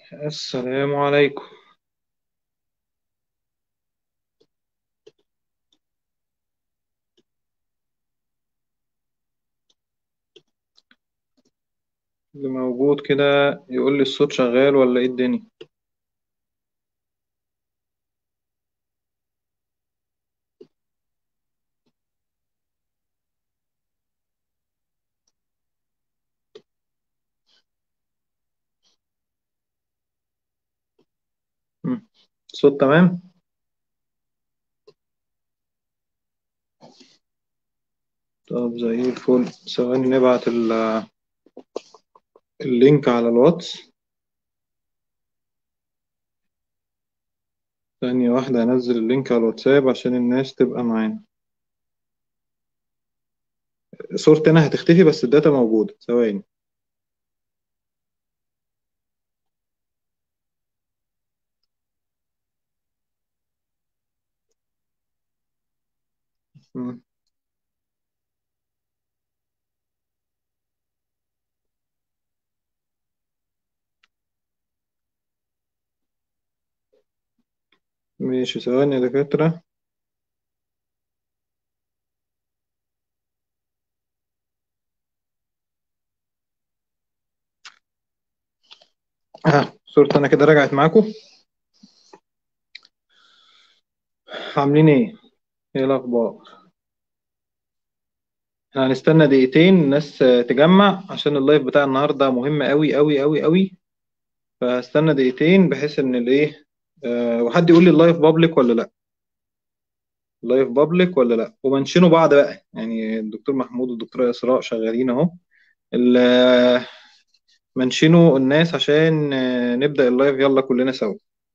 السلام عليكم اللي موجود كده يقول لي الصوت شغال ولا ايه الدنيا مم. الصوت تمام طب زي الفل ثواني نبعت ال- اللينك على الواتس ثانية واحدة هنزل اللينك على الواتساب عشان الناس تبقى معانا صورتي أنا هتختفي بس الداتا موجودة ثواني مم. ماشي ثواني يا دكاترة ها صورتي أنا كده رجعت معاكم عاملين ايه؟ ايه الأخبار؟ احنا هنستنى دقيقتين الناس تجمع عشان اللايف بتاع النهاردة مهم أوي أوي أوي أوي فهستنى دقيقتين بحيث ان الايه أه وحد يقول لي اللايف بابليك ولا لا اللايف بابليك ولا لا ومنشنوا بعض بقى يعني الدكتور محمود والدكتوره اسراء شغالين اهو ال- منشنوا الناس عشان آه، نبدأ اللايف يلا كلنا سوا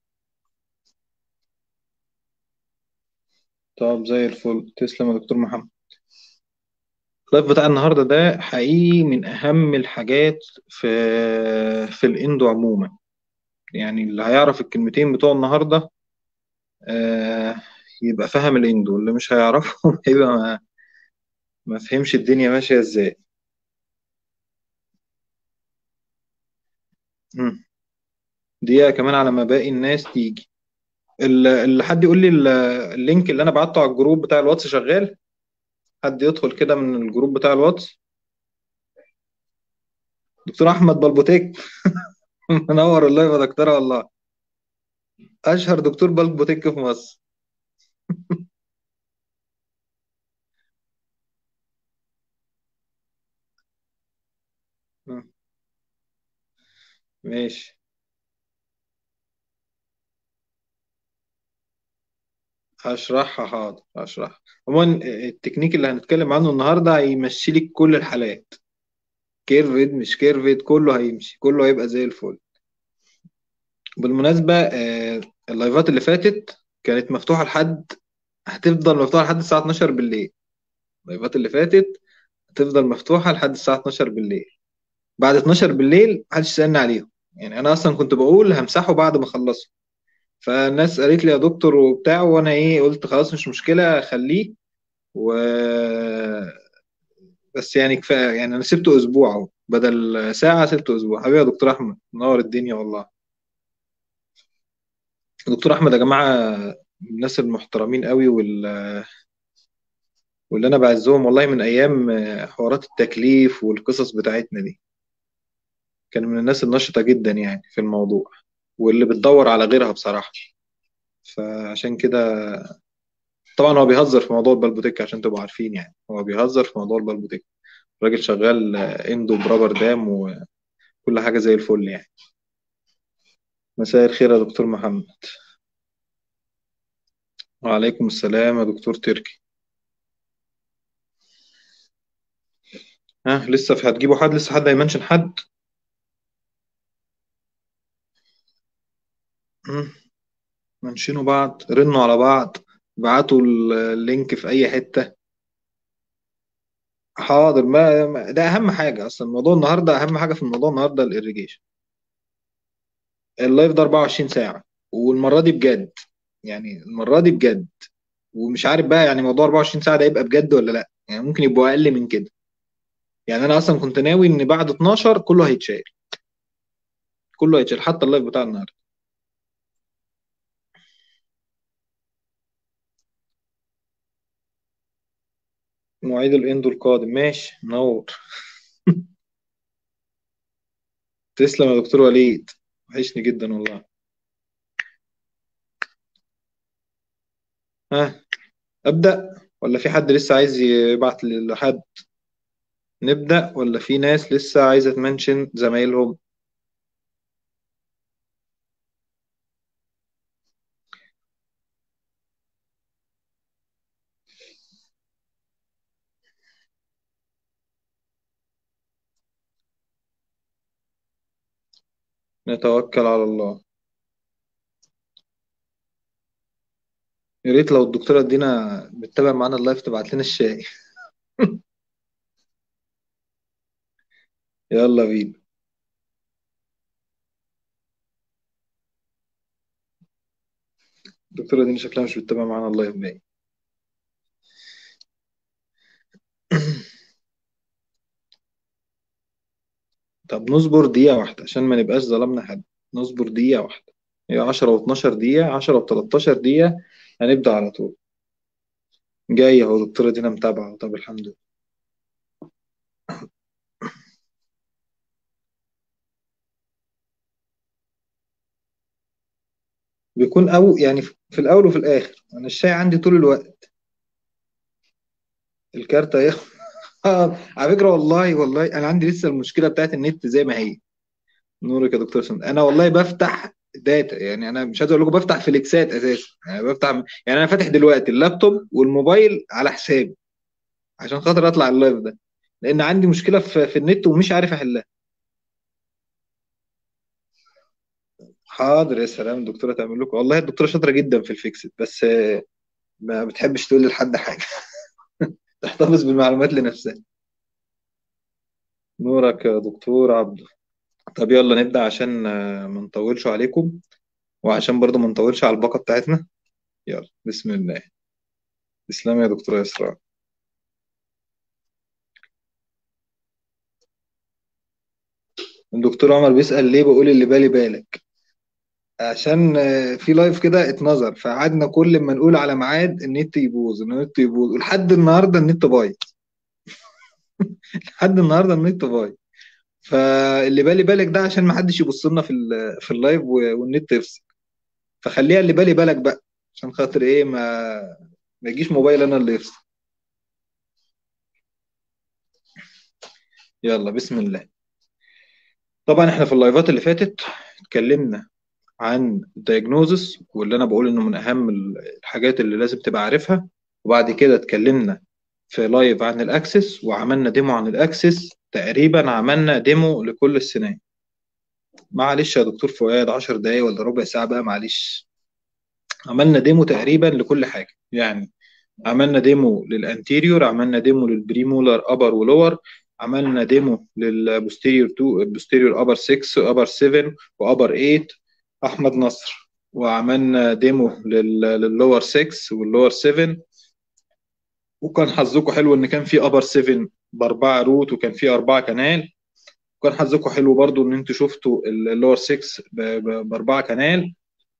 طب زي الفل تسلم يا دكتور محمد اللايف بتاع النهارده ده حقيقي من اهم الحاجات في في الاندو عموما يعني اللي هيعرف الكلمتين بتوع النهارده آه، يبقى فاهم الاندو اللي مش هيعرفهم يبقى ما ما فهمش الدنيا ماشية ازاي مم. دقيقة كمان على ما باقي الناس تيجي ال- اللي حد يقول لي ال- اللينك اللي انا بعته على الجروب بتاع الواتس شغال حد يدخل كده من الجروب بتاع الواتس دكتور احمد بلبوتيك منور والله يا دكتوره والله اشهر دكتور بلبوتيك في مصر مم. ماشي هشرحها حاضر هشرحها عموما التكنيك اللي هنتكلم عنه النهارده هيمشي لك كل الحالات كيرفيد مش كيرفيد كله هيمشي كله هيبقى زي الفل بالمناسبة آه، اللايفات اللي فاتت كانت مفتوحة لحد هتفضل مفتوحة لحد الساعة 12 بالليل اللايفات اللي فاتت هتفضل مفتوحة لحد الساعة 12 بالليل بعد 12 بالليل محدش سألني عليهم يعني أنا أصلا كنت بقول همسحه بعد ما أخلصه فالناس قالت لي يا دكتور وبتاع وأنا إيه قلت خلاص مش مشكلة خليه و بس يعني كفاية يعني أنا سبته أسبوع أهو بدل ساعة سبته أسبوع حبيبي يا دكتور أحمد منور الدنيا والله دكتور أحمد يا جماعة من الناس المحترمين قوي وال واللي انا بعزهم والله من ايام آه، حوارات التكليف والقصص بتاعتنا دي كان من الناس النشطة جدا يعني في الموضوع واللي بتدور على غيرها بصراحة فعشان كده طبعا هو بيهزر في موضوع البلبوتيك عشان تبقوا عارفين يعني هو بيهزر في موضوع البلبوتيك الراجل شغال آه، اندو برابر دام وكل حاجة زي الفل يعني مساء الخير يا دكتور محمد وعليكم السلام يا دكتور تركي ها لسه في هتجيبوا حد لسه حد هيمنشن حد مم. منشنوا بعض رنوا على بعض بعتوا اللينك في اي حتة حاضر ما ما- ده اهم حاجه اصلا الموضوع النهارده اهم حاجه في الموضوع النهارده الاريجيشن اللايف ده 24 ساعه والمره دي بجد يعني المره دي بجد ومش عارف بقى يعني موضوع 24 ساعه ده يبقى بجد ولا لا يعني ممكن يبقوا اقل من كده يعني انا اصلا كنت ناوي ان بعد 12 كله هيتشال كله هيتشال حتى اللايف بتاع النهارده مواعيد الاندو القادم ماشي نور تسلم يا دكتور وليد وحشني جدا والله ها أبدأ ولا في حد لسه عايز يبعت لحد نبدأ ولا في ناس لسه عايزة تمنشن زمايلهم نتوكل على الله يا ريت لو الدكتورة دينا بتتابع معانا اللايف تبعت لنا الشاي يلا بينا الدكتورة دينا شكلها مش بتتابع معانا اللايف باين طب نصبر دقيقة واحدة عشان ما نبقاش ظلمنا حد نصبر دقيقة واحدة هي 10 و12 دقيقة 10 و13 دقيقة هنبدأ على طول جاية اهو الدكتورة دينا متابعة طب الحمد لله بيكون أو يعني في الأول وفي الآخر أنا الشاي عندي طول الوقت الكارتة ايه آه، على فكرة والله والله أنا عندي لسه المشكلة بتاعت النت زي ما هي نورك يا دكتور سند أنا والله بفتح داتا يعني أنا مش عايز أقول لكم بفتح فليكسات أساسا يعني بفتح يعني أنا فاتح دلوقتي اللابتوب والموبايل على حسابي عشان خاطر أطلع اللايف ده لأن عندي مشكلة في, في النت ومش عارف أحلها حاضر يا سلام دكتورة تعمل لكم والله الدكتورة شاطرة جدا في الفيكسد بس آه، ما بتحبش تقول لحد حاجة تحتفظ بالمعلومات لنفسها نورك يا دكتور عبده طب يلا نبدأ عشان آه، ما نطولش عليكم وعشان برضو ما نطولش على الباقة بتاعتنا يلا بسم الله تسلم يا دكتورة إسراء الدكتور عمر بيسأل ليه بقول اللي بالي بالك عشان آه، في لايف كده اتنظر فقعدنا كل ما نقول على ميعاد النت يبوظ النت يبوظ ولحد النهارده النت بايظ لحد النهارده النت بايظ فاللي بالي بالك ده عشان ما حدش يبص لنا في ال- في اللايف و- والنت يفصل فخليها اللي بالي بالك بقى عشان خاطر ايه ما ما يجيش موبايل انا اللي يفصل يلا بسم الله طبعا احنا في اللايفات اللي فاتت اتكلمنا عن الدايجنوزس واللي انا بقول انه من اهم الحاجات اللي لازم تبقى عارفها وبعد كده اتكلمنا في لايف عن الاكسس وعملنا ديمو عن الاكسس تقريبا عملنا ديمو لكل السنين معلش يا دكتور فؤاد 10 دقايق ولا ربع ساعة بقى معلش عملنا ديمو تقريبا لكل حاجة يعني عملنا ديمو للانتيريور عملنا ديمو للبريمولار ابر ولور عملنا ديمو للبوستيريور 2 بوستيريور ابر 6 وابر 7 وابر 8 احمد نصر وعملنا ديمو لل- لللور 6 واللور 7 وكان حظكم حلو ان كان في ابر 7 باربعه روت وكان في اربعه كنال وكان حظكم حلو برضو ان انتوا شفتوا اللور 6 ب- ب- باربعه كنال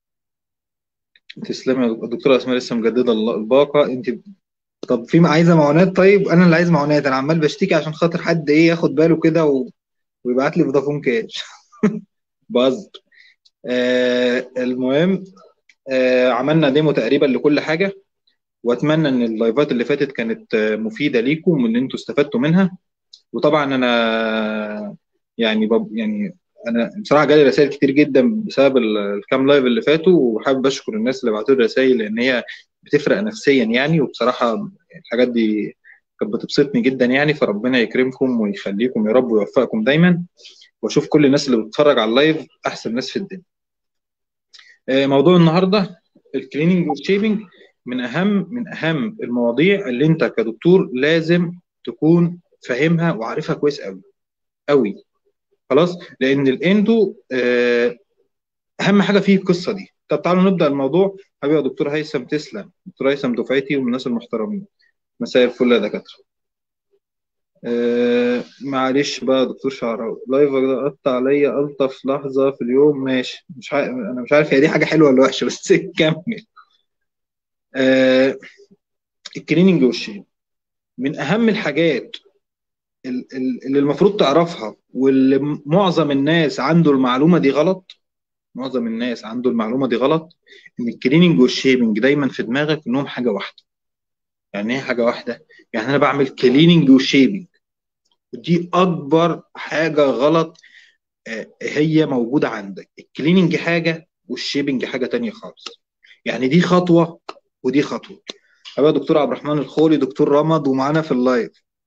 تسلمي يا دكتوره اسماء لسه مجدده الل- الباقه انت طب في عايزه معونات طيب انا اللي عايز معونات انا عمال بشتكي عشان خاطر حد ايه ياخد باله كده و... ويبعت لي فودافون كاش بهزر آه المهم آه عملنا ديمو تقريبا لكل حاجه واتمنى ان اللايفات اللي فاتت كانت آه، مفيده ليكم وان انتوا استفدتوا منها وطبعا انا يعني بب يعني انا بصراحه جالي رسائل كتير جدا بسبب ال- الكام لايف اللي فاتوا وحابب اشكر الناس اللي بعتوا لي رسائل لان هي بتفرق نفسيا يعني وبصراحه الحاجات دي كانت بتبسطني جدا يعني فربنا يكرمكم ويخليكم يا رب ويوفقكم دايما واشوف كل الناس اللي بتتفرج على اللايف احسن ناس في الدنيا آه، موضوع النهارده الكليننج والشيبنج من اهم من اهم المواضيع اللي انت كدكتور لازم تكون فاهمها وعارفها كويس قوي قوي خلاص لان الاندو آه، اهم حاجه فيه القصه دي طب تعالوا نبدا الموضوع حبيبي يا دكتور هيثم تسلم دكتور هيثم دفعتي ومن الناس المحترمين مساء الفل يا دكاتره آه معلش بقى يا دكتور شعراوي لايفك ده قطع عليا الطف لحظه في اليوم ماشي مش عارف انا مش عارف هي دي حاجه حلوه ولا وحشه بس كمل آه الكليننج والشيب من اهم الحاجات ال- ال- اللي المفروض تعرفها واللي م- معظم الناس عنده المعلومه دي غلط معظم الناس عنده المعلومه دي غلط ان الكليننج والشيبنج دايما في دماغك انهم حاجه واحده يعني ايه حاجه واحده يعني انا بعمل كليننج وشيبنج ودي اكبر حاجه غلط آه، هي موجوده عندك الكليننج حاجه والشيبنج حاجه تانية خالص يعني دي خطوه ودي خطوه أبقى دكتور عبد الرحمن الخولي دكتور رمض ومعانا في اللايف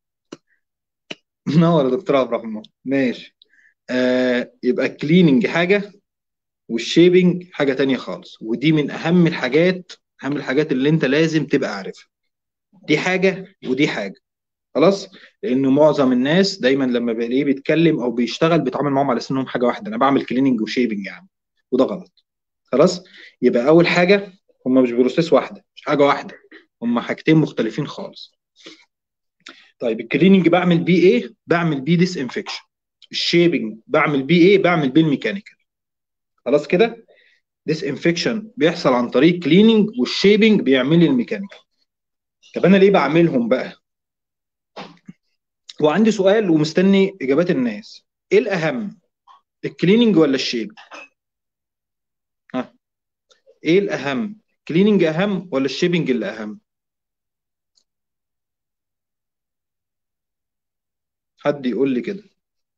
منور يا دكتور عبد الرحمن ماشي آه يبقى الكليننج حاجه والشيبنج حاجه تانية خالص ودي من اهم الحاجات اهم الحاجات اللي انت لازم تبقى عارفها دي حاجه ودي حاجه خلاص لانه معظم الناس دايما لما بلاقيه بيتكلم او بيشتغل بيتعامل معاهم على انهم حاجه واحده انا بعمل كليننج وشيبنج يعني وده غلط خلاص يبقى اول حاجه هم مش بروسيس واحده مش حاجه واحده هم حاجتين مختلفين خالص طيب الكليننج بعمل بيه ايه بعمل بيه ديس انفكشن الشيبنج بعمل بيه ايه بعمل بيه الميكانيكال خلاص كده ديس انفكشن بيحصل عن طريق كليننج والشيبنج بيعمل لي الميكانيكال طب انا ليه بعملهم بقى وعندي سؤال ومستني اجابات الناس ايه الاهم الكليننج ولا الشيبنج ها ايه الاهم كليننج اهم ولا الشيبنج اللي اهم حد يقول لي كده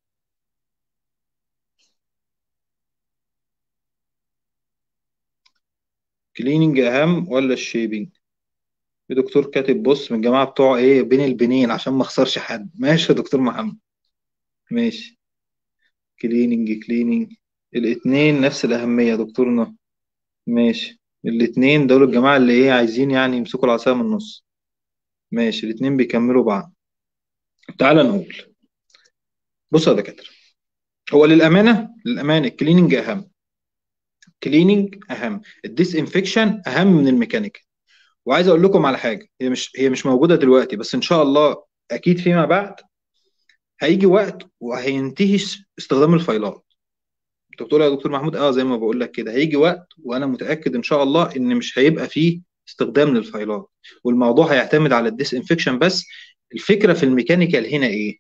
كليننج اهم ولا الشيبنج في دكتور كاتب بص من الجماعه بتوع ايه بين البنين عشان ما اخسرش حد ماشي يا دكتور محمد ماشي كليننج كليننج الاثنين نفس الاهميه يا دكتورنا ماشي الاثنين دول الجماعه اللي ايه عايزين يعني يمسكوا العصايه من النص ماشي الاثنين بيكملوا بعض تعال نقول بص يا دكاتره هو للامانه للامانه الكليننج اهم كليننج اهم الديس انفكشن اهم من الميكانيكال وعايز اقول لكم على حاجه هي مش هي مش موجوده دلوقتي بس ان شاء الله اكيد فيما بعد هيجي وقت وهينتهي استخدام الفايلات انت بتقول يا دكتور محمود اه زي ما بقول لك كده هيجي وقت وانا متاكد ان شاء الله ان مش هيبقى فيه استخدام للفايلات والموضوع هيعتمد على الديس انفكشن بس الفكره في الميكانيكال هنا ايه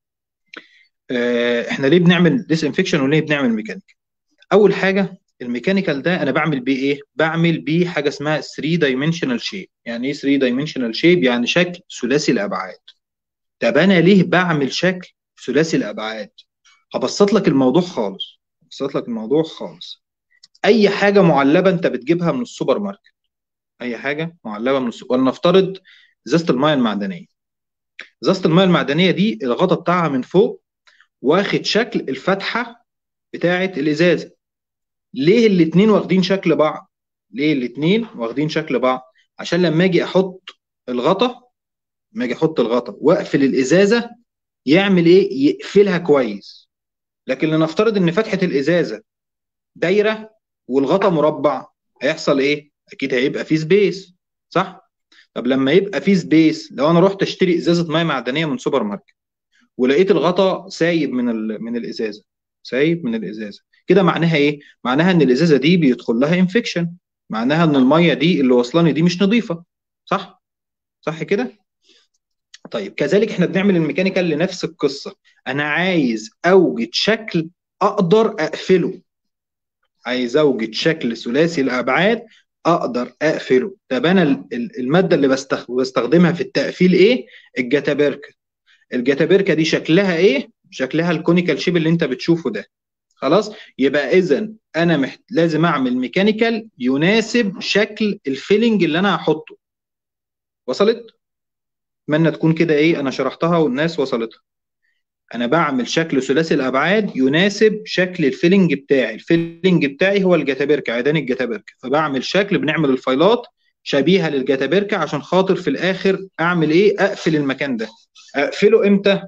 آه احنا ليه بنعمل ديس انفكشن وليه بنعمل ميكانيكال اول حاجه الميكانيكال ده انا بعمل بيه ايه بعمل بيه حاجه اسمها 3 دايمنشنال شيب يعني ايه 3 دايمنشنال شيب يعني شكل ثلاثي الابعاد طب انا ليه بعمل شكل ثلاثي الابعاد هبسط لك الموضوع خالص هبسط لك الموضوع خالص اي حاجه معلبه انت بتجيبها من السوبر ماركت اي حاجه معلبه من السوبر ولنفترض ازازه الميه المعدنيه ازازه الميه المعدنيه دي الغطا بتاعها من فوق واخد شكل الفتحه بتاعه الازازه ليه الاتنين واخدين شكل بعض ليه الاتنين واخدين شكل بعض عشان لما اجي احط الغطا لما اجي احط الغطا واقفل الازازه يعمل ايه يقفلها كويس لكن لنفترض ان فتحه الازازه دايره والغطا مربع هيحصل ايه اكيد هيبقى فيه سبيس صح طب لما يبقى فيه سبيس لو انا رحت اشتري ازازه ميه معدنيه من سوبر ماركت ولقيت الغطا سايب من ال... من الازازه سايب من الازازه كده معناها ايه معناها ان الازازه دي بيدخل لها انفكشن معناها ان الميه دي اللي واصلاني دي مش نظيفه صح صح كده طيب كذلك احنا بنعمل الميكانيكال لنفس القصه انا عايز اوجد شكل اقدر اقفله عايز اوجد شكل ثلاثي الابعاد اقدر اقفله طب انا الماده اللي بستخدمها في التقفيل ايه الجتابركه الجتابركه دي شكلها ايه شكلها الكونيكال شيب اللي انت بتشوفه ده خلاص يبقى اذا انا محت... لازم اعمل ميكانيكال يناسب شكل الفيلنج اللي انا هحطه وصلت اتمنى تكون كده ايه انا شرحتها والناس وصلتها انا بعمل شكل ثلاثي الابعاد يناسب شكل الفيلنج بتاعي الفيلنج بتاعي هو الجتابركه عيدان الجتابركه فبعمل شكل بنعمل الفايلات شبيهه للجتابركه عشان خاطر في الاخر اعمل ايه اقفل المكان ده اقفله امتى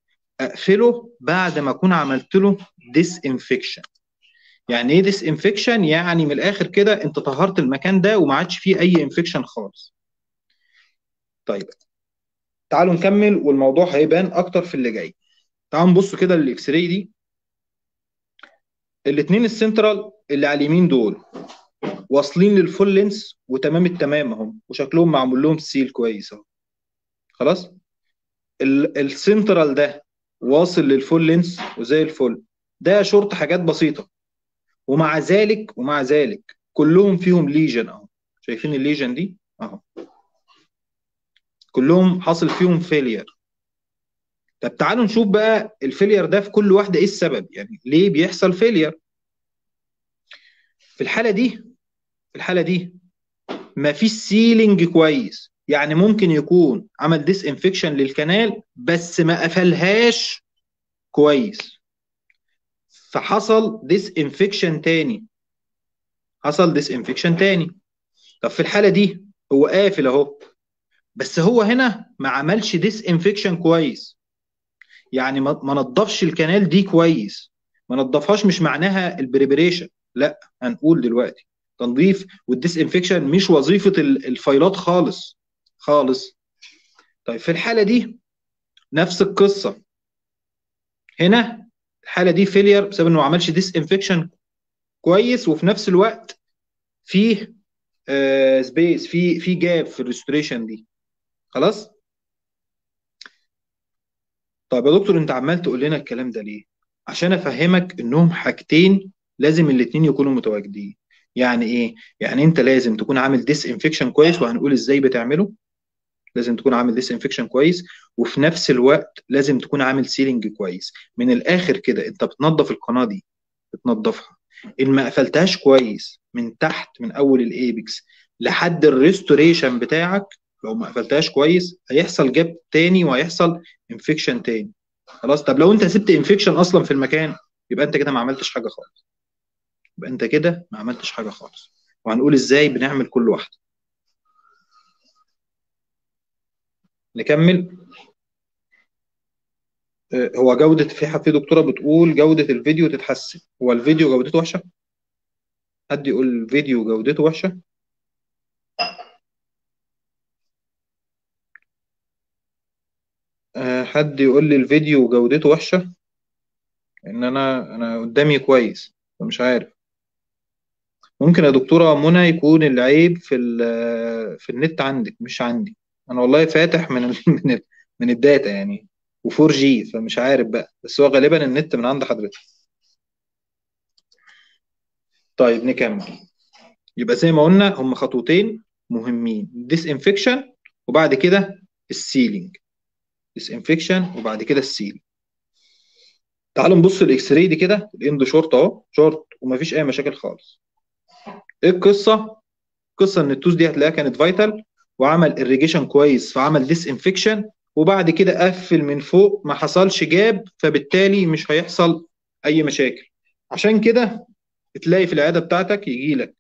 اقفله بعد ما اكون عملت له ديس انفكشن يعني ايه ديس انفكشن يعني من الاخر كده انت طهرت المكان ده وما عادش فيه اي انفكشن خالص طيب تعالوا نكمل والموضوع هيبان اكتر في اللي جاي تعالوا نبص كده للاكس راي دي الاثنين السنترال اللي على اليمين دول واصلين للفول لينس وتمام التمام اهم وشكلهم معمول لهم سيل كويس اهو خلاص ال- السنترال ده واصل للفول لينس وزي الفل ده شورت حاجات بسيطه ومع ذلك ومع ذلك كلهم فيهم ليجن اهو شايفين الليجن دي اهو كلهم حاصل فيهم فيلير طب تعالوا نشوف بقى الفيلير ده في كل واحده ايه السبب يعني ليه بيحصل فيلير في الحاله دي في الحاله دي ما فيش سيلينج كويس يعني ممكن يكون عمل ديس انفكشن للكنال بس ما قفلهاش كويس فحصل ديس انفكشن تاني حصل ديس انفكشن تاني طب في الحاله دي هو قافل اهو بس هو هنا ما عملش ديس انفكشن كويس يعني ما ما نضفش الكنال دي كويس ما نضفهاش مش معناها البريبريشن لا هنقول دلوقتي تنظيف والديس انفكشن مش وظيفه ال- الفايلات خالص خالص طيب في الحاله دي نفس القصه هنا الحاله دي فيلير بسبب انه ما عملش ديس انفكشن كويس وفي نفس الوقت فيه آه سبيس في في جاب في الريستوريشن دي خلاص طيب يا دكتور انت عمال تقول لنا الكلام ده ليه عشان افهمك انهم حاجتين لازم الاتنين يكونوا متواجدين يعني ايه يعني انت لازم تكون عامل ديس انفكشن كويس وهنقول ازاي بتعمله لازم تكون عامل ديس انفكشن كويس وفي نفس الوقت لازم تكون عامل سيلينج كويس من الاخر كده انت بتنظف القناه دي بتنظفها ان ما قفلتهاش كويس من تحت من اول الايبكس لحد الريستوريشن بتاعك لو ما قفلتهاش كويس هيحصل جاب تاني وهيحصل انفكشن تاني خلاص طب لو انت سبت انفكشن اصلا في المكان يبقى انت كده ما عملتش حاجه خالص يبقى انت كده ما عملتش حاجه خالص وهنقول ازاي بنعمل كل واحده نكمل آه، هو جودة في ح- في دكتورة بتقول جودة الفيديو تتحسن هو الفيديو جودته وحشة؟ حد يقول الفيديو جودته وحشة؟ آه، حد يقول لي الفيديو جودته وحشة؟ ان انا انا قدامي كويس فمش عارف ممكن يا دكتورة منى يكون العيب في ال- في النت عندك مش عندي انا والله فاتح من ال من ال من الداتا يعني و4 جي فمش عارف بقى بس هو غالبا النت من عند حضرتك طيب نكمل يبقى زي ما قلنا هم خطوتين مهمين ديس انفكشن وبعد كده السيلينج ديس انفكشن وبعد كده السيلينج تعالوا نبص الاكس راي دي كده الاند شورت اهو شورت ومفيش اي مشاكل خالص ايه القصه القصه ان التوز دي هتلاقيها كانت فايتال وعمل اريجيشن كويس فعمل ديس انفكشن وبعد كده قفل من فوق ما حصلش جاب فبالتالي مش هيحصل اي مشاكل عشان كده تلاقي في العياده بتاعتك يجي لك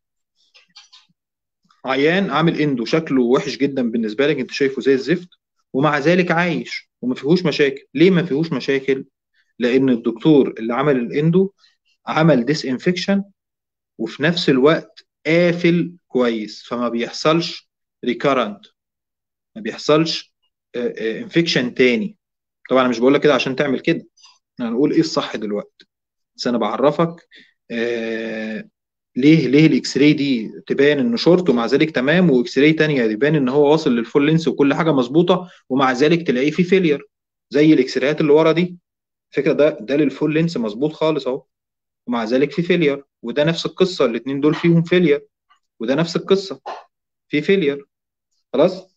عيان عامل اندو شكله وحش جدا بالنسبه لك انت شايفه زي الزفت ومع ذلك عايش وما فيهوش مشاكل ليه ما فيهوش مشاكل لان الدكتور اللي عمل الاندو عمل ديس انفكشن وفي نفس الوقت قافل كويس فما بيحصلش ريكارنت ما بيحصلش انفكشن تاني طبعا انا مش بقول لك كده عشان تعمل كده انا هنقول ايه الصح دلوقتي بس انا بعرفك آه ليه ليه الاكس راي دي تبان انه شورت ومع ذلك تمام واكس راي تانية يبان ان هو واصل للفول لينس وكل حاجه مظبوطه ومع ذلك تلاقيه فيه فيلير زي الاكس رايات اللي ورا دي الفكره ده ده للفول لينس مظبوط خالص اهو ومع ذلك في فيلير وده نفس القصه الاثنين دول فيهم فيلير وده نفس القصه في فيلير خلاص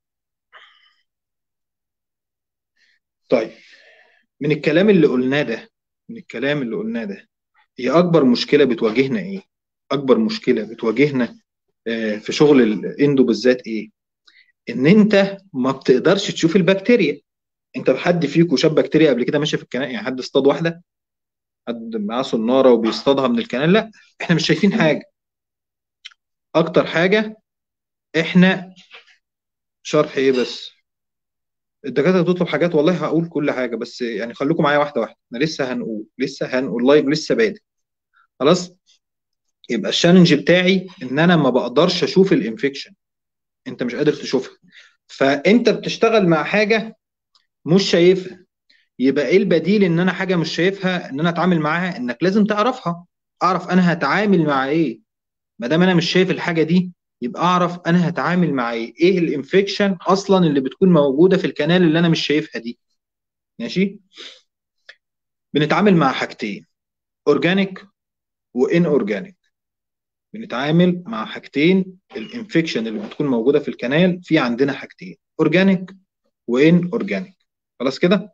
طيب من الكلام اللي قلناه ده من الكلام اللي قلناه ده هي اكبر مشكله بتواجهنا ايه اكبر مشكله بتواجهنا آه، في شغل الاندو بالذات ايه ان انت ما بتقدرش تشوف البكتيريا انت حد فيكم شاف بكتيريا قبل كده ماشيه في الكنال يعني حد اصطاد واحده حد معاه صناره وبيصطادها من الكنال لا احنا مش شايفين حاجه اكتر حاجه احنا شرح ايه بس الدكاتره بتطلب حاجات والله هقول كل حاجه بس يعني خليكم معايا واحده واحده احنا لسه هنقول لسه هنقول لايف لسه بادئ خلاص يبقى الشالنج بتاعي ان انا ما بقدرش اشوف الانفكشن انت مش قادر تشوفها فانت بتشتغل مع حاجه مش شايفها يبقى ايه البديل ان انا حاجه مش شايفها ان انا اتعامل معاها انك لازم تعرفها اعرف انا هتعامل مع ايه ما دام انا مش شايف الحاجه دي يبقى اعرف انا هتعامل مع ايه ايه الانفكشن اصلا اللي بتكون موجوده في الكنال اللي انا مش شايفها دي ماشي بنتعامل مع حاجتين اورجانيك وان اورجانيك بنتعامل مع حاجتين الانفكشن اللي بتكون موجوده في الكنال في عندنا حاجتين اورجانيك وان اورجانيك خلاص كده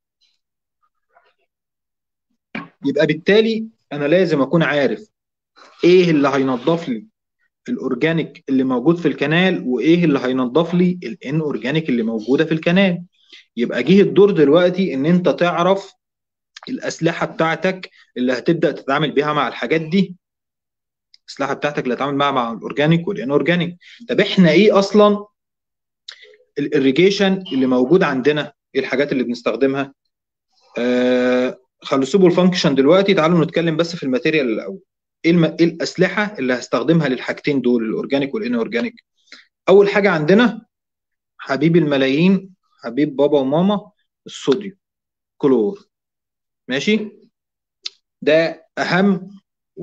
يبقى بالتالي انا لازم اكون عارف ايه اللي هينظف لي الاورجانيك اللي موجود في الكنال وايه اللي هينظف لي الان اورجانيك اللي موجوده في الكنال يبقى جه الدور دلوقتي ان انت تعرف الاسلحه بتاعتك اللي هتبدا تتعامل بيها مع الحاجات دي الاسلحه بتاعتك اللي هتتعامل معاها مع الاورجانيك والان اورجانيك طب احنا ايه اصلا الاريجيشن اللي موجود عندنا ايه الحاجات اللي بنستخدمها آه خلوا سيبوا الفانكشن دلوقتي تعالوا نتكلم بس في الماتيريال الاول ايه الم... ايه الاسلحه اللي هستخدمها للحاجتين دول الاورجانيك والان اورجانيك اول حاجه عندنا حبيب الملايين حبيب بابا وماما الصوديوم كلور ماشي ده اهم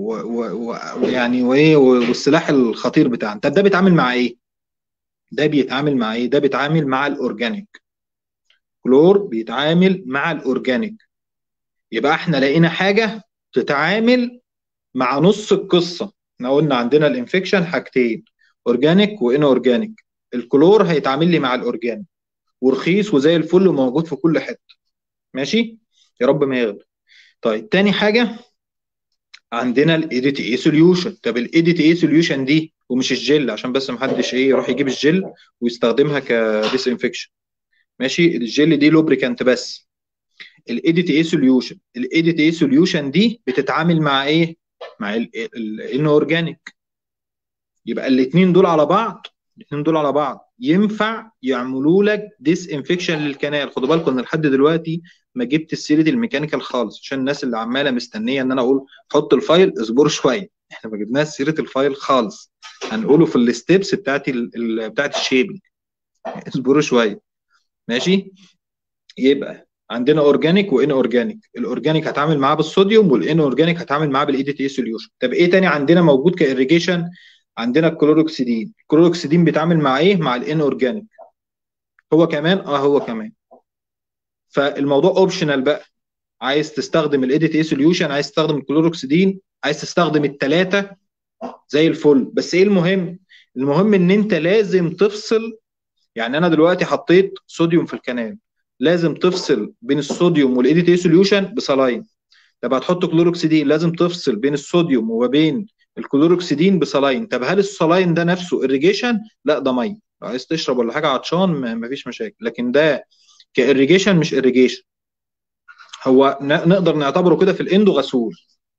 ويعني و... و... وايه والسلاح الخطير بتاعنا طب ده بيتعامل مع ايه ده بيتعامل مع ايه ده بيتعامل مع الاورجانيك كلور بيتعامل مع الاورجانيك يبقى احنا لقينا حاجه تتعامل مع نص القصه احنا قلنا عندنا الانفكشن حاجتين اورجانيك وان اورجانيك الكلور هيتعامل لي مع الاورجانيك ورخيص وزي الفل وموجود في كل حته ماشي يا رب ما يغلى طيب تاني حاجه عندنا الاي تي اي سوليوشن طب الاي تي اي سوليوشن دي ومش الجل عشان بس ما حدش ايه يروح يجيب الجل ويستخدمها كديس انفكشن ماشي الجل دي لوبريكانت بس الاي تي اي سوليوشن الاي تي اي سوليوشن دي بتتعامل مع ايه مع الان اورجانيك يبقى الاثنين دول على بعض الاثنين دول على بعض ينفع يعملوا لك ديس انفكشن للكنال خدوا بالكم ان لحد دلوقتي ما جبت سيره الميكانيكال خالص عشان الناس اللي عماله مستنيه ان انا اقول حط الفايل اصبروا شويه احنا ما جبناش سيره الفايل خالص هنقوله في الستبس بتاعت ال بتاعت الشيبنج اصبروا شويه ماشي يبقى عندنا اورجانيك وان اورجانيك الاورجانيك هتعامل معاه بالصوديوم والان اورجانيك هتعامل معاه بالاي دي تي سوليوشن طب ايه تاني عندنا موجود كايريجيشن عندنا الكلوروكسيدين الكلوروكسيدين بيتعامل مع ايه مع الان اورجانيك هو كمان اه هو كمان فالموضوع اوبشنال بقى عايز تستخدم الاي دي تي سوليوشن عايز تستخدم الكلوروكسيدين عايز تستخدم الثلاثه زي الفل بس ايه المهم المهم ان انت لازم تفصل يعني انا دلوقتي حطيت صوديوم في الكنال لازم تفصل بين الصوديوم والاي دي تي سوليوشن بصلاين طب هتحط كلوروكسيدين لازم تفصل بين الصوديوم وبين الكلوروكسيدين بصلاين طب هل الصلاين ده نفسه اريجيشن لا ده ميه لو عايز تشرب ولا حاجه عطشان مفيش مشاكل لكن ده كاريجيشن مش اريجيشن هو نقدر نعتبره كده في الاندو غسول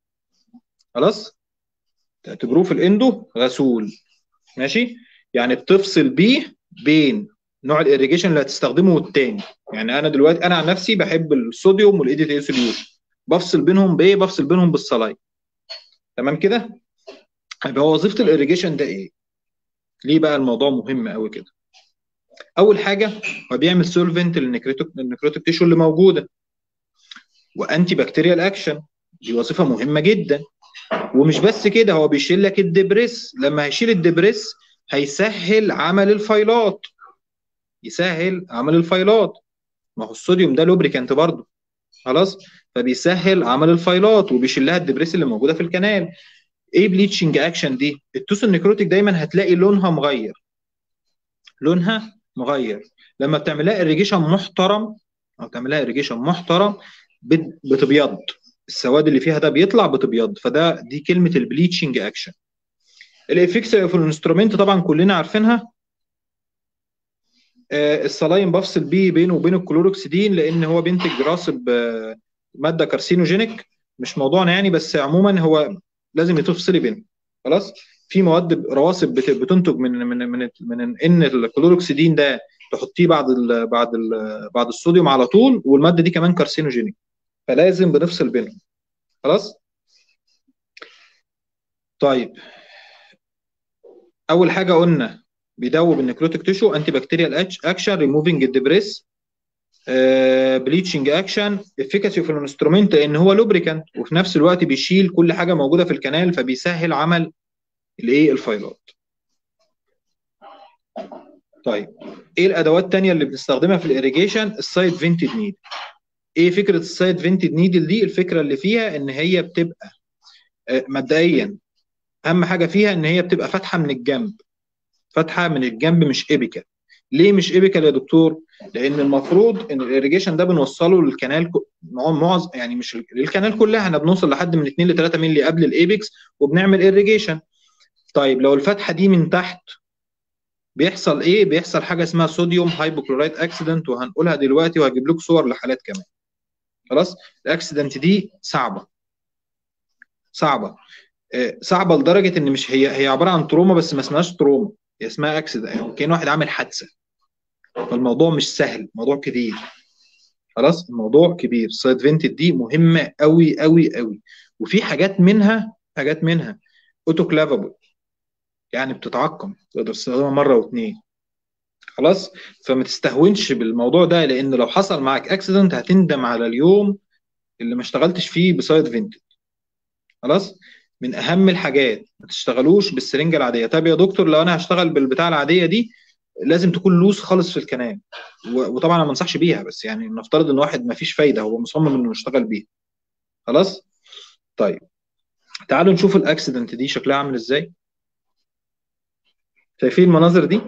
خلاص تعتبروه في الاندو غسول ماشي يعني بتفصل بيه بين نوع الاريجيشن اللي هتستخدمه والتاني يعني انا دلوقتي انا عن نفسي بحب الصوديوم والاي دي تي سوليوشن بفصل بينهم بايه بفصل بينهم بالصلاين تمام كده يبقى وظيفه الاريجيشن ده ايه ليه بقى الموضوع مهم قوي كده اول حاجه هو بيعمل سولفنت للنكروتيك النكروتيك تيشو اللي موجوده وانتي بكتيريال اكشن دي وظيفه مهمه جدا ومش بس كده هو بيشيل لك الدبريس لما هيشيل الدبريس هيسهل عمل الفايلات يسهل عمل الفايلات ما هو الصوديوم ده لوبريكانت برضه خلاص فبيسهل عمل الفايلات وبيشيل لها الدبريس اللي موجوده في الكنال ايه بليتشنج اكشن دي التوس النكروتيك دايما هتلاقي لونها مغير لونها مغير لما بتعملها اريجيشن محترم او تعملها اريجيشن محترم بتبيض السواد اللي فيها ده بيطلع بتبيض فده دي كلمه البليتشنج اكشن الافكس في الانسترومنت طبعا كلنا عارفينها آه الصلاين بفصل بيه بينه وبين الكلوروكسيدين لان هو بينتج راسب آه ماده كارسينوجينيك مش موضوعنا يعني بس عموما هو لازم تفصلي بينهم خلاص في مواد رواسب بتنتج من من من من ان الكلوروكسيدين ده تحطيه بعد ال بعد ال بعد الصوديوم على طول والماده دي كمان كارسينوجينيك فلازم بنفصل بينهم خلاص طيب اول حاجه قلنا بيدوب النكروتيك تيشو انتي بكتيريال اكشن ريموفينج الدبريس بليتشنج اكشن افيكاسي في الانسترومنت لان هو لوبريكانت وفي نفس الوقت بيشيل كل حاجه موجوده في الكنال فبيسهل عمل الايه الفايلات طيب ايه الادوات الثانيه اللي بنستخدمها في الاريجيشن السايد فينتد نيد ايه فكره السايد فينتد نيدل دي الفكره اللي فيها ان هي بتبقى آه، مبدئيا اهم حاجه فيها ان هي بتبقى فاتحه من الجنب فاتحه من الجنب مش ايبيكال ليه مش ايبيكال يا دكتور لان المفروض ان الاريجيشن ده بنوصله للكنال معظم يعني مش للكنال كلها احنا بنوصل لحد من 2 ل 3 مللي قبل الايبكس وبنعمل اريجيشن طيب لو الفتحه دي من تحت بيحصل ايه بيحصل حاجه اسمها صوديوم هايبوكلورايد اكسيدنت وهنقولها دلوقتي وهجيب لكم صور لحالات كمان خلاص الاكسيدنت دي صعبه صعبه آه، صعبه لدرجه ان مش هي هي عباره عن تروما بس ما اسمهاش تروما هي اسمها اكسيدنت يعني كان واحد عامل حادثه فالموضوع مش سهل موضوع كبير خلاص الموضوع كبير السايد فينتد دي مهمه قوي قوي قوي وفي حاجات منها حاجات منها اوتوكلافابل يعني بتتعقم تقدر تستخدمها مره واثنين خلاص فما تستهونش بالموضوع ده لان لو حصل معاك اكسيدنت هتندم على اليوم اللي ما اشتغلتش فيه بسايد فينتد خلاص من اهم الحاجات ما تشتغلوش بالسرنجه العاديه طب يا دكتور لو انا هشتغل بالبتاع العاديه دي لازم تكون لوس خالص في الكلام وطبعا انا ما انصحش بيها بس يعني نفترض ان واحد ما فيش فايده هو مصمم انه يشتغل بيها خلاص طيب تعالوا نشوف الاكسيدنت دي شكلها عامل ازاي شايفين المناظر دي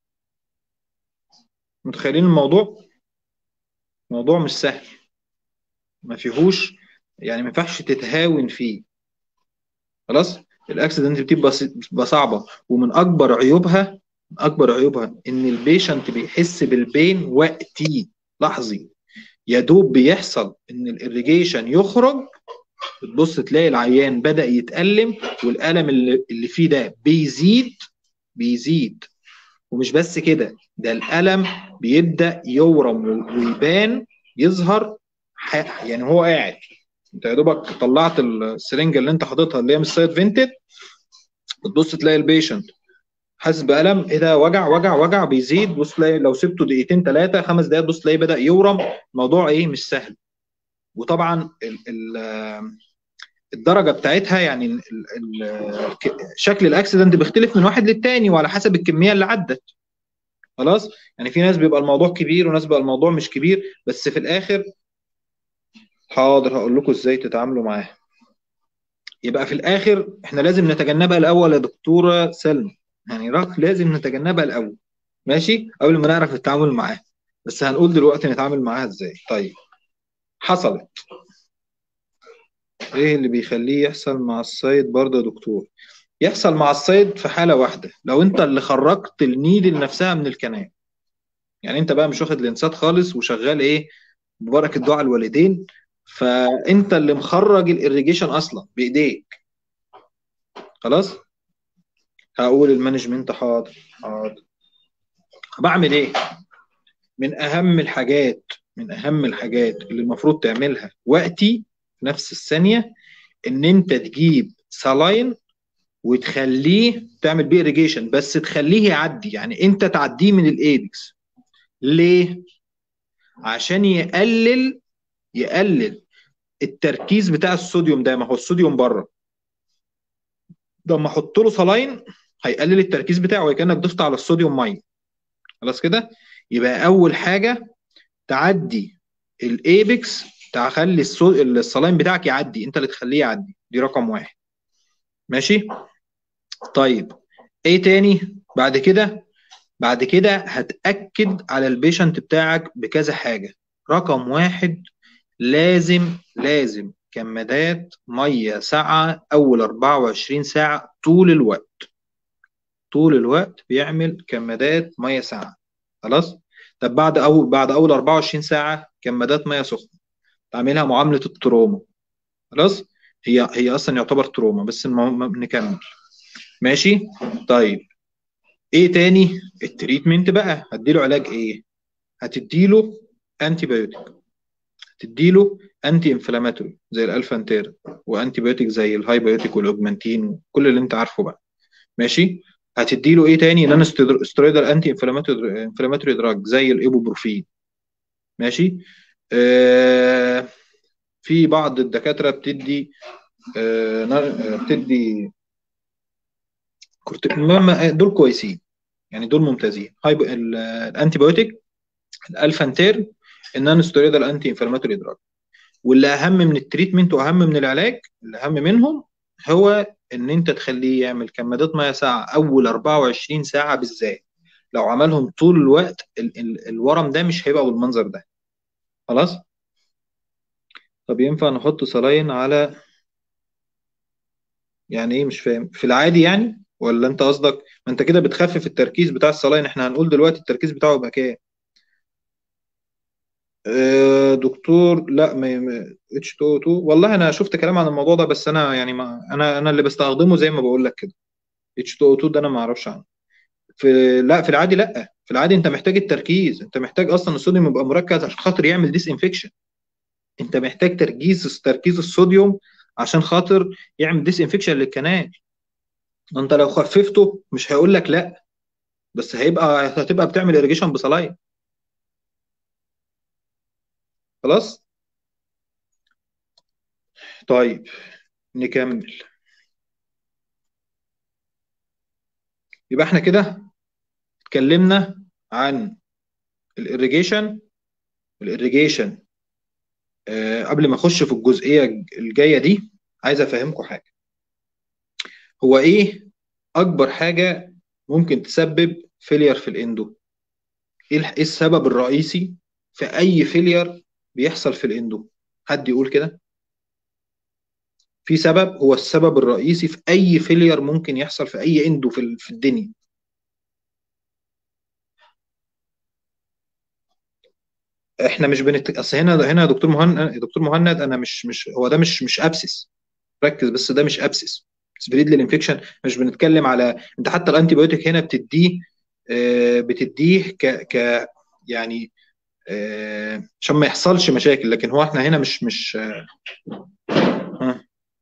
متخيلين الموضوع موضوع مش سهل ما فيهوش يعني ما ينفعش تتهاون فيه خلاص الاكسيدنت بتبقى صعبه ومن اكبر عيوبها اكبر عيوبها ان البيشنت بيحس بالبين وقتي لحظي يا دوب بيحصل ان الاريجيشن يخرج بتبص تلاقي العيان بدا يتالم والالم اللي, اللي فيه ده بيزيد بيزيد ومش بس كده ده الالم بيبدا يورم ويبان يظهر يعني هو قاعد انت يا دوبك طلعت السرنجه اللي انت حاططها اللي هي مش سايد فينتد بتبص تلاقي البيشنت حاسس بالم ايه ده وجع وجع وجع بيزيد بص تلاقي لو سبته دقيقتين ثلاثه خمس دقائق بص تلاقيه بدا يورم الموضوع ايه مش سهل وطبعا ال ال الدرجه بتاعتها يعني ال ال شكل الاكسيدنت بيختلف من واحد للتاني وعلى حسب الكميه اللي عدت خلاص يعني في ناس بيبقى الموضوع كبير وناس بيبقى الموضوع مش كبير بس في الاخر حاضر هقول لكم ازاي تتعاملوا معاه يبقى في الاخر احنا لازم نتجنبها الاول يا دكتوره سلمى يعني لازم نتجنبها الاول ماشي قبل ما نعرف التعامل معاها بس هنقول دلوقتي نتعامل معاها ازاي طيب حصلت ايه اللي بيخليه يحصل مع الصيد برضه يا دكتور يحصل مع الصيد في حالة واحدة لو انت اللي خرجت النيدل نفسها من الكنال يعني انت بقى مش واخد لنسات خالص وشغال ايه ببركة دعاء الوالدين فانت اللي مخرج الاريجيشن اصلا بايديك خلاص هقول المانجمنت حاضر حاضر بعمل ايه من اهم الحاجات من اهم الحاجات اللي المفروض تعملها وقتي في نفس الثانيه ان انت تجيب سلاين وتخليه تعمل بيه irrigation بس تخليه يعدي يعني انت تعديه من الايبكس ليه عشان يقلل يقلل التركيز بتاع الصوديوم ده ما هو الصوديوم بره لما احط له سلاين هيقلل التركيز بتاعه كانك ضفت على الصوديوم ميه خلاص كده يبقى اول حاجه تعدي الايبكس تخلي السلاين بتاعك يعدي انت اللي تخليه يعدي دي رقم واحد ماشي طيب ايه تاني بعد كده بعد كده هتاكد على البيشنت بتاعك بكذا حاجه رقم واحد لازم لازم كمادات ميه ساقعه اول 24 ساعه طول الوقت طول الوقت بيعمل كمادات ميه ساقعه خلاص طب بعد اول بعد اول 24 ساعه كمادات ميه سخنه تعملها معامله التروما خلاص هي هي اصلا يعتبر تروما بس نكمل ماشي طيب ايه تاني التريتمنت بقى هتديله علاج ايه هتديله انتي بايوتيك هتديله انتي انفلاماتوري زي الالفانتير وانتي بايوتيك زي الهاي بايوتيك والاوجمانتين وكل اللي انت عارفه بقى ماشي هتدي له ايه تاني نون سترويدال انتي انفلاماتوري دراج زي الايبوبروفين ماشي آه في بعض الدكاتره بتدي آه بتدي دول كويسين يعني دول ممتازين هاي الانتي بايوتيك الالفانتير النون ستيرويدال انتي انفلاماتوري دراج واللي اهم من التريتمنت واهم من العلاج اللي اهم منهم هو ان انت تخليه يعمل كمادات ميه ساعه اول 24 ساعه بالذات لو عملهم طول الوقت ال ال الورم ده مش هيبقى بالمنظر ده خلاص طب ينفع نحط صلاين على يعني ايه مش فاهم في العادي يعني ولا انت قصدك ما انت كده بتخفف التركيز بتاع الصلاين احنا هنقول دلوقتي التركيز بتاعه يبقى كام آه، دكتور لا ما اتش 2 2 والله انا شفت كلام عن الموضوع ده بس انا يعني ما انا انا اللي بستخدمه زي ما بقول لك كده اتش 2 2 ده انا ما اعرفش عنه في لا في العادي لا في العادي انت محتاج التركيز انت محتاج اصلا الصوديوم يبقى مركز عشان خاطر يعمل ديس انفكشن انت محتاج تركيز تركيز الصوديوم عشان خاطر يعمل ديس انفكشن للكنال انت لو خففته مش هيقول لك لا بس هيبقى هتبقى بتعمل اريجيشن بصلاين خلاص طيب نكمل يبقى احنا كده اتكلمنا عن الاريجيشن الاريجيشن أه قبل ما اخش في الجزئيه الجايه دي عايز افهمكم حاجه هو ايه اكبر حاجه ممكن تسبب فيلير في الاندو ايه السبب الرئيسي في اي فيلير بيحصل في الاندو حد يقول كده في سبب هو السبب الرئيسي في اي فيلير ممكن يحصل في اي اندو في في الدنيا احنا مش بنت اصل هنا هنا يا دكتور مهند دكتور مهند انا مش مش هو ده مش مش ابسس ركز بس ده مش ابسس سبريد للانفكشن مش بنتكلم على انت حتى الانتي بايوتيك هنا بتديه آه بتديه ك ك يعني آه عشان ما يحصلش مشاكل لكن هو احنا هنا مش مش آه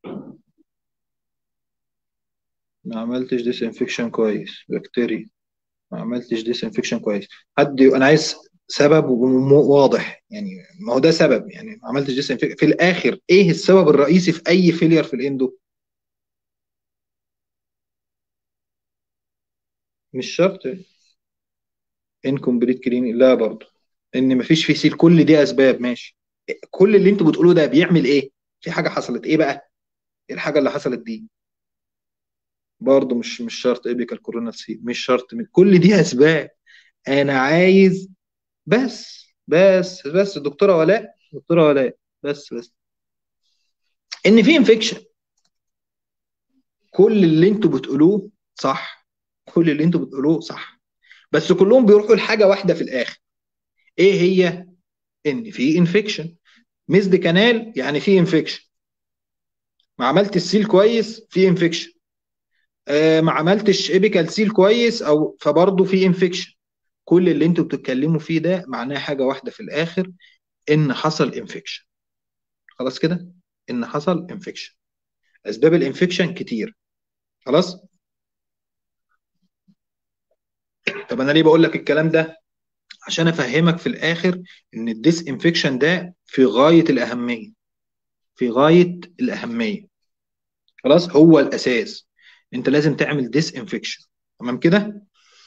ما عملتش ديس انفكشن كويس بكتيريا ما عملتش ديس انفكشن كويس حد انا عايز سبب واضح يعني ما هو ده سبب يعني ما عملتش ديس في الاخر ايه السبب الرئيسي في اي فيلير في الاندو مش شرط انكمبليت كلينيك لا برضه ان مفيش في سيل كل دي اسباب ماشي كل اللي انتوا بتقولوه ده بيعمل ايه في حاجه حصلت ايه بقى ايه الحاجه اللي حصلت دي برضه مش مش شرط ايبيكال كورونا سي مش شرط كل دي اسباب انا عايز بس بس بس دكتوره ولاء دكتوره ولاء بس بس ان في انفكشن كل اللي انتوا بتقولوه صح كل اللي انتوا بتقولوه صح بس كلهم بيروحوا لحاجه واحده في الاخر ايه هي ان في انفكشن مزد كانال يعني في انفكشن ما عملت السيل كويس في انفكشن آه ما عملتش ايبيكال سيل كويس او فبرضه في انفكشن كل اللي انتوا بتتكلموا فيه ده معناه حاجه واحده في الاخر ان حصل انفكشن خلاص كده ان حصل انفكشن اسباب الانفكشن كتير خلاص طب انا ليه بقول لك الكلام ده عشان افهمك في الاخر ان الديس انفكشن ده في غايه الاهميه في غايه الاهميه خلاص هو الاساس انت لازم تعمل ديس انفكشن تمام كده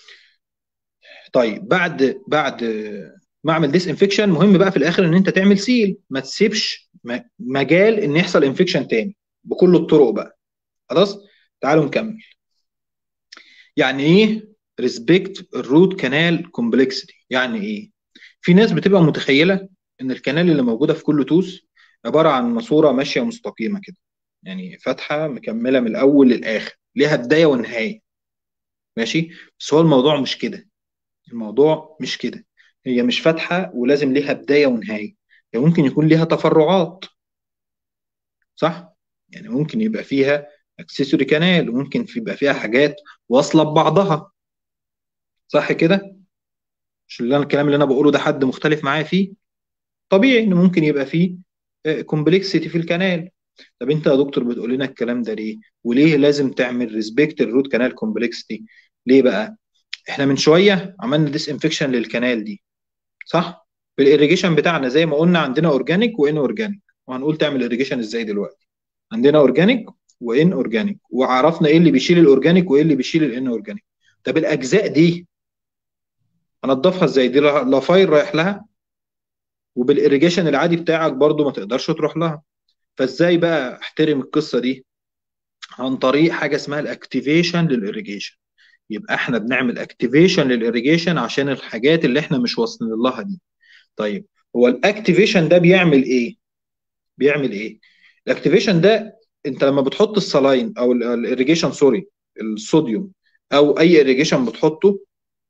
طيب بعد بعد ما اعمل ديس انفكشن مهم بقى في الاخر ان انت تعمل سيل ما تسيبش مجال ان يحصل انفكشن تاني بكل الطرق بقى خلاص تعالوا نكمل يعني ايه ريسبكت الروت كانال كومبلكسيتي يعني ايه في ناس بتبقى متخيله ان الكنال اللي موجوده في كل توس عباره عن ماسوره ماشيه مستقيمه كده يعني فتحه مكمله من الاول للاخر ليها بدايه ونهايه ماشي بس هو الموضوع مش كده الموضوع مش كده هي مش فاتحه ولازم ليها بدايه ونهايه هي ممكن يكون ليها تفرعات صح يعني ممكن يبقى فيها اكسسوري كانال وممكن يبقى فيها حاجات واصله ببعضها صح كده مش اللي انا الكلام اللي انا بقوله ده حد مختلف معايا فيه طبيعي ان ممكن يبقى فيه كومبلكسيتي في الكنال طب انت يا دكتور بتقول لنا الكلام ده ليه وليه لازم تعمل ريسبكت الروت كانال كومبلكسيتي ليه بقى احنا من شويه عملنا ديس انفكشن للكنال دي صح بالإيريجيشن بتاعنا زي ما قلنا عندنا اورجانيك وان اورجانيك وهنقول تعمل إيريجيشن ازاي دلوقتي عندنا اورجانيك وان اورجانيك وعرفنا ايه اللي بيشيل الاورجانيك وايه اللي بيشيل الان اورجانيك طب الاجزاء دي هنضفها ازاي دي لا فايل رايح لها وبالإيريجيشن العادي بتاعك برضو ما تقدرش تروح لها فازاي بقى احترم القصه دي عن طريق حاجه اسمها الاكتيفيشن للإيريجيشن يبقى احنا بنعمل اكتيفيشن للإيريجيشن عشان الحاجات اللي احنا مش واصلين لها دي طيب هو الاكتيفيشن ده بيعمل ايه بيعمل ايه الاكتيفيشن ده انت لما بتحط الصلاين او الاريجيشن سوري الصوديوم او اي اريجيشن بتحطه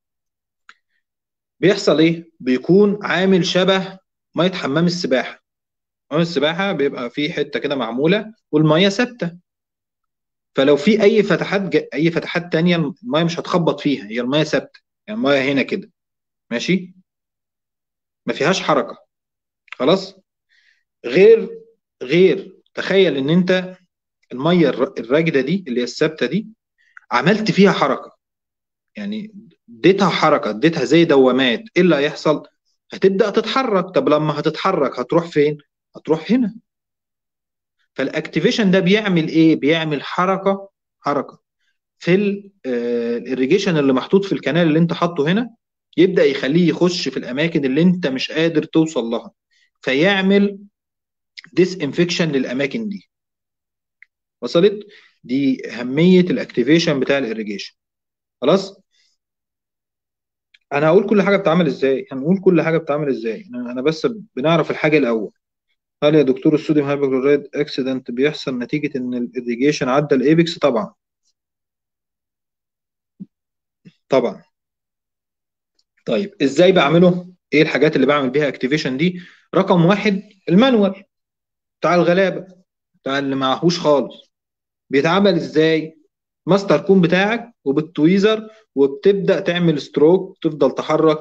بيحصل ايه بيكون عامل شبه ميه حمام السباحه حمام السباحه بيبقى فيه حته كده معموله والميه ثابته فلو في اي فتحات ج... اي فتحات تانية الميه مش هتخبط فيها هي الميه ثابته يعني الميه هنا كده ماشي ما فيهاش حركه خلاص غير غير تخيل ان انت الميه الراكده دي اللي هي الثابته دي عملت فيها حركه يعني اديتها حركه اديتها زي دوامات ايه اللي هيحصل هتبدا تتحرك طب لما هتتحرك هتروح فين هتروح هنا فالاكتيفيشن ده بيعمل ايه بيعمل حركه حركه في الاريجيشن اللي محطوط في الكنال اللي انت حاطه هنا يبدا يخليه يخش في الاماكن اللي انت مش قادر توصل لها فيعمل ديس انفكشن للاماكن دي وصلت دي اهميه الاكتيفيشن بتاع الاريجيشن خلاص انا هقول كل حاجه بتعمل ازاي هنقول كل حاجه بتعمل ازاي انا بس بنعرف الحاجه الاول هل يا دكتور الصوديوم هايبوكلورايد اكسيدنت بيحصل نتيجه ان الاريجيشن عدى الايبكس طبعا طبعا طيب ازاي بعمله ايه الحاجات اللي بعمل بيها اكتيفيشن دي رقم واحد المانوال بتاع الغلابه بتاع اللي معهوش خالص بيتعمل ازاي ماستر كون بتاعك وبالتويزر وبتبدا تعمل ستروك تفضل تحرك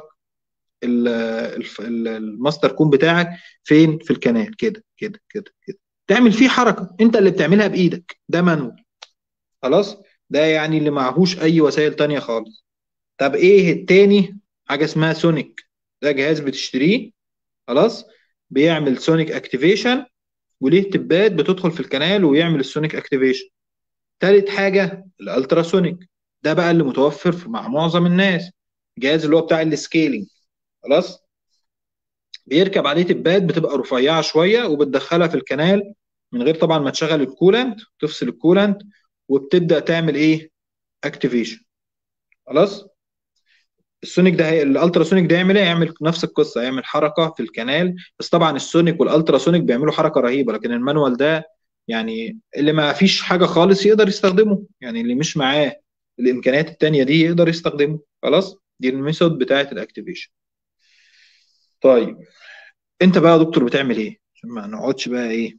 الماستر كون بتاعك فين في الكنال كده كده كده كده تعمل فيه حركه انت اللي بتعملها بايدك ده مانوال خلاص ده يعني اللي معهوش اي وسائل تانية خالص طب ايه التاني حاجه اسمها سونيك ده جهاز بتشتريه خلاص بيعمل سونيك اكتيفيشن وليه تبات بتدخل في الكنال ويعمل السونيك اكتيفيشن تالت حاجه الالتراسونيك ده بقى اللي متوفر مع معظم الناس الجهاز اللي هو بتاع السكيلينج خلاص بيركب عليه تبات بتبقى رفيعه شويه وبتدخلها في الكنال من غير طبعا ما تشغل الكولانت تفصل الكولانت وبتبدا تعمل ايه اكتيفيشن خلاص السونيك ده هي... الالتراسونيك ده يعمل ايه يعمل نفس القصه يعمل حركه في الكنال بس طبعا السونيك والالتراسونيك بيعملوا حركه رهيبه لكن المانوال ده يعني اللي ما فيش حاجه خالص يقدر يستخدمه يعني اللي مش معاه الامكانيات التانية دي يقدر يستخدمه خلاص دي الميثود بتاعه الاكتيفيشن طيب انت بقى يا دكتور بتعمل ايه عشان ما نقعدش بقى ايه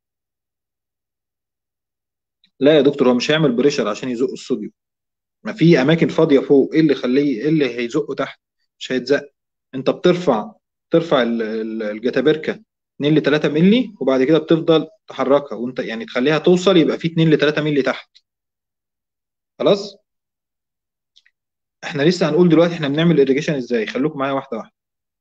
لا يا دكتور هو مش هيعمل بريشر عشان يزق الصوديوم ما في اماكن فاضيه فوق ايه اللي يخليه ايه اللي هيزقه تحت مش هيتزق انت بترفع ترفع الجتابركه 2 ل 3 مللي وبعد كده بتفضل تحركها وانت يعني تخليها توصل يبقى في 2 ل 3 مللي تحت خلاص احنا لسه هنقول دلوقتي احنا بنعمل irrigation ازاي خلوكم معايا واحده واحده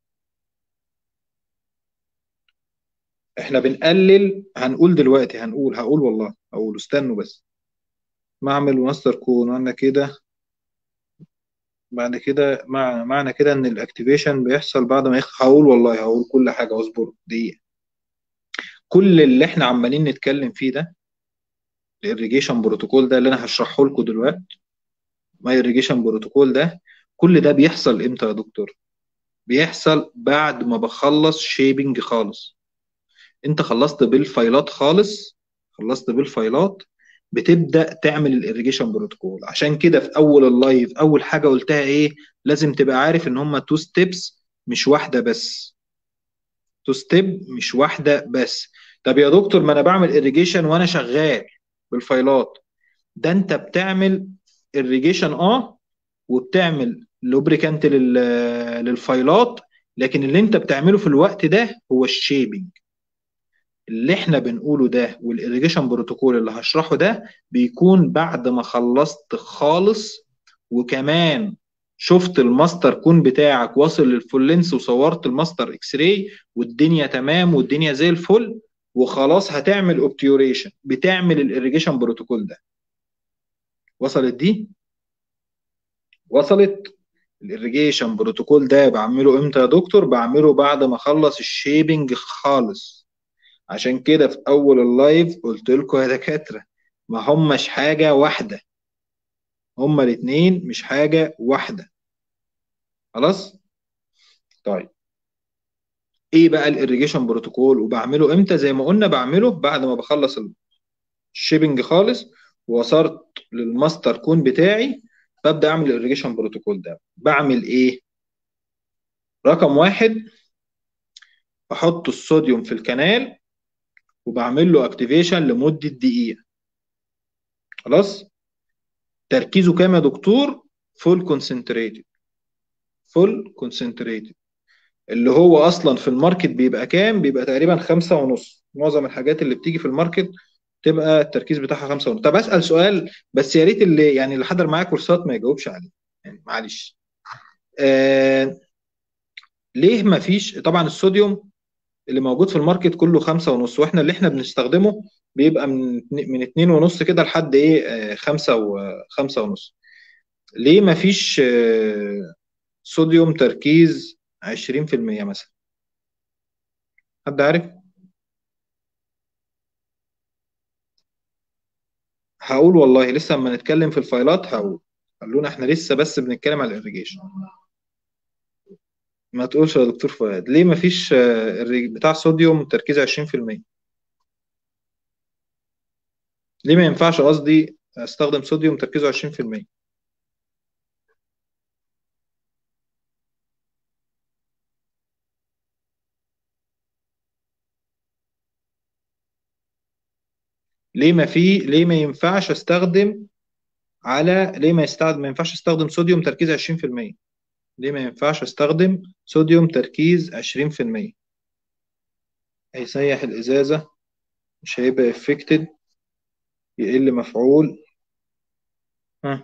احنا بنقلل هنقول دلوقتي هنقول هقول والله هقول استنوا بس معمل وماستر كون وعندنا كده بعد كده مع معنى كده ان الاكتيفيشن بيحصل بعد ما يخ... هقول والله هقول كل حاجه اصبر دقيقه كل اللي احنا عمالين نتكلم فيه ده الاريجيشن بروتوكول ده اللي انا هشرحه لكم دلوقتي ما irrigation بروتوكول ده كل ده بيحصل امتى يا دكتور بيحصل بعد ما بخلص شيبنج خالص انت خلصت بالفايلات خالص خلصت بالفايلات بتبدا تعمل الاريجيشن بروتوكول عشان كده في اول اللايف اول حاجه قلتها ايه لازم تبقى عارف ان هم تو ستيبس مش واحده بس تو ستيب مش واحده بس طب يا دكتور ما انا بعمل اريجيشن وانا شغال بالفايلات ده انت بتعمل اريجيشن اه وبتعمل لوبريكانت للفايلات لكن اللي انت بتعمله في الوقت ده هو الشيبنج اللي احنا بنقوله ده والاريجيشن بروتوكول اللي هشرحه ده بيكون بعد ما خلصت خالص وكمان شفت الماستر كون بتاعك واصل للفول لينس وصورت الماستر اكس راي والدنيا تمام والدنيا زي الفل وخلاص هتعمل اوبتيوريشن بتعمل الاريجيشن بروتوكول ده وصلت دي وصلت الاريجيشن بروتوكول ده بعمله امتى يا دكتور بعمله بعد ما اخلص الشيبنج خالص عشان كده في اول اللايف قلت لكم يا دكاتره ما همش حاجه واحده هما الاتنين مش حاجه واحده خلاص طيب ايه بقى الاريجيشن بروتوكول وبعمله امتى زي ما قلنا بعمله بعد ما بخلص الشيبنج خالص ووصلت للماستر كون بتاعي ببدا اعمل الاريجيشن بروتوكول ده بعمل ايه رقم واحد بحط الصوديوم في الكنال وبعمل له اكتيفيشن لمده دقيقه خلاص تركيزه كام يا دكتور فول كونسنتريتد فول كونسنتريتد اللي هو اصلا في الماركت بيبقى كام بيبقى تقريبا خمسة ونص معظم الحاجات اللي بتيجي في الماركت تبقى التركيز بتاعها خمسة ونص طب اسال سؤال بس يا ريت اللي يعني اللي حضر معايا كورسات ما يجاوبش عليه يعني معلش آه ليه ما فيش طبعا الصوديوم اللي موجود في الماركت كله خمسة ونص واحنا اللي احنا بنستخدمه بيبقى من من اتنين ونص كده لحد ايه آه خمسة وخمسة ونص ليه ما فيش آه صوديوم تركيز 20% مثلا حد عارف هقول والله لسه لما نتكلم في الفايلات هقول خلونا احنا لسه بس بنتكلم على الاريجيشن ما تقولش يا دكتور فؤاد ليه ما فيش بتاع صوديوم تركيز 20% ليه ما ينفعش قصدي استخدم صوديوم تركيزه 20% ليه ما في ليه ما ينفعش استخدم على ليه ما يستخدم ما ينفعش استخدم صوديوم تركيز 20% ليه ما ينفعش استخدم صوديوم تركيز 20% هيسيح الازازه مش هيبقى افكتد يقل مفعول ها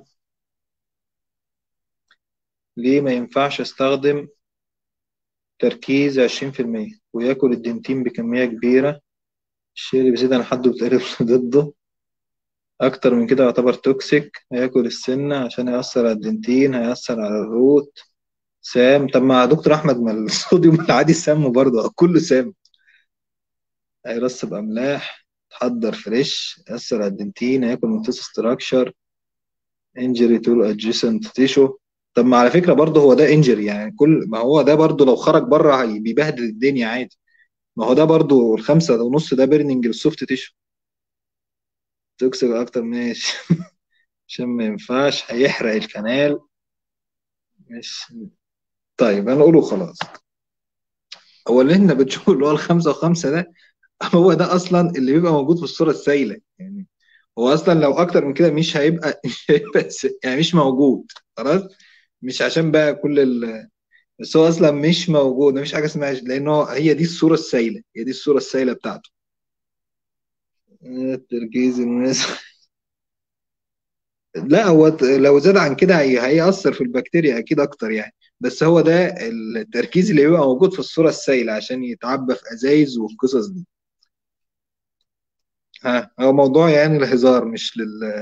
ليه ما ينفعش استخدم تركيز 20% وياكل الدنتين بكمية كبيرة الشيء اللي بيزيد عن حده بتقلب ضده أكتر من كده يعتبر توكسيك هياكل السنة عشان هيأثر على الدنتين هيأثر على الروت سام طب ما دكتور أحمد ما الصوديوم العادي سام برضه كله سام هيرسب أملاح تحضر فريش يأثر على الدنتين هياكل من ستراكشر انجري تو ادجيسنت تيشو طب ما على فكره برضه هو ده انجري يعني كل ما هو ده برضه لو خرج بره بيبهدل الدنيا عادي ما هو ده برضه الخمسة ونص ده بيرنينج للسوفت تيشو توكسيك اكتر ماشي عشان ما ينفعش هيحرق الكنال مش طيب هنقوله خلاص هو اللي احنا بنشوفه اللي هو الخمسة وخمسة ده هو ده اصلا اللي بيبقى موجود في الصورة السائلة يعني هو اصلا لو اكتر من كده مش هيبقى مش هيبقى يعني مش موجود خلاص مش عشان بقى كل ال بس هو اصلا مش موجود مفيش حاجه اسمها لانه هي دي الصوره السائله هي دي الصوره السائله بتاعته التركيز الناس لا هو لو زاد عن كده هي هيأثر في البكتيريا اكيد اكتر يعني بس هو ده التركيز اللي بيبقى موجود في الصوره السائله عشان يتعبى في ازايز والقصص دي ها هو موضوع يعني الهزار مش لل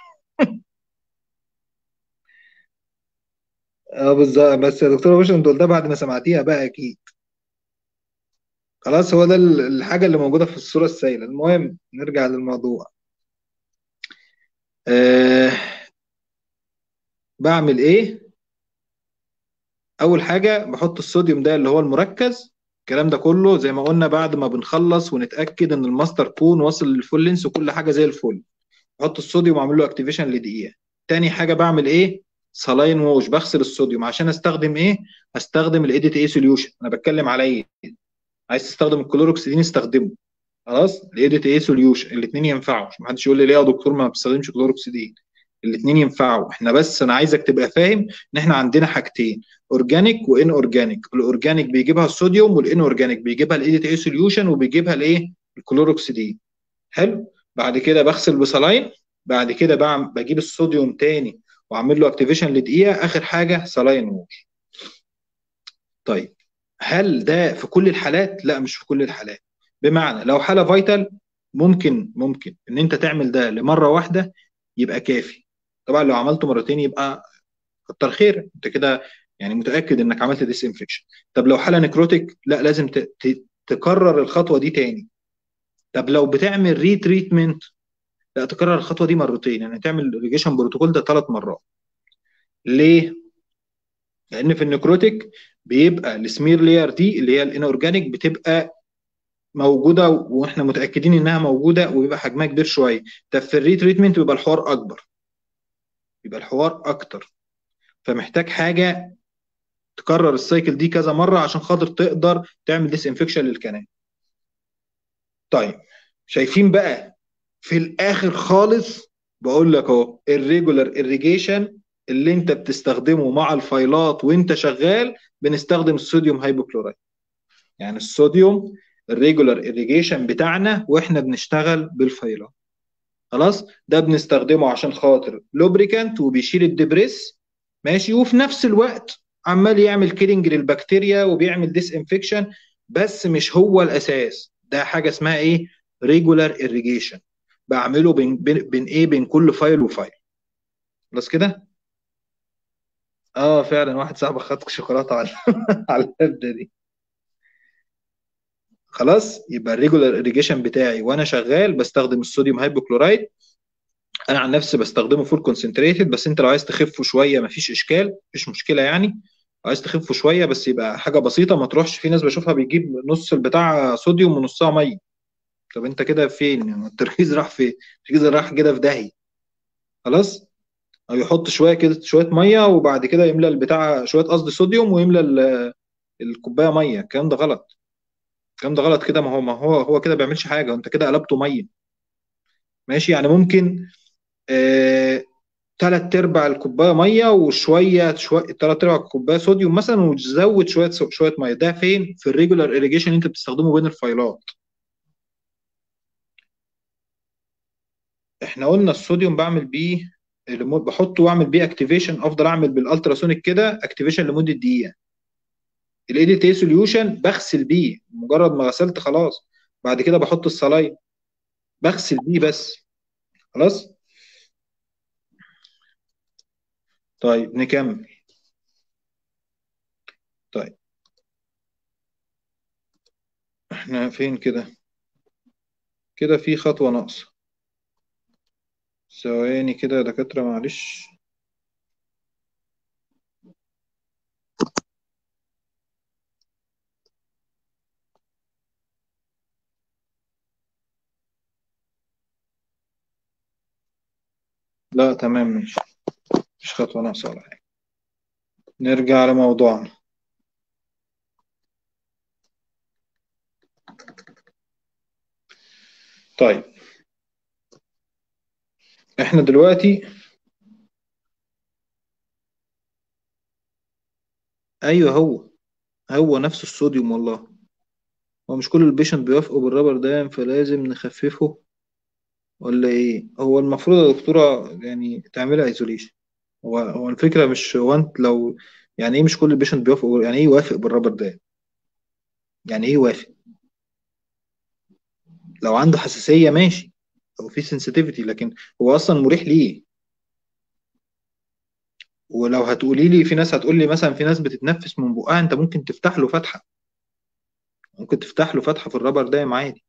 اه بالظبط بس يا دكتوره باشا انت قلتها بعد ما سمعتيها بقى اكيد خلاص هو ده الحاجه اللي موجوده في الصوره السائله المهم نرجع للموضوع أه بعمل ايه اول حاجه بحط الصوديوم ده اللي هو المركز الكلام ده كله زي ما قلنا بعد ما بنخلص ونتاكد ان الماستر كون واصل للفول لينس وكل حاجه زي الفل بحط الصوديوم واعمل له اكتيفيشن لدقيقه تاني حاجه بعمل ايه سلاين ووش بغسل الصوديوم عشان استخدم ايه استخدم الايديت ايه سوليوشن انا بتكلم على ايه عايز تستخدم الكلوروكسيدين استخدمه خلاص الايديت ايه سوليوشن الاثنين ينفعوا ما حدش يقول لي ليه يا دكتور ما بستخدمش كلوروكسيدين الاثنين ينفعوا احنا بس انا عايزك تبقى فاهم ان احنا عندنا حاجتين اورجانيك وان اورجانيك الاورجانيك بيجيبها الصوديوم والان اورجانيك بيجيبها الايديت ايه سوليوشن وبيجيبها الايه الكلوروكسيدين حلو بعد كده بغسل بصلاين بعد كده بجيب الصوديوم تاني واعمل له اكتيفيشن لدقيقه اخر حاجه سلاين ووش طيب هل ده في كل الحالات لا مش في كل الحالات بمعنى لو حاله فايتال ممكن ممكن ان انت تعمل ده لمره واحده يبقى كافي طبعا لو عملته مرتين يبقى كتر خير انت كده يعني متاكد انك عملت ديس انفكشن طب لو حاله نكروتيك لا لازم ت- ت- تكرر الخطوه دي تاني طب لو بتعمل ري تريتمنت لا تكرر الخطوه دي مرتين يعني تعمل ريجيشن بروتوكول ده ثلاث مرات ليه لان في النكروتيك بيبقى السمير لاير دي اللي هي الانورجانيك بتبقى موجوده واحنا متاكدين انها موجوده وبيبقى حجمها كبير شويه طب في الري تريتمنت بيبقى الحوار اكبر يبقى الحوار اكتر فمحتاج حاجه تكرر السايكل دي كذا مره عشان خاطر تقدر تعمل ديس انفكشن للكنال طيب شايفين بقى في الاخر خالص بقول لك اهو الريجولار irrigation اللي انت بتستخدمه مع الفايلات وانت شغال بنستخدم الصوديوم هايبوكلورايد يعني الصوديوم الريجولار irrigation بتاعنا واحنا بنشتغل بالفايلات خلاص ده بنستخدمه عشان خاطر لوبريكانت وبيشيل الدبريس ماشي وفي نفس الوقت عمال يعمل كيلينج للبكتيريا وبيعمل ديس انفكشن بس مش هو الاساس ده حاجه اسمها ايه ريجولار irrigation بعمله بين بين, بين ايه بين كل فايل وفايل خلاص كده اه فعلا واحد صاحبي خد شوكولاته على على الهبده دي خلاص يبقى الريجولار irrigation بتاعي وانا شغال بستخدم الصوديوم هايبوكلورايد انا عن نفسي بستخدمه فول كونسنتريتد بس انت لو عايز تخفه شويه مفيش اشكال مفيش مشكله يعني لو عايز تخفه شويه بس يبقى حاجه بسيطه ما تروحش في ناس بشوفها بيجيب نص البتاع صوديوم ونصها ميه طب انت كده فين التركيز راح فين التركيز راح كده في داهيه خلاص او يحط شويه كده شويه ميه وبعد كده يملى البتاع شويه قصدي صوديوم ويملى ال- الكوبايه ميه الكلام ده غلط الكلام ده غلط كده ما هو ما هو هو كده بيعملش حاجه وانت كده قلبته ميه ماشي يعني ممكن آه تلات ارباع الكوبايه ميه وشويه شويه تلات ارباع الكوبايه صوديوم مثلا وتزود شويه شويه ميه ده فين في الريجولار irrigation انت بتستخدمه بين الفايلات احنا قلنا الصوديوم بعمل بيه لمد- بحطه واعمل بيه اكتيفيشن افضل اعمل بالالتراسونيك كده اكتيفيشن لمده دقيقه الاي دي تي سوليوشن بغسل بيه مجرد ما غسلت خلاص بعد كده بحط الصلاين بغسل بيه بس خلاص طيب نكمل طيب احنا فين كده كده في خطوة ناقصة ثواني كده يا دكاترة معلش لا تمام ماشي مش خطوة ناقصة ولا حاجة نرجع لموضوعنا طيب احنا دلوقتي ايوه هو هو نفس الصوديوم والله هو مش كل البيشنت بيوافقوا بالرابر دايم فلازم نخففه ولا ايه هو المفروض يا دكتورة يعني تعملها ايزوليشن هو هو الفكرة مش هو انت لو يعني ايه مش كل البيشنت بيوافقوا يعني ايه يوافق بالرابر دايم يعني ايه يوافق لو عنده حساسية ماشي او في سنسيتيفيتي لكن هو اصلا مريح ليه ولو هتقولي لي في ناس هتقول لي مثلا في ناس بتتنفس من بقها انت ممكن تفتح له فتحة ممكن تفتح له فتحة في الرابر دايم عادي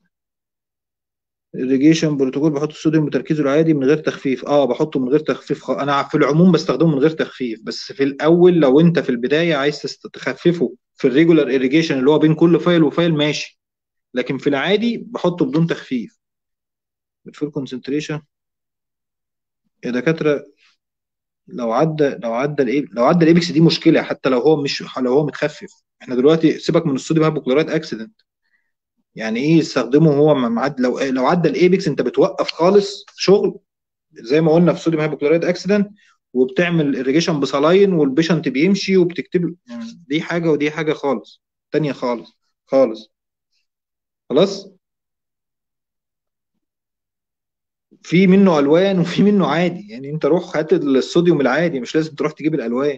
الريجيشن بروتوكول بحط الصوديوم بتركيزه العادي من غير تخفيف اه بحطه من غير تخفيف خ... انا في العموم بستخدمه من غير تخفيف بس في الاول لو انت في البدايه عايز تست- تخففه في الريجولار irrigation اللي هو بين كل فايل وفايل ماشي لكن في العادي بحطه بدون تخفيف الفول كونسنتريشن يا دكاتره لو عدى لو عدى الايه لو عدى الايبكس دي مشكله حتى لو هو مش لو هو متخفف احنا دلوقتي سيبك من الصوديوم هايبوكلورايد اكسيدنت يعني ايه يستخدمه هو معد لو لو عدى الايبكس انت بتوقف خالص شغل زي ما قلنا في صوديوم هايبوكلورايد اكسيدنت وبتعمل irrigation بصلاين والبيشنت بيمشي وبتكتب له. يعني دي حاجه ودي حاجه خالص تانية خالص خالص خلاص في منه الوان وفي منه عادي يعني انت روح هات الصوديوم العادي مش لازم تروح تجيب الالوان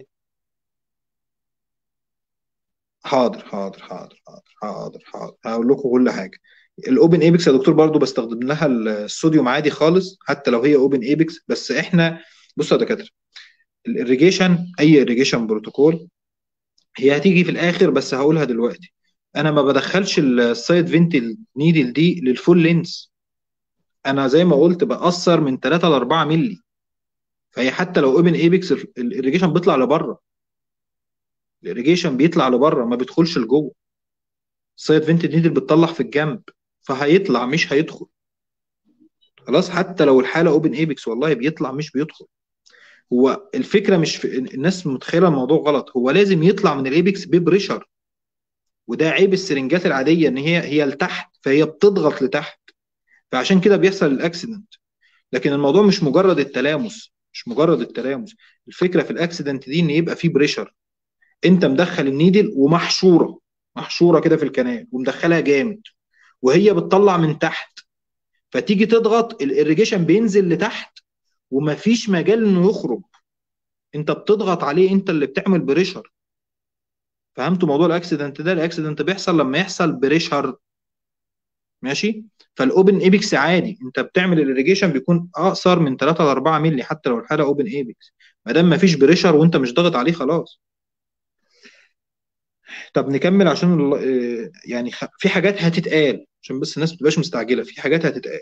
حاضر حاضر حاضر حاضر حاضر حاضر هقول لكم كل حاجه الاوبن ايبكس يا دكتور برضو بستخدم لها الصوديوم عادي خالص حتى لو هي اوبن ايبكس بس احنا بصوا يا دكاتره الاريجيشن اي اريجيشن بروتوكول هي هتيجي في الاخر بس هقولها دلوقتي انا ما بدخلش السايد فينتل نيدل دي للفول لينس انا زي ما قلت بقصر من 3 ل 4 مللي فهي حتى لو اوبن ايبكس الاريجيشن بيطلع لبره الاريجيشن بيطلع لبره ما بيدخلش لجوه السايد فينتل نيدل بتطلع في الجنب فهيطلع مش هيدخل خلاص حتى لو الحاله اوبن ايبكس والله بيطلع مش بيدخل هو الفكره مش في الناس متخيله الموضوع غلط هو لازم يطلع من الايبكس ببريشر وده عيب السرنجات العاديه ان هي هي لتحت فهي بتضغط لتحت فعشان كده بيحصل الاكسيدنت لكن الموضوع مش مجرد التلامس مش مجرد التلامس الفكره في الاكسيدنت دي ان يبقى في بريشر انت مدخل النيدل ومحشوره محشوره كده في الكنال ومدخلها جامد وهي بتطلع من تحت فتيجي تضغط الاريجيشن بينزل لتحت ومفيش مجال انه يخرج انت بتضغط عليه انت اللي بتعمل بريشر فهمتوا موضوع الاكسيدنت ده الاكسيدنت بيحصل لما يحصل بريشر ماشي فالاوبن ايبكس عادي انت بتعمل الاريجيشن بيكون اقصر من 3 ل 4 مللي حتى لو الحاله اوبن ايبكس ما دام مفيش بريشر وانت مش ضاغط عليه خلاص طب نكمل عشان يعني في حاجات هتتقال عشان بس الناس ما تبقاش مستعجله في حاجات هتتقال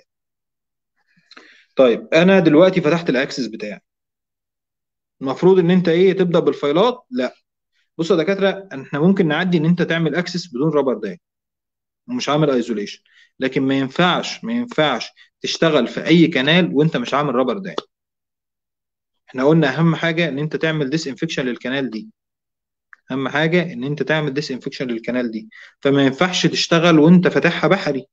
طيب انا دلوقتي فتحت الاكسس بتاعي المفروض ان انت ايه تبدا بالفايلات لا بصوا يا دكاتره احنا ممكن نعدي ان انت تعمل اكسس بدون رابر داي ومش عامل ايزوليشن لكن ما ينفعش ما ينفعش تشتغل في اي كنال وانت مش عامل رابر داي احنا قلنا اهم حاجه ان انت تعمل ديس انفكشن للكنال دي اهم حاجه ان انت تعمل ديس انفكشن للكنال دي فما ينفعش تشتغل وانت فاتحها بحري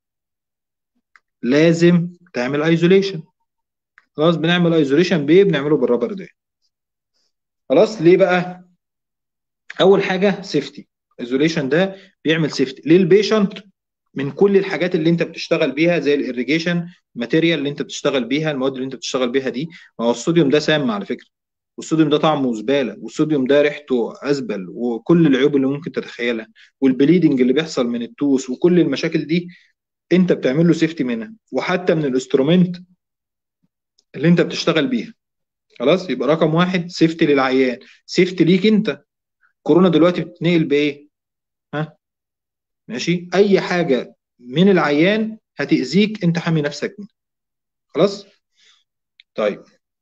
لازم تعمل ايزوليشن خلاص بنعمل ايزوليشن بايه بنعمله بالرابر ده خلاص ليه بقى اول حاجه سيفتي ايزوليشن ده بيعمل سيفتي للبيشنت من كل الحاجات اللي انت بتشتغل بيها زي الاريجيشن ماتيريال اللي انت بتشتغل بيها المواد اللي انت بتشتغل بيها دي ما هو الصوديوم ده سام على فكره والصوديوم ده طعمه زباله والصوديوم ده ريحته ازبل وكل العيوب اللي ممكن تتخيلها والبليدنج اللي بيحصل من التوس وكل المشاكل دي انت بتعمل له سيفتي منها وحتى من الانسترومنت اللي انت بتشتغل بيها خلاص يبقى رقم واحد سيفتي للعيان سيفتي ليك انت كورونا دلوقتي بتتنقل بايه ها ماشي اي حاجه من العيان هتاذيك انت حامي نفسك منها خلاص طيب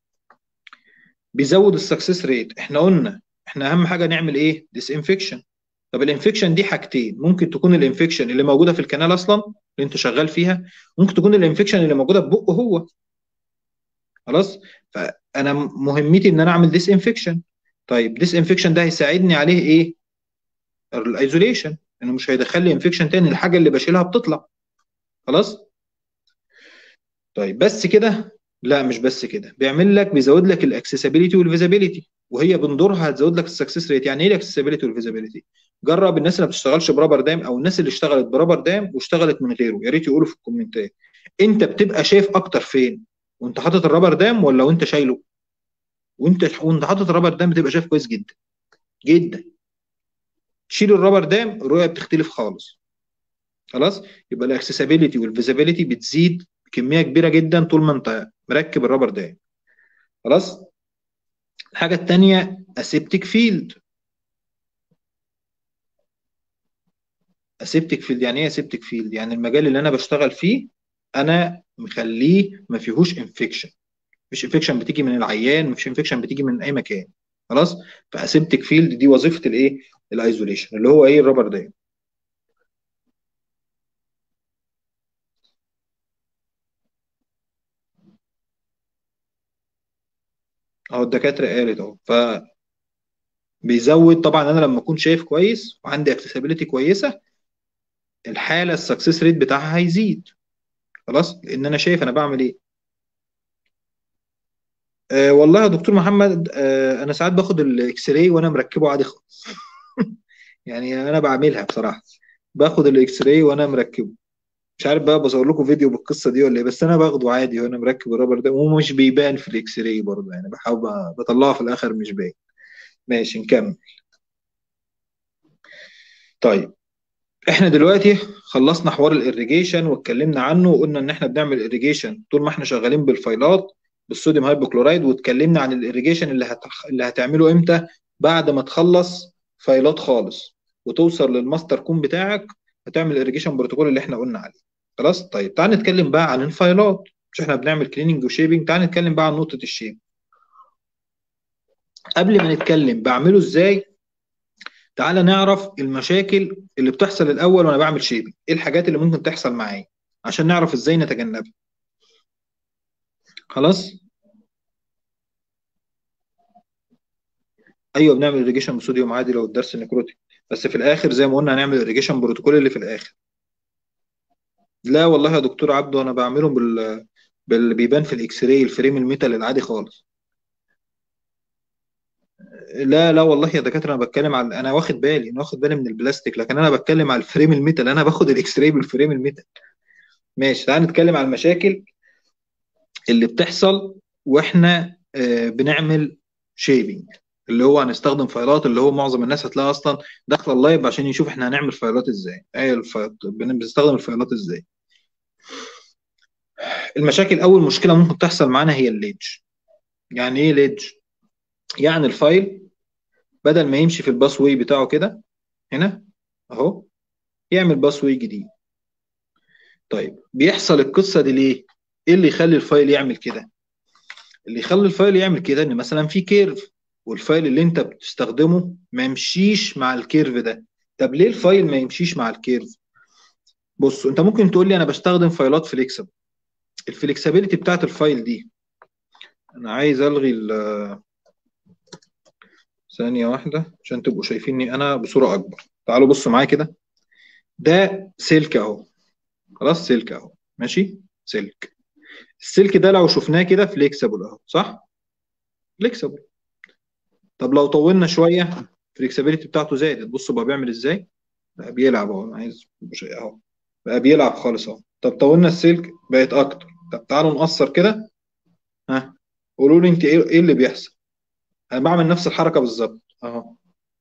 بيزود السكسس ريت احنا قلنا احنا اهم حاجه نعمل ايه ديس انفكشن طب الانفكشن دي حاجتين ممكن تكون الانفكشن اللي موجوده في الكنال اصلا اللي انت شغال فيها ممكن تكون الانفكشن اللي موجوده في بقه هو خلاص فانا مهمتي ان انا اعمل ديس انفكشن طيب ديس انفكشن ده هيساعدني عليه ايه الايزوليشن انه مش هيدخل لي انفكشن تاني الحاجه اللي بشيلها بتطلع خلاص طيب بس كده لا مش بس كده بيعمل لك بيزود لك الاكسسبيليتي والفيزابيليتي وهي بندورها هتزود لك السكسس ريت يعني ايه الاكسسبيليتي والفيزابيليتي جرب الناس اللي ما بتشتغلش برابر دام او الناس اللي اشتغلت برابر دام واشتغلت من غيره يا ريت يقولوا في الكومنتات انت بتبقى شايف اكتر فين وانت حاطط الرابر دام ولا وانت شايله وانت وانت حاطط الرابر دام بتبقى شايف كويس جدا جدا شيل الرابر دام الرؤيه بتختلف خالص خلاص يبقى الاكسسبيليتي والفيزابيليتي بتزيد بكميه كبيره جدا طول ما انت مركب الرابر دام خلاص الحاجه الثانيه اسيبتك فيلد اسيبتك فيلد يعني ايه اسيبتك فيلد يعني المجال اللي انا بشتغل فيه انا مخليه ما فيهوش انفكشن مفيش انفكشن بتيجي من العيان مفيش انفكشن بتيجي من اي مكان خلاص فاسيبتك فيلد دي وظيفه الايه الايزوليشن اللي هو ايه الرابر دايم اهو الدكاتره قالت اهو ف بيزود طبعا انا لما اكون شايف كويس وعندي اكسسبيليتي كويسه الحاله السكسس ريت بتاعها هيزيد خلاص لان انا شايف انا بعمل ايه أه والله يا دكتور محمد أه انا ساعات باخد الاكس راي وانا مركبه عادي خالص يعني انا بعملها بصراحه باخد الاكس راي وانا مركبه مش عارف بقى بصور لكم فيديو بالقصه دي ولا ايه بس انا باخده عادي وانا مركب الرابر ده ومش بيبان في الاكس راي برضه يعني بحاول بطلعه في الاخر مش باين ماشي نكمل طيب احنا دلوقتي خلصنا حوار الاريجيشن واتكلمنا عنه وقلنا ان احنا بنعمل اريجيشن طول ما احنا شغالين بالفايلات بالصوديوم هايبوكلورايد واتكلمنا عن الاريجيشن اللي هت... اللي هتعمله امتى بعد ما تخلص فايلات خالص وتوصل للماستر كون بتاعك هتعمل الاريجيشن بروتوكول اللي احنا قلنا عليه خلاص طيب تعال نتكلم بقى عن الفايلات مش احنا بنعمل كليننج وشيبنج تعال نتكلم بقى عن نقطه الشيب قبل ما نتكلم بعمله ازاي تعالى نعرف المشاكل اللي بتحصل الاول وانا بعمل شيبنج ايه الحاجات اللي ممكن تحصل معايا عشان نعرف ازاي نتجنبها خلاص ايوه بنعمل اريجيشن بصوديوم عادي لو الدرس نكروتيك بس في الاخر زي ما قلنا هنعمل اريجيشن بروتوكول اللي في الاخر لا والله يا دكتور عبده انا بعملهم بال باللي بيبان في الاكس راي الفريم الميتال العادي خالص لا لا والله يا دكاتره انا بتكلم على انا واخد بالي انا واخد بالي من البلاستيك لكن انا بتكلم على الفريم الميتال انا باخد الاكس راي بالفريم الميتال ماشي تعال نتكلم على المشاكل اللي بتحصل واحنا آه، بنعمل شيبنج اللي هو هنستخدم فايلات اللي هو معظم الناس هتلاقي اصلا داخله اللايف عشان يشوف احنا هنعمل فايلات ازاي ايه الف... بنستخدم الفايلات ازاي المشاكل اول مشكله ممكن تحصل معانا هي الليدج يعني ايه ليدج يعني الفايل بدل ما يمشي في الباس واي بتاعه كده هنا اهو يعمل باس واي جديد طيب بيحصل القصه دي ليه ايه اللي يخلي الفايل يعمل كده اللي يخلي الفايل يعمل كده ان مثلا في كيرف والفايل اللي انت بتستخدمه ما يمشيش مع الكيرف ده طب ليه الفايل ما يمشيش مع الكيرف بص انت ممكن تقول لي انا بستخدم فايلات فليكسبل الفليكسبيليتي بتاعت الفايل دي انا عايز الغي ثانية واحدة عشان تبقوا شايفيني انا بصورة اكبر تعالوا بصوا معايا كده ده سلك اهو خلاص سلك اهو ماشي سلك السلك ده لو شفناه كده فليكسبل اهو صح فليكسبل طب لو طولنا شويه الفليكسبيليتي بتاعته زادت بصوا بقى بيعمل ازاي بقى بيلعب اهو انا عايز اهو بقى بيلعب خالص اهو طب طولنا السلك بقت اكتر طب تعالوا نقصر كده ها قولوا لي انت ايه, إيه اللي بيحصل انا بعمل نفس الحركه بالظبط اهو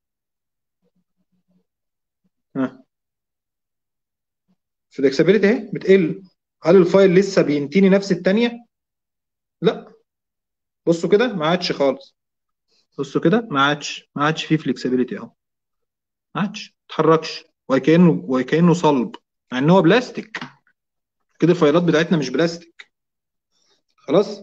ها فليكسبيليتي اهي بتقل هل الفايل لسه بينتيني نفس الثانيه لا بصوا كده ما عادش خالص بصوا كده ما عادش ما عادش فيه فليكسبيليتي اهو ما عادش ما اتحركش وكانه وكانه صلب مع ان هو بلاستيك كده الفايلات بتاعتنا مش بلاستيك خلاص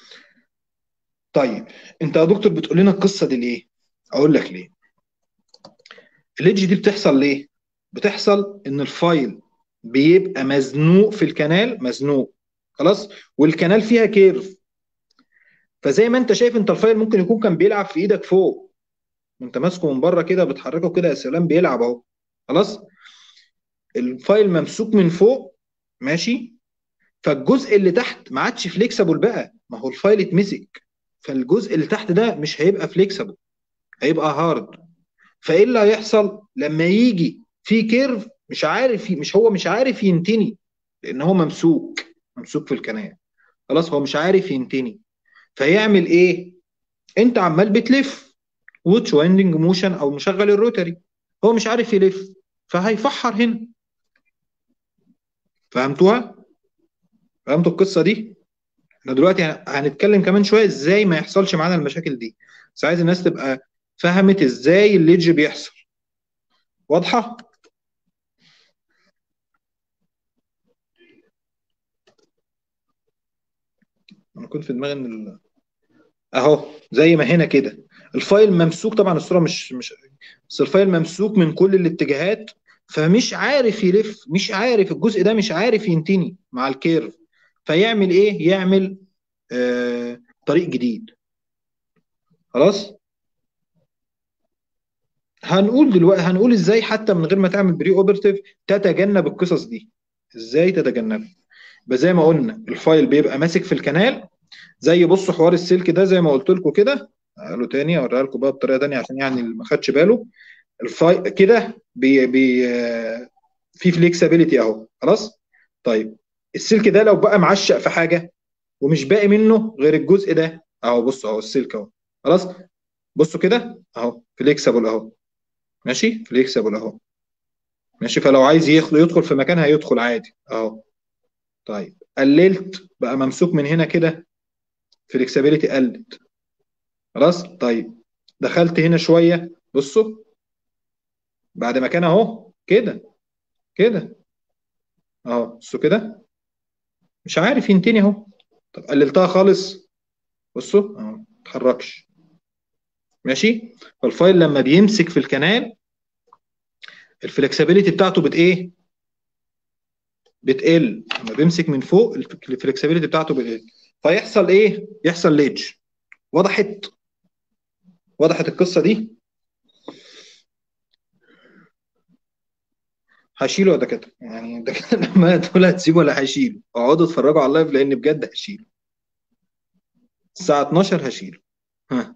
طيب انت يا دكتور بتقول لنا القصه دي ليه اقول لك ليه الايدج دي بتحصل ليه بتحصل ان الفايل بيبقى مزنوق في الكنال مزنوق خلاص والكنال فيها كيرف فزي ما انت شايف انت الفايل ممكن يكون كان بيلعب في ايدك فوق وانت ماسكه من بره كده بتحركه كده يا سلام بيلعب اهو خلاص الفايل ممسوك من فوق ماشي فالجزء اللي تحت ما عادش فليكسبل بقى ما هو الفايل اتمسك فالجزء اللي تحت ده مش هيبقى فليكسبل هيبقى هارد فايه اللي هيحصل لما يجي في كيرف مش عارف مش هو مش عارف ينتني لان هو ممسوك ممسوك في الكنال خلاص هو مش عارف ينتني فيعمل ايه انت عمال بتلف ووتش وايندنج موشن او مشغل الروتري هو مش عارف يلف فهيفحر هنا فهمتوها فهمتوا القصه دي احنا دلوقتي هنتكلم كمان شويه ازاي ما يحصلش معانا المشاكل دي بس عايز الناس تبقى فهمت ازاي الليدج بيحصل واضحه انا كنت في دماغي ان ال... اهو زي ما هنا كده الفايل ممسوك طبعا الصوره مش مش بس الفايل ممسوك من كل الاتجاهات فمش عارف يلف مش عارف الجزء ده مش عارف ينتني مع الكيرف فيعمل ايه يعمل آه طريق جديد خلاص هنقول دلوقتي هنقول ازاي حتى من غير ما تعمل بري اوبرتيف تتجنب القصص دي ازاي تتجنبها يبقى زي ما قلنا الفايل بيبقى ماسك في الكنال زي بصوا حوار السلك ده زي ما قلت لكم كده قالوا تاني اوريها لكم بقى بطريقه تانيه عشان يعني اللي ما خدش باله الفايل كده بي بي في فليكسبيليتي اهو خلاص طيب السلك ده لو بقى معشق في حاجه ومش باقي منه غير الجزء ده اهو بصوا اهو السلك اهو خلاص بصوا كده اهو فليكسبل اهو ماشي فليكسبل اهو ماشي فلو عايز يدخل يدخل في مكان هيدخل عادي اهو طيب قللت بقى ممسوك من هنا كده فليكسبيليتي قلت خلاص طيب دخلت هنا شويه بصوا بعد ما كان اهو كده كده اهو بصوا كده مش عارف ينتني اهو طب قللتها خالص بصوا اهو ما اتحركش ماشي فالفايل لما بيمسك في الكنال الفلكسبيليتي بتاعته بت ايه بتقل لما بيمسك من فوق الفلكسبيليتي بتاعته بتقل فيحصل ايه يحصل ليدج وضحت وضحت القصه دي هشيله يا دكاتره يعني الدكاتره لما تقول هتسيبه ولا هشيله اقعدوا اتفرجوا على اللايف لان بجد هشيله الساعه 12 هشيله ها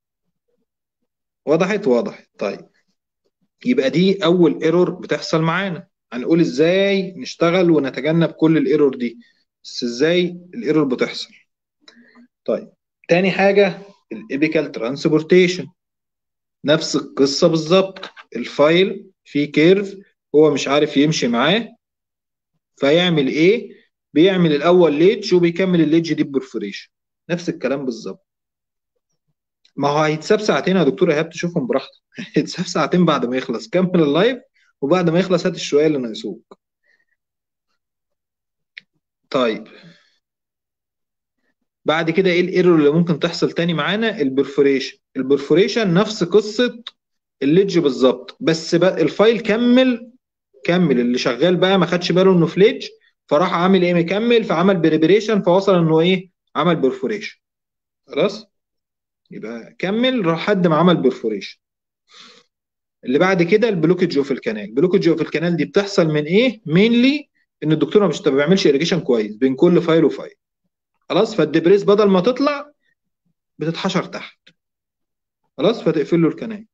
وضحت وضحت طيب يبقى دي اول ايرور بتحصل معانا هنقول ازاي نشتغل ونتجنب كل الايرور دي بس ازاي الايرور بتحصل طيب تاني حاجه الابيكال ترانسبورتيشن نفس القصه بالظبط الفايل فيه كيرف هو مش عارف يمشي معاه فيعمل ايه بيعمل الاول ليدج وبيكمل الليدج دي ببرفوريشن نفس الكلام بالظبط ما هو هيتساب ساعتين يا دكتور ايهاب تشوفهم براحتك هيتساب ساعتين بعد ما يخلص كمل اللايف وبعد ما يخلص هات الشويه اللي ناقصوك طيب بعد كده ايه الايرور اللي ممكن تحصل تاني معانا البرفوريشن البرفوريشن نفس قصه الليدج بالظبط بس بقى الفايل كمل كمل اللي شغال بقى ما خدش باله انه في ليدج فراح عامل ايه مكمل فعمل بريبريشن فوصل انه ايه عمل برفوريشن خلاص يبقى كمل لحد ما عمل برفوريشن اللي بعد كده البلوكج اوف الكنال البلوكج اوف الكنال دي بتحصل من ايه مينلي ان الدكتور مش ما بيعملش اريجيشن كويس بين كل فايل وفايل خلاص فالدبريس بدل ما تطلع بتتحشر تحت خلاص فتقفل له الكنال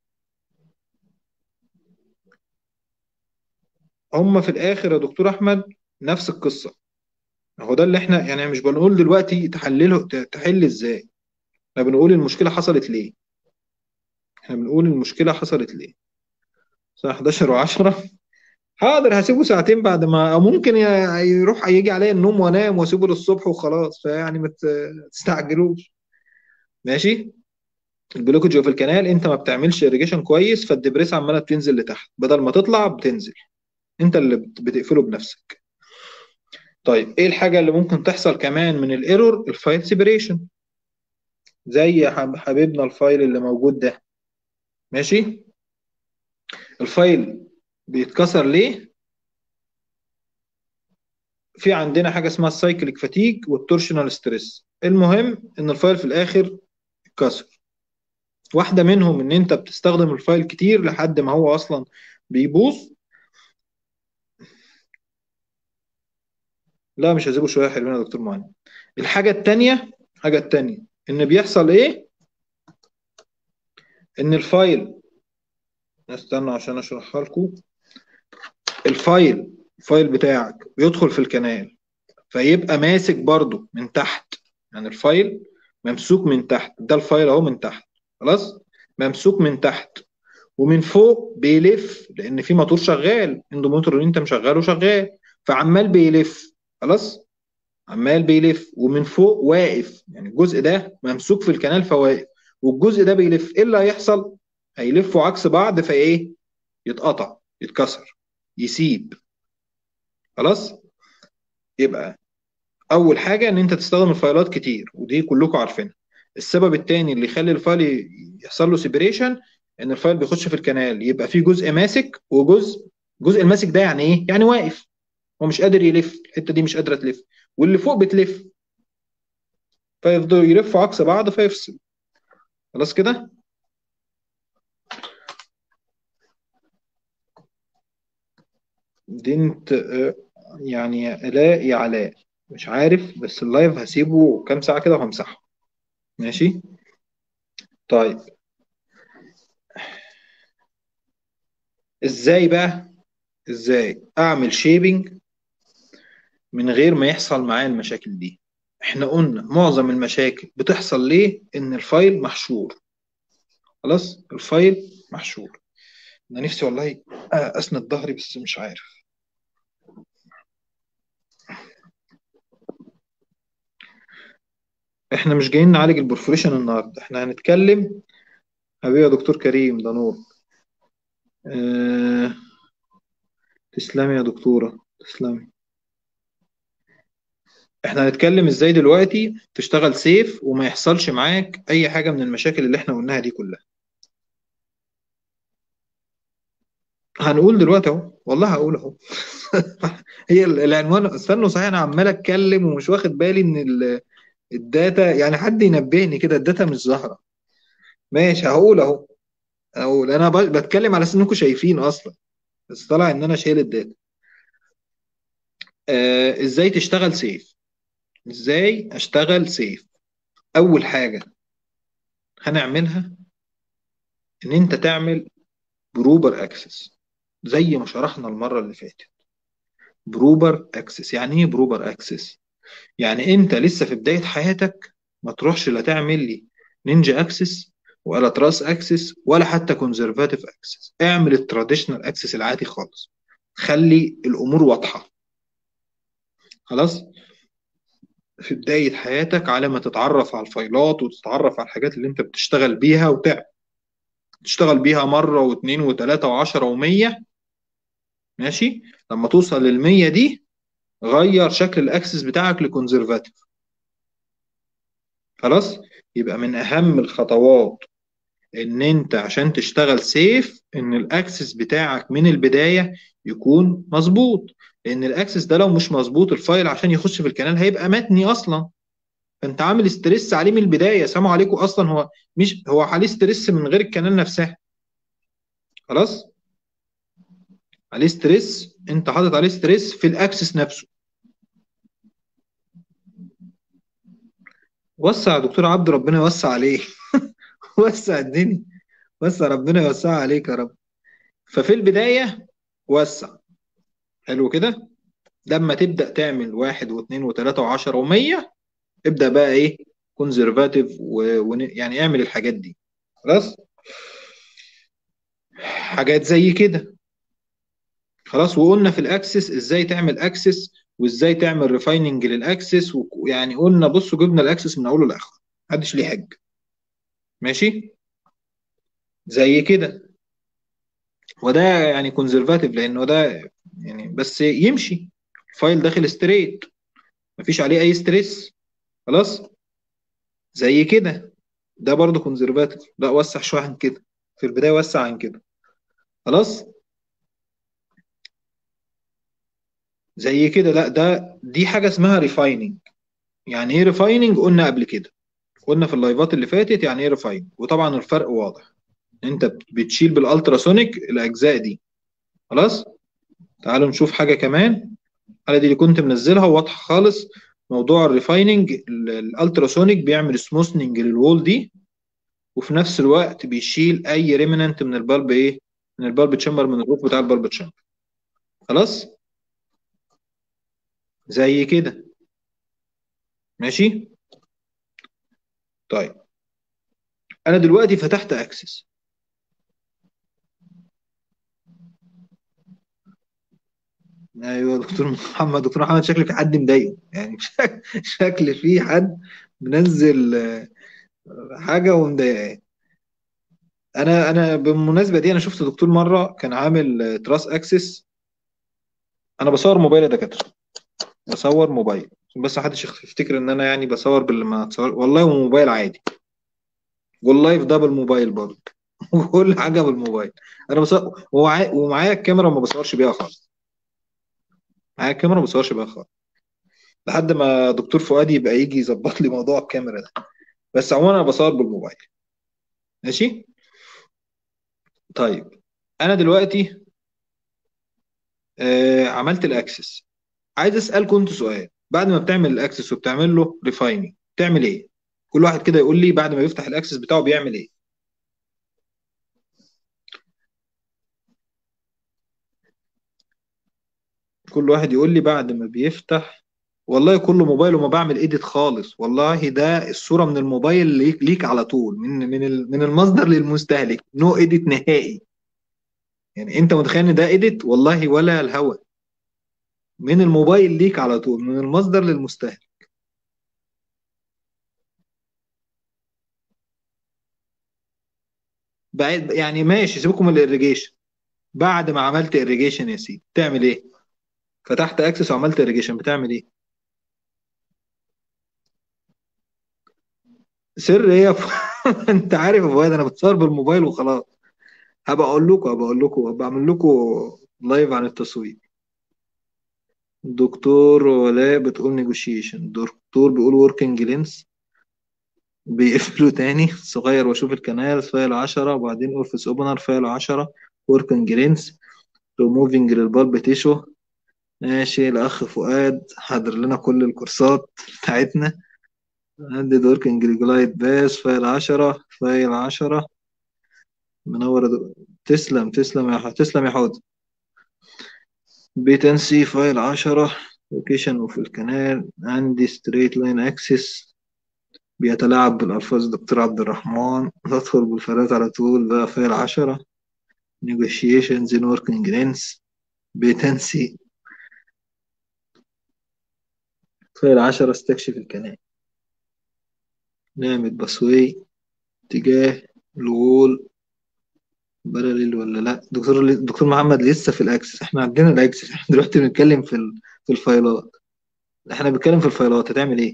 هم في الاخر يا دكتور احمد نفس القصه هو ده اللي احنا يعني مش بنقول دلوقتي تحلله تحل ازاي احنا بنقول المشكله حصلت ليه احنا بنقول المشكله حصلت ليه الساعه 11 و10 حاضر هسيبه ساعتين بعد ما او ممكن يروح يجي عليا النوم وانام واسيبه للصبح وخلاص فيعني ما تستعجلوش ماشي البلوكج اوف الكنال انت ما بتعملش اريجيشن كويس فالدبريس عماله بتنزل لتحت بدل ما تطلع بتنزل انت اللي بتقفله بنفسك طيب ايه الحاجه اللي ممكن تحصل كمان من الايرور الفايل سيبريشن زي حبيبنا الفايل اللي موجود ده ماشي الفايل بيتكسر ليه في عندنا حاجه اسمها السايكليك فاتيج والتورشنال ستريس المهم ان الفايل في الاخر اتكسر واحده منهم ان انت بتستخدم الفايل كتير لحد ما هو اصلا بيبوظ لا مش هسيبه شويه حلوين يا دكتور معين الحاجه الثانيه الحاجه الثانيه ان بيحصل ايه ان الفايل استنى عشان اشرحها لكم الفايل الفايل بتاعك بيدخل في الكنال فيبقى ماسك برضو من تحت يعني الفايل ممسوك من تحت ده الفايل اهو من تحت خلاص ممسوك من تحت ومن فوق بيلف لان في موتور شغال اندوموتور اللي انت مشغله شغال فعمال بيلف خلاص عمال بيلف ومن فوق واقف يعني الجزء ده ممسوك في الكنال فواقف والجزء ده بيلف ايه اللي هيحصل هيلفوا عكس بعض فايه يتقطع يتكسر يسيب خلاص يبقى اول حاجه ان انت تستخدم الفايلات كتير ودي كلكم عارفينها السبب الثاني اللي يخلي الفايل يحصل له سيبريشن ان الفايل بيخش في الكنال يبقى فيه جزء ماسك وجزء الجزء الماسك ده يعني ايه يعني واقف هو مش قادر يلف الحته دي مش قادره تلف واللي فوق بتلف فيفضلوا يلفوا عكس بعض فيفصل خلاص كده دنت يعني لا يا علاء مش عارف بس اللايف هسيبه كام ساعة كده وهمسحه ماشي طيب ازاي بقى ازاي اعمل شيبنج من غير ما يحصل معاه المشاكل دي احنا قلنا معظم المشاكل بتحصل ليه ان الفايل محشور خلاص الفايل محشور انا نفسي والله اسند ظهري بس مش عارف احنا مش جايين نعالج البرفوريشن النهارده احنا هنتكلم حبيبي يا دكتور كريم ده نور اه... تسلمي يا دكتورة تسلمي احنا هنتكلم ازاي دلوقتي تشتغل سيف وما يحصلش معاك اي حاجة من المشاكل اللي احنا قلناها دي كلها هنقول دلوقتي اهو والله هقول اهو هي العنوان استنوا صحيح انا عمال اتكلم ومش واخد بالي ان ال... الداتا يعني حد ينبهني كده الداتا مش ظاهرة ماشي هقول اهو اقول انا ب- بتكلم على اساس انكم شايفين اصلا بس طلع ان انا شايل الداتا آه ازاي تشتغل سيف ازاي اشتغل سيف اول حاجة هنعملها ان انت تعمل بروبر اكسس زي ما شرحنا المرة اللي فاتت بروبر اكسس يعني ايه بروبر اكسس يعني انت لسه في بداية حياتك ما تروحش لا تعمل لي نينجا اكسس ولا تراس اكسس ولا حتى كونزرفاتيف اكسس اعمل التراديشنال اكسس العادي خالص خلي الامور واضحة خلاص في بداية حياتك على ما تتعرف على الفايلات وتتعرف على الحاجات اللي انت بتشتغل بيها وتعمل تشتغل بيها مرة واثنين وثلاثة وعشرة ومية ماشي لما توصل للمية دي غير شكل الاكسس بتاعك لكونزرفاتيف خلاص يبقى من اهم الخطوات ان انت عشان تشتغل سيف ان الاكسس بتاعك من البداية يكون مظبوط لان الاكسس ده لو مش مظبوط الفايل عشان يخش في الكنال هيبقى متني اصلا فانت عامل ستريس عليه من البداية سلام عليكم اصلا هو مش هو عليه ستريس من غير الكنال نفسها خلاص عليه ستريس انت حاطط عليه ستريس في الاكسس نفسه وسع يا دكتور عبد ربنا يوسع عليك وسع الدنيا وسع ربنا يوسع عليك يا رب ففي البداية وسع حلو كده لما تبدأ تعمل واحد واثنين وثلاثة وعشرة ومية ابدأ بقى ايه كونزرفاتيف و... و... يعني اعمل الحاجات دي خلاص حاجات زي كده خلاص وقلنا في الاكسس ازاي تعمل اكسس وازاي تعمل ريفايننج للاكسس ويعني قلنا بصوا جبنا الاكسس من اوله لاخره محدش ليه حاجه ماشي زي كده وده يعني كونزرفاتيف لانه ده يعني بس يمشي الفايل داخل ستريت مفيش عليه اي ستريس خلاص زي كده ده برضه كونزرفاتيف لا وسع شويه عن كده في البدايه وسع عن كده خلاص زي كده لا ده دي حاجه اسمها ريفايننج يعني ايه ريفايننج قلنا قبل كده قلنا في اللايفات اللي فاتت يعني ايه ريفاين وطبعا الفرق واضح انت بتشيل بالالتراسونيك الاجزاء دي خلاص تعالوا نشوف حاجه كمان الحاله دي اللي كنت منزلها واضحه خالص موضوع الريفايننج الالتراسونيك بيعمل سموثننج للوول دي وفي نفس الوقت بيشيل اي ريمننت من البلب ايه من البلب تشامبر من الروف بتاع البلب تشامبر خلاص زي كده ماشي طيب انا دلوقتي فتحت اكسس ايوه دكتور محمد دكتور محمد شكل في حد مضايقه يعني شك- شكل في حد منزل آه، حاجه ومضايقاه انا انا بالمناسبه دي انا شفت دكتور مره كان عامل آه، تراس اكسس انا بصور موبايل يا دكاتره بصور موبايل عشان بس محدش يفتكر ان انا يعني بصور باللي ما تصور والله هو موبايل عادي والله في دبل موبايل برضه كل حاجه بالموبايل انا بصور ومعايا ومعايا الكاميرا ما بصورش بيها خالص معايا الكاميرا ما بصورش بيها خالص لحد ما دكتور فؤاد يبقى يجي يظبط لي موضوع الكاميرا ده بس عموما انا بصور بالموبايل ماشي طيب انا دلوقتي آه عملت الاكسس عايز اسالكم انتوا سؤال بعد ما بتعمل الاكسس وبتعمل له ريفايننج بتعمل ايه كل واحد كده يقول لي بعد ما بيفتح الاكسس بتاعه بيعمل ايه كل واحد يقول لي بعد ما بيفتح والله كله موبايل وما بعمل ايديت خالص والله ده الصورة من الموبايل ليك ليك على طول من من ال- من المصدر للمستهلك نو ايديت نهائي يعني انت متخيل ان ده ايديت والله ولا الهوى من الموبايل ليك على طول من المصدر للمستهلك بعد يعني ماشي سيبكم من الاريجيشن بعد ما عملت irrigation يا سيدي تعمل ايه فتحت اكسس وعملت irrigation بتعمل ايه سر ايه يا ف... انت عارف يا فؤاد انا بتصور بالموبايل وخلاص هبقى اقول لكم هبقى اقول لكم هبقى اعمل لكم لايف عن التصوير دكتور ولاء بتقول نيجوشيشن دكتور بيقول وركينج لينس بيقفلوا تاني صغير واشوف الكنال فايل 10 وبعدين اورفيس اوبنر فايل 10 وركينج لينس ريموفينج للبالب تيشو ماشي الأخ فؤاد حضر لنا كل الكورسات بتاعتنا عندي وركينج ريجولايت باس فايل عشرة فايل عشرة منور يا دو- تسلم تسلم يا ح... تسلم يا حوض بيتنسي فايل عشرة لوكيشن وفي الكنال عندي ستريت لاين اكسس بيتلاعب بالألفاظ دكتور عبد الرحمن بدخل بالفايلات على طول بقى فايل عشرة negotiations in working lengths بيتنسي فايل عشرة استكشف الكنال نعمة باسوي اتجاه الوول باراليل ولا لا دكتور دكتور محمد لسه في الاكسس احنا عندنا الاكسس احنا دلوقتي بنتكلم في ال... في الفايلات احنا بنتكلم في الفايلات هتعمل ايه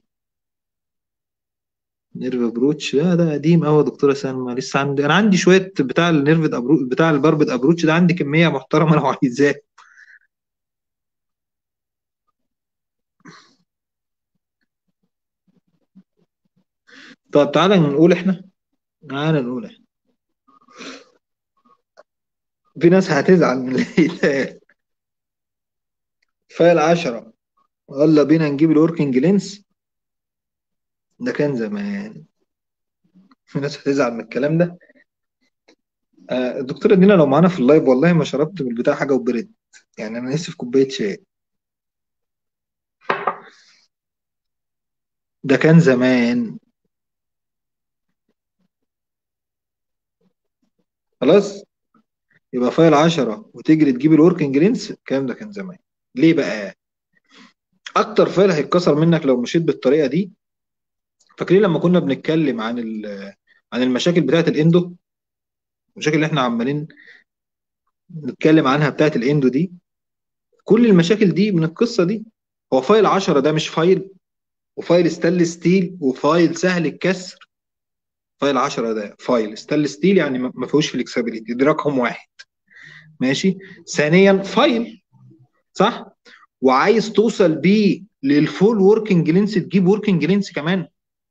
نيرف ابروتش لا ده قديم قوي يا دكتوره سلمى لسه عندي انا عندي شويه بتاع النيرف ابروتش بتاع الباربد ابروتش ده عندي كميه محترمه لو عايزاه طب تعالى نقول احنا تعالى نقول احنا في ناس هتزعل من اللي يتقال فايل 10 يلا بينا نجيب الوركينج لينس ده كان زمان في ناس هتزعل من الكلام ده آه، الدكتوره دينا لو معانا في اللايف والله ما شربت من البتاع حاجه وبرد يعني انا لسه في كوبايه شاي ده كان زمان خلاص يبقى فايل 10 وتجري تجيب الوركينج لينس الكلام ده كان زمان ليه بقى اكتر فايل هيتكسر منك لو مشيت بالطريقه دي فاكرين لما كنا بنتكلم عن ال- عن المشاكل بتاعه الاندو المشاكل اللي احنا عمالين نتكلم عنها بتاعه الاندو دي كل المشاكل دي من القصه دي هو فايل 10 ده مش فايل وفايل ستانلس ستيل وفايل سهل الكسر فايل 10 ده فايل ستانلس ستيل يعني ما ما فيهوش فليكسبيليتي دي رقم واحد ماشي ثانيا فايل صح وعايز توصل بيه للفول وركينج لينس تجيب وركينج لينس كمان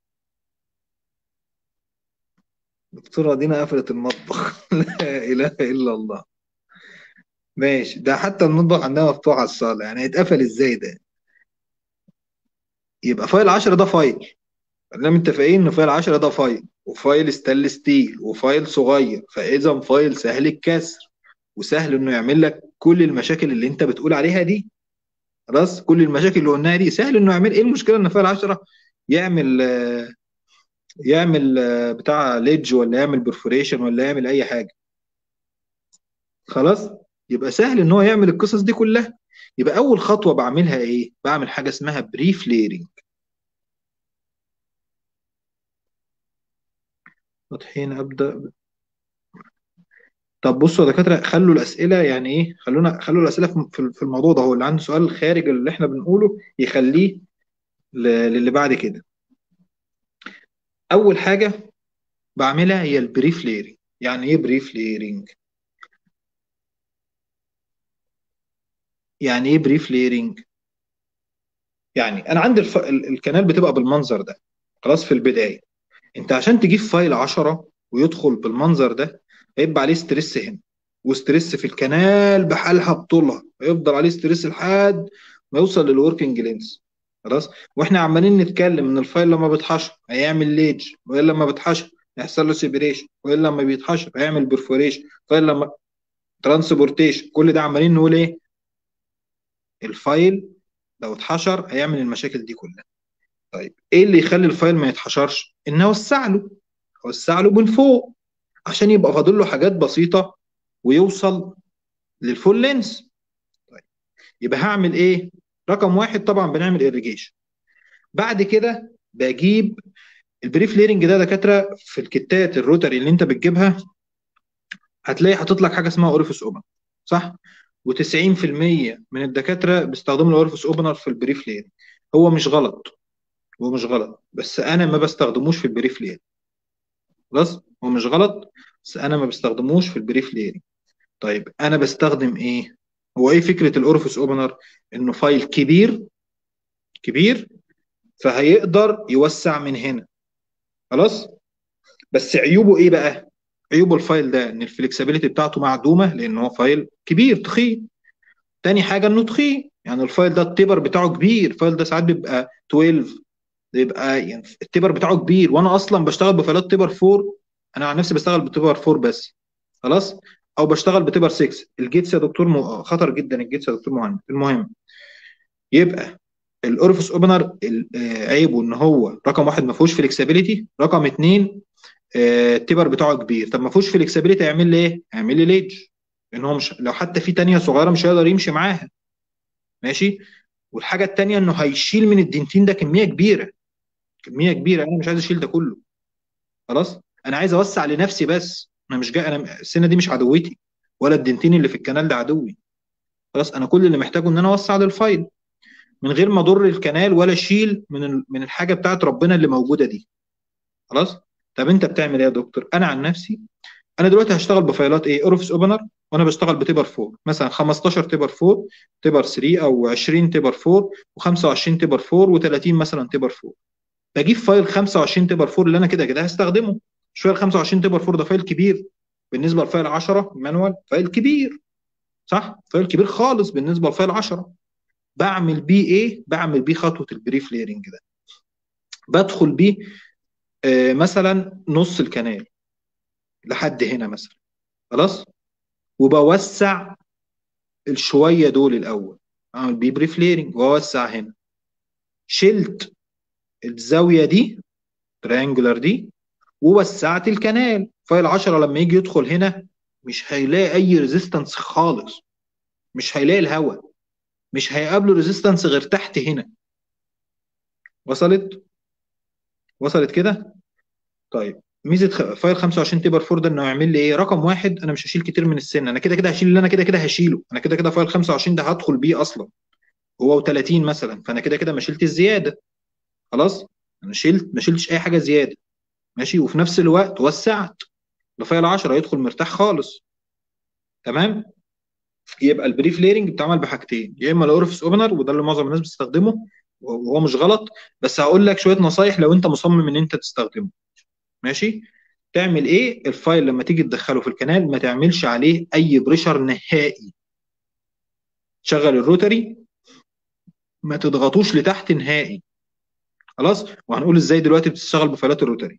الدكتوره دينا قفلت المطبخ لا اله الا الله ماشي ده حتى المطبخ عندنا مفتوح على الصاله يعني هيتقفل ازاي ده يبقى فايل 10 ده فايل خلينا متفقين ان فايل 10 ده فايل وفايل ستانلس ستيل وفايل صغير فاذا فايل سهل الكسر وسهل انه يعمل لك كل المشاكل اللي انت بتقول عليها دي خلاص كل المشاكل اللي قلناها دي سهل انه يعمل ايه المشكله ان فايل 10 يعمل آه، يعمل آه، بتاع ليدج ولا يعمل برفوريشن ولا يعمل اي حاجه خلاص يبقى سهل ان هو يعمل القصص دي كلها يبقى اول خطوه بعملها ايه بعمل حاجه اسمها بريف ليرنج فاتحين ابدا طب بصوا يا دكاتره خلوا الاسئله يعني ايه خلونا خلوا الاسئله في في- في الموضوع ده هو اللي عنده سؤال خارج اللي احنا بنقوله يخليه ل- للي بعد كده اول حاجه بعملها هي البريف ليرنج يعني ايه بريف ليرنج يعني ايه بريف ليرنج يعني انا عندي الف... ال- الكنال بتبقى بالمنظر ده خلاص في البدايه انت عشان تجيب فايل 10 ويدخل بالمنظر ده هيبقى عليه ستريس هنا وستريس في الكنال بحالها بطولها هيفضل عليه ستريس لحد ما يوصل للوركينج لينس خلاص واحنا عمالين نتكلم ان الفايل لما بيتحشر هيعمل ليج والا لما بيتحشر هيحصل له سيبريشن والا لما بيتحشر هيعمل برفوريشن فايل لما ترانسبورتيشن كل ده عمالين نقول ايه الفايل لو اتحشر هيعمل المشاكل دي كلها طيب ايه اللي يخلي الفايل ما يتحشرش ان اوسع له اوسع له من فوق عشان يبقى فاضل له حاجات بسيطه ويوصل للفول لينس طيب يبقى هعمل ايه رقم واحد طبعا بنعمل irrigation بعد كده بجيب البريف ليرنج ده دكاتره في الكتات الروتري اللي انت بتجيبها هتلاقي حاطط لك حاجه اسمها اوريفيس اوبن صح و90% من الدكاتره بيستخدموا الاوريفيس اوبنر في البريف ليرنج هو مش غلط هو مش غلط بس انا ما بستخدموش في البريف ليرنج خلاص هو مش غلط بس انا ما بستخدموش في البريف ليرنج طيب انا بستخدم ايه هو ايه فكره الاوريفيس اوبنر انه فايل كبير كبير فهيقدر يوسع من هنا خلاص بس عيوبه ايه بقى عيوب الفايل ده ان الفلكسبيليتي بتاعته معدومه لان هو فايل كبير تخين تاني حاجه انه تخين يعني الفايل ده التبر بتاعه كبير الفايل ده ساعات بيبقى 12 بيبقى يعني التبر بتاعه كبير وانا اصلا بشتغل بفايلات تبر 4 انا عن نفسي بشتغل بتبر 4 بس خلاص او بشتغل بتبر 6 الجيتس يا دكتور م... خطر جدا الجيتس يا دكتور مهند المهم يبقى الاورفس اوبنر عيبه ان هو رقم واحد ما فيهوش فلكسبيليتي رقم اثنين التبر بتاعه كبير طب ما فيهوش فلكسبيليتي هيعمل لي ايه؟ هيعمل لي ليدج لان هو مش لو حتى في تانية صغيره مش هيقدر يمشي معاها ماشي والحاجه التانية انه هيشيل من الدنتين ده كميه كبيره كميه كبيره انا مش عايز اشيل ده كله خلاص انا عايز اوسع لنفسي بس انا مش جاي انا السنه دي مش عدوتي ولا الدنتين اللي في الكنال ده عدوي خلاص انا كل اللي محتاجه ان انا اوسع للفايل من غير ما اضر الكنال ولا اشيل من من الحاجه بتاعت ربنا اللي موجوده دي خلاص طب انت بتعمل ايه يا دكتور انا عن نفسي انا دلوقتي هشتغل بفايلات ايه اورفيس اوبنر وانا بشتغل بتبر 4 مثلا 15 تبر 4 تبر 3 او 20 تبر 4 و25 تبر 4 و30 مثلا تبر 4 بجيب فايل 25 تبر 4 اللي انا كده كده هستخدمه شويه ال 25 تبر 4 ده فايل كبير بالنسبه لفايل 10 مانوال فايل كبير صح فايل كبير خالص بالنسبه لفايل 10 بعمل بيه ايه بعمل بيه خطوه البريف ليرنج ده بدخل بيه آه مثلا نص الكنال لحد هنا مثلا خلاص وبوسع الشويه دول الاول اعمل بيه بريف ليرنج واوسع هنا شلت الزاويه دي تريانجولار دي ووسعت الكنال فايل 10 لما يجي يدخل هنا مش هيلاقي اي ريزيستنس خالص مش هيلاقي الهواء مش هيقابله ريزيستنس غير تحت هنا وصلت وصلت كده طيب ميزه فايل 25 تيبر 4 ده انه يعمل لي ايه رقم واحد انا مش هشيل كتير من السن انا كده كده هشيل اللي انا كده كده هشيله انا كده كده فايل 25 ده هدخل بيه اصلا هو و30 مثلا فانا كده كده ما شلت الزياده خلاص انا شلت ما شلتش اي حاجه زياده ماشي وفي نفس الوقت وسعت لفايل 10 يدخل مرتاح خالص تمام يبقى البريف ليرنج بيتعمل بحاجتين يا اما الاورفس اوبنر وده اللي معظم الناس بتستخدمه وهو مش غلط بس هقول لك شويه نصايح لو انت مصمم ان انت تستخدمه ماشي تعمل ايه الفايل لما تيجي تدخله في الكنال ما تعملش عليه اي بريشر نهائي شغل الروتري ما تضغطوش لتحت نهائي خلاص وهنقول ازاي دلوقتي بتشتغل بفايلات الروتري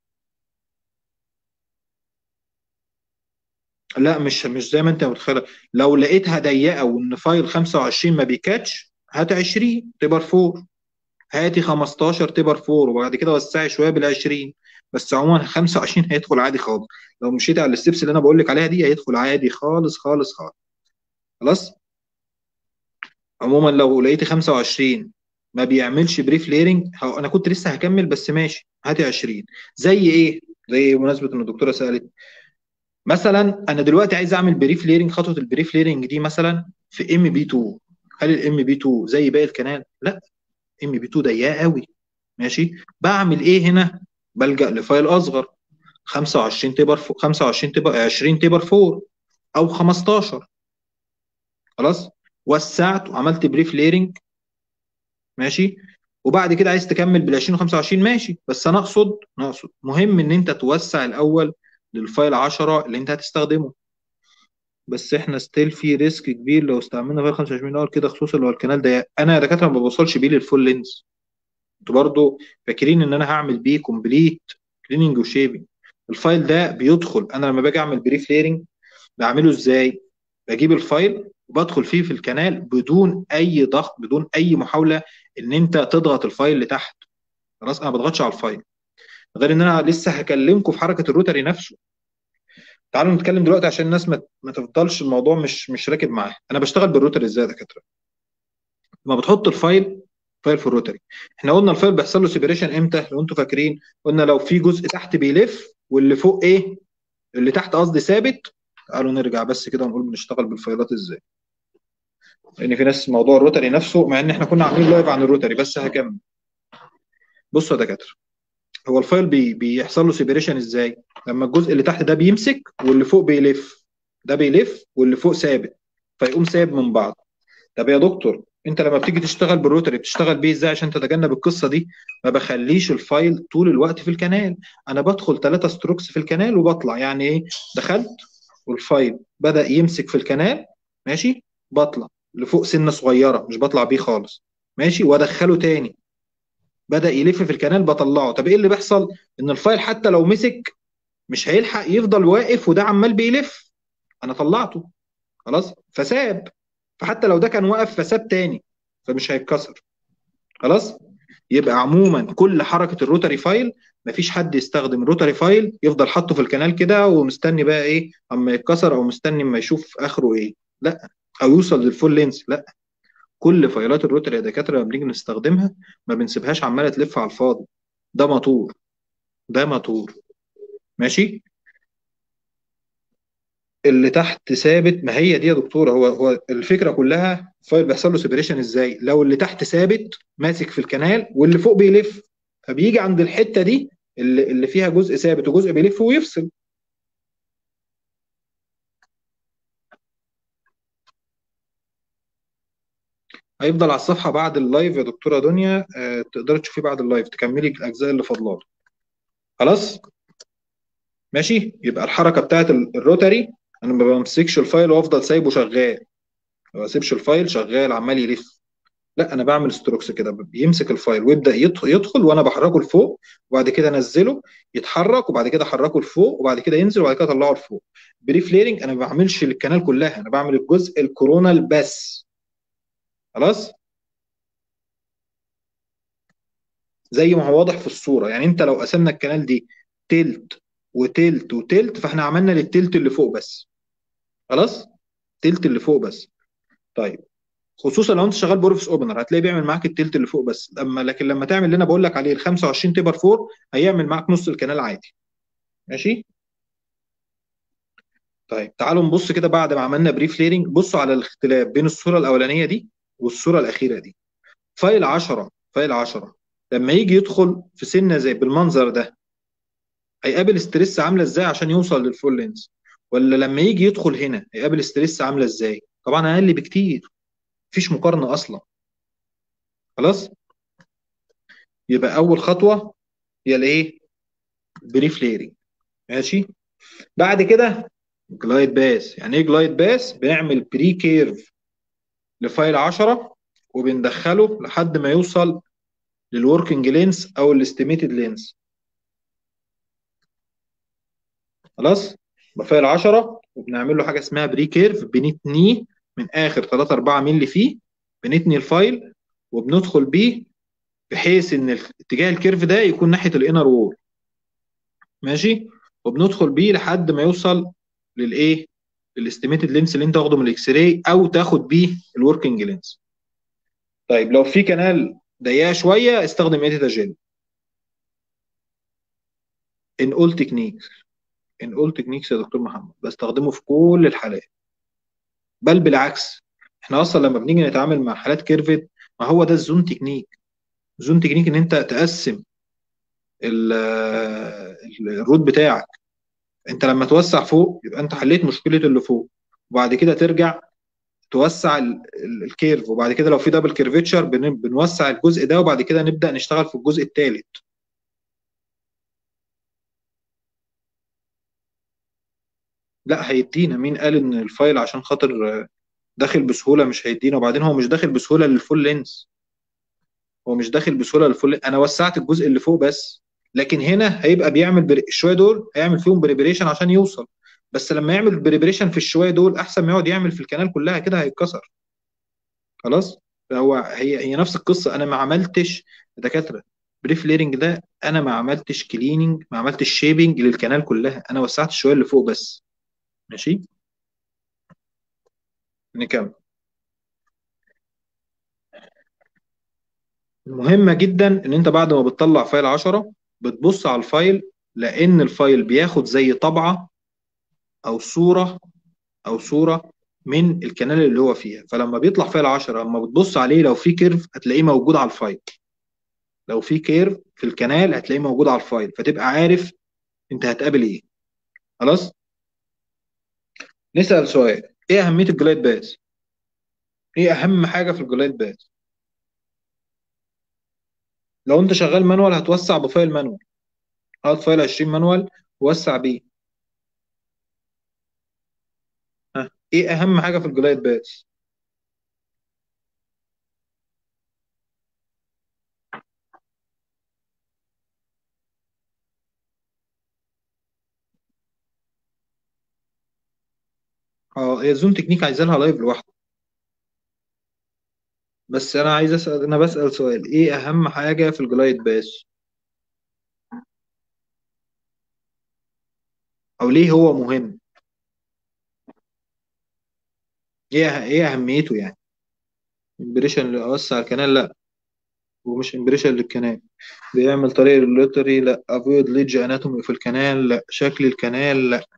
لا مش مش زي ما انت متخيل لو لقيتها ضيقه وان فايل 25 ما بيكاتش هات 20 تبر 4 هاتي 15 تبر 4 وبعد كده وسعي شويه بال 20 بس عموما 25 هيدخل عادي خالص لو مشيت على الستبس اللي انا بقول لك عليها دي هيدخل عادي خالص خالص خالص خلاص عموما لو لقيت 25 ما بيعملش بريف ليرنج انا كنت لسه هكمل بس ماشي هاتي 20 زي ايه زي بمناسبه ان الدكتوره سالت مثلا انا دلوقتي عايز اعمل بريف ليرنج خطوه البريف ليرنج دي مثلا في ام بي 2 هل الام بي 2 زي باقي الكنال لا ام بي 2 ضيقه قوي ماشي بعمل ايه هنا بلجأ لفايل اصغر 25 تبر 25 تبر 20 تبر 4 او 15 خلاص وسعت وعملت بريف ليرنج ماشي وبعد كده عايز تكمل بال 20 و 25 ماشي بس انا اقصد انا اقصد مهم ان انت توسع الاول للفايل 10 اللي انت هتستخدمه بس احنا ستيل في ريسك كبير لو استعملنا فايل 25 اول كده خصوصا لو الكنال ده انا يا دكاتره ما بوصلش بيه للفول لينز انتوا برضو فاكرين ان انا هعمل بيه كومبليت كليننج وشيبنج الفايل ده بيدخل انا لما باجي اعمل بريف ليرنج بعمله ازاي بجيب الفايل وبدخل فيه في الكنال بدون اي ضغط بدون اي محاوله ان انت تضغط الفايل لتحت خلاص انا ما بضغطش على الفايل غير ان انا لسه هكلمكم في حركه الروتري نفسه تعالوا نتكلم دلوقتي عشان الناس ما, ما تفضلش الموضوع مش مش راكب معاها انا بشتغل بالروتري ازاي يا دكاتره لما بتحط الفايل فايل في الروتري احنا قلنا الفايل بيحصل له سيبريشن امتى لو انتوا فاكرين قلنا لو في جزء تحت بيلف واللي فوق ايه اللي تحت قصدي ثابت تعالوا نرجع بس كده ونقول بنشتغل بالفايلات ازاي لان في ناس موضوع الروتري نفسه مع ان احنا كنا عاملين لايف عن الروتري بس هكمل بصوا يا دكاتره هو الفايل بي بيحصل له سيبريشن ازاي لما الجزء اللي تحت ده بيمسك واللي فوق بيلف ده بيلف واللي فوق ثابت فيقوم سايب من بعض طب يا دكتور انت لما بتيجي تشتغل بالروتري بتشتغل بيه ازاي عشان تتجنب القصه دي ما بخليش الفايل طول الوقت في الكنال انا بدخل ثلاثة ستروكس في الكنال وبطلع يعني ايه دخلت والفايل بدا يمسك في الكنال ماشي بطلع لفوق سنه صغيره مش بطلع بيه خالص ماشي وادخله تاني بدا يلف في الكنال بطلعه طب ايه اللي بيحصل ان الفايل حتى لو مسك مش هيلحق يفضل واقف وده عمال بيلف انا طلعته خلاص فساب فحتى لو ده كان واقف فساب تاني فمش هيتكسر خلاص يبقى عموما كل حركه الروتري فايل مفيش حد يستخدم الروتري فايل يفضل حاطه في الكنال كده ومستني بقى ايه اما يتكسر او مستني اما يشوف اخره ايه لا او يوصل للفول لينس لا كل فايلات الروتري يا دكاتره لما بنيجي نستخدمها ما بنسيبهاش عماله تلف على الفاضي ده موتور ده موتور ماشي اللي تحت ثابت ما هي دي يا دكتوره هو هو الفكره كلها فايل بيحصل له سيبريشن ازاي لو اللي تحت ثابت ماسك في الكنال واللي فوق بيلف فبيجي عند الحته دي اللي, اللي فيها جزء ثابت وجزء بيلف ويفصل هيفضل على الصفحه بعد اللايف يا دكتوره دنيا آه تقدري تشوفيه بعد اللايف تكملي الاجزاء اللي فاضله خلاص ماشي يبقى الحركه بتاعت الروتري انا ما بمسكش الفايل وافضل سايبه شغال ما بسيبش الفايل شغال عمال يلف لا انا بعمل ستروكس كده بيمسك الفايل ويبدا يدخل وانا بحركه لفوق وبعد كده انزله يتحرك وبعد كده احركه لفوق وبعد كده ينزل وبعد كده اطلعه لفوق بريف ليرنج انا ما بعملش الكنال كلها انا بعمل الجزء الكورونال بس خلاص زي ما هو واضح في الصوره يعني انت لو قسمنا الكنال دي تلت وتلت وتلت فاحنا عملنا للتلت اللي فوق بس خلاص تلت اللي فوق بس طيب خصوصا لو انت شغال بورفس اوبنر هتلاقيه بيعمل معاك التلت اللي فوق بس لما لكن لما تعمل اللي انا بقول لك عليه ال 25 تبر 4 هيعمل معاك نص الكنال عادي ماشي طيب تعالوا نبص كده بعد ما عملنا بريف ليرنج بصوا على الاختلاف بين الصوره الاولانيه دي والصوره الاخيره دي فايل 10 فايل 10 لما يجي يدخل في سنه زي بالمنظر ده هيقابل ستريس عامله ازاي عشان يوصل للفول لينز ولا لما يجي يدخل هنا هيقابل ستريس عامله ازاي طبعا اقل بكتير مفيش مقارنه اصلا خلاص يبقى اول خطوه هي الايه بريف ليرنج ماشي بعد كده جلايد باس يعني ايه جلايد باس بنعمل بري كيرف لفايل 10 وبندخله لحد ما يوصل للوركينج لينس او الاستيميتد لينس خلاص بفايل 10 وبنعمل له حاجه اسمها بري كيرف بنتنيه من اخر 3 4 مللي فيه بنتني الفايل وبندخل بيه بحيث ان اتجاه الكيرف ده يكون ناحيه الانر وول ماشي وبندخل بيه لحد ما يوصل للايه للاستيميتد لينس اللي انت واخده من الاكس راي او تاخد بيه الوركينج لينس طيب لو في كنال ضيقه شويه استخدم ايتيتا جيل ان اول تكنيكس ان اول تكنيكس يا دكتور محمد بستخدمه في كل الحالات بل بالعكس احنا اصلا لما بنيجي نتعامل مع حالات كيرفت ما هو ده الزون تكنيك الزون تكنيك ان انت تقسم الروت بتاعك انت لما توسع فوق يبقى انت حليت مشكله اللي فوق وبعد كده ترجع توسع الكيرف وبعد كده لو في دبل كيرفيتشر بنوسع الجزء ده وبعد كده نبدا نشتغل في الجزء الثالث لا هيدينا مين قال ان الفايل عشان خاطر داخل بسهوله مش هيدينا وبعدين هو مش داخل بسهوله للفول لينس هو مش داخل بسهوله للفول انا وسعت الجزء اللي فوق بس لكن هنا هيبقى بيعمل بر... شويه دول هيعمل فيهم بريبريشن عشان يوصل بس لما يعمل بريبريشن في الشويه دول احسن ما يقعد يعمل في الكنال كلها كده هيتكسر خلاص هو هي هي نفس القصه انا ما عملتش دكاتره بريف ليرنج ده انا ما عملتش كليننج ما عملتش شيبنج للكنال كلها انا وسعت الشويه اللي فوق بس ماشي نكمل مهمة جدا ان انت بعد ما بتطلع فايل 10 بتبص على الفايل لان الفايل بياخد زي طبعة او صورة او صورة من الكنال اللي هو فيها فلما بيطلع فايل 10 لما بتبص عليه لو في كيرف هتلاقيه موجود على الفايل لو في كيرف في الكنال هتلاقيه موجود على الفايل فتبقى عارف انت هتقابل ايه خلاص نسأل سؤال ايه اهمية الجلايد باس ايه اهم حاجة في الجلايد باس لو انت شغال مانوال هتوسع بفايل مانوال هات فايل 20 مانوال ووسع بيه ها ايه اهم حاجه في الجلايد باس اه هي الزوم تكنيك عايزه لها لايف لوحده بس انا عايز اسال انا بسال سؤال ايه اهم حاجه في الجلايد باس او ليه هو مهم ايه أه- ايه اهميته يعني امبريشن اللي اوسع الكنال لا ومش امبريشن للكنال بيعمل طريق اللوتري لا افويد ليدج اناتومي في الكنال لا شكل الكنال لا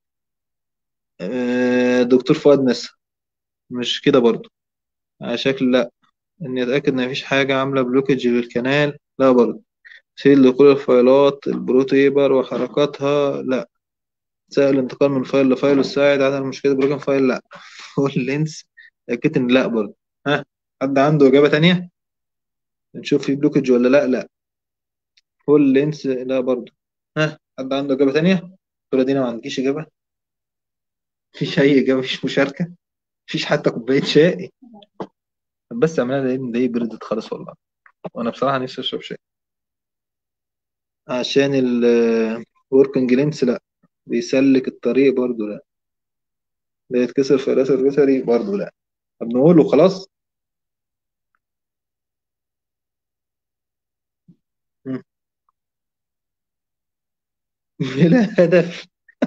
آه دكتور فؤاد نسا مش كده برضو على شكل لا اني اتاكد ان مفيش حاجه عامله بلوكج للكنال لا برضو سيل دخول الفايلات البروتيبر وحركاتها لا سهل الانتقال من فايل لفايل وساعد على مشكلة بروجن فايل لا فول لينس اتأكدت ان لا برضه ها حد عنده إجابة تانية نشوف في بلوكج ولا لا لا فول لينس لا برضه ها حد عنده إجابة تانية الدكتورة دينا ما عندكيش إجابة مفيش أي إجابة مفيش مشاركة مفيش حتى كوباية شاي بس عملها ده ده بردت خالص والله وأنا بصراحة نفسي أشرب شاي عشان ال وركنج لينس لا بيسلك الطريق برضه لا ده يتكسر في راس الروتري برضه لا طب نقوله خلاص مم. بلا هدف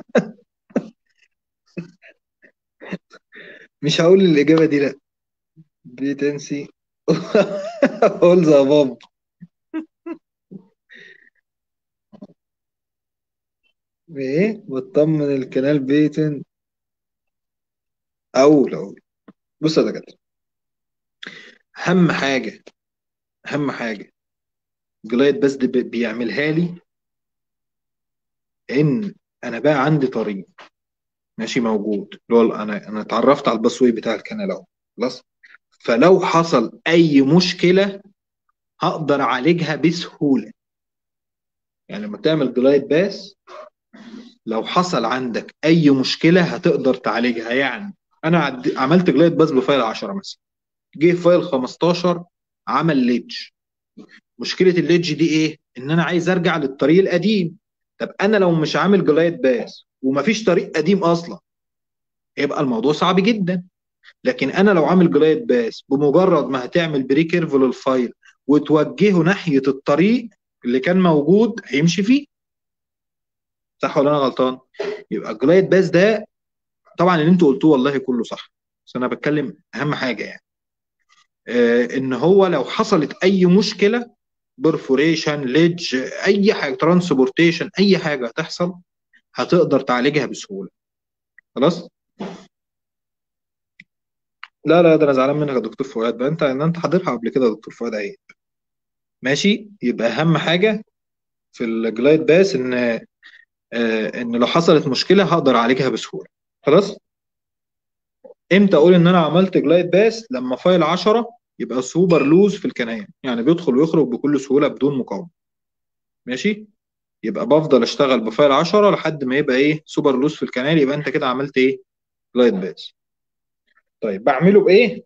مش هقول الإجابة دي لا بيتنسي قول ذا باب ايه بتطمن الكنال بيتن اقول اقول بص يا دكاتره اهم حاجه اهم حاجه جلايد بس ده بي- بيعملها لي ان انا بقى عندي طريق ماشي موجود اللي هو انا انا اتعرفت على الباسوي بتاع الكنال اهو خلاص فلو حصل اي مشكله هقدر اعالجها بسهوله يعني لما تعمل جلايد باس لو حصل عندك اي مشكله هتقدر تعالجها يعني انا عد... عملت جلايد باس بفايل 10 مثلا جه فايل 15 عمل ليدج مشكله الليدج دي ايه ان انا عايز ارجع للطريق القديم طب انا لو مش عامل جلايد باس ومفيش طريق قديم اصلا يبقى الموضوع صعب جدا لكن انا لو عامل جلايد باس بمجرد ما هتعمل بري كيرف للفايل وتوجهه ناحيه الطريق اللي كان موجود هيمشي فيه صح ولا انا غلطان يبقى الجلايد باس ده طبعا اللي انتوا قلتوه والله كله صح بس انا بتكلم اهم حاجه يعني آه ان هو لو حصلت اي مشكله برفوريشن ليدج اي حاجه ترانسبورتيشن اي حاجه هتحصل هتقدر تعالجها بسهوله خلاص لا لا ده انا زعلان منك يا دكتور فؤاد بقى انت ان انت حاضرها قبل كده يا دكتور فؤاد عيب ماشي يبقى اهم حاجه في الجلايد باس ان آه ان لو حصلت مشكله هقدر اعالجها بسهوله خلاص امتى اقول ان انا عملت جلايد باس لما فايل 10 يبقى سوبر لوز في الكناين يعني بيدخل ويخرج بكل سهوله بدون مقاومه ماشي يبقى بفضل اشتغل بفايل 10 لحد ما يبقى ايه سوبر لوز في الكنال يبقى انت كده عملت ايه جلايد باس طيب بعمله بايه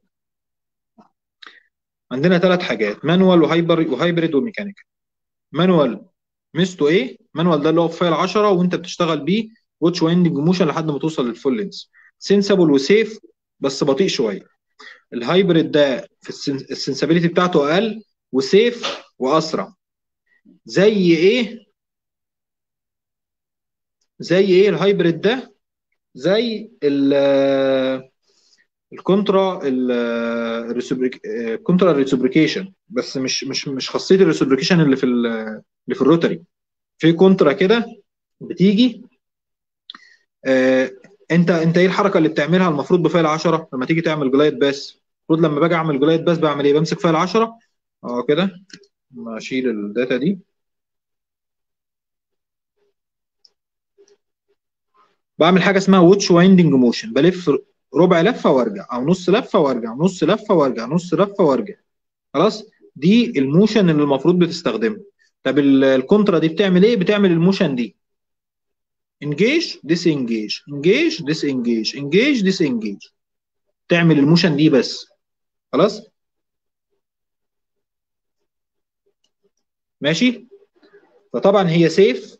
عندنا ثلاث حاجات مانوال وهايبر وهايبريد وميكانيكال مانوال ميزته ايه مانوال ده اللي هو في فايل 10 وانت بتشتغل بيه واتش وايندنج موشن لحد ما توصل للفول لينس سنسبل وسيف بس بطيء شويه الهايبريد ده في السنسابيلتي بتاعته اقل وسيف واسرع زي ايه زي ايه الهايبريد ده زي ال الكونترا الكونترا ريسوبريكيشن بس مش مش مش خاصيه الريسوبريكيشن اللي في اللي في الروتري في كونترا كده بتيجي آه انت انت ايه الحركه اللي بتعملها المفروض بفايل 10 لما تيجي تعمل جلايد باس المفروض لما باجي اعمل جلايد باس بعمل ايه بمسك فايل 10 اه كده اشيل الداتا دي بعمل حاجه اسمها ووتش وايندنج موشن بلف ربع لفه وارجع او نص لفه وارجع نص لفه وارجع نص لفه وارجع خلاص دي الموشن اللي المفروض بتستخدمها طب الكونترا دي بتعمل ايه بتعمل الموشن دي انجيج ديس انجيج انجيج ديس انجيج انجيج ديس انجيج تعمل الموشن دي بس خلاص ماشي فطبعا هي سيف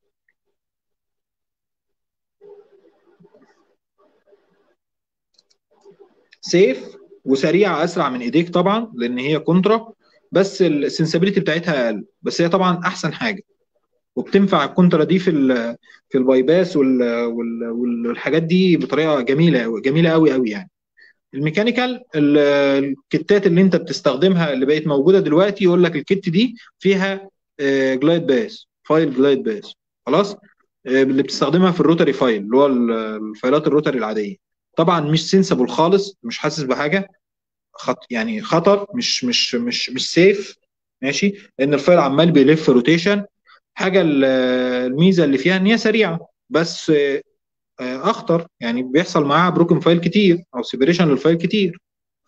سيف وسريعه اسرع من ايديك طبعا لان هي كونترا بس السنسبيليتي بتاعتها اقل بس هي طبعا احسن حاجه وبتنفع الكونترا دي في ال في البايباس والحاجات دي بطريقه جميله جميله قوي قوي يعني الميكانيكال الكتات اللي انت بتستخدمها اللي بقت موجوده دلوقتي يقول لك الكت دي فيها جلايد باس فايل جلايد باس خلاص آه، اللي بتستخدمها في الروتري فايل اللي هو الفايلات الروتري العاديه طبعا مش سنسبل خالص مش حاسس بحاجه خط يعني خطر مش مش مش مش سيف ماشي لان الفايل عمال بيلف روتيشن حاجه الميزه اللي فيها ان هي سريعه بس آه، اخطر يعني بيحصل معاها بروكن فايل كتير او سيبريشن للفايل كتير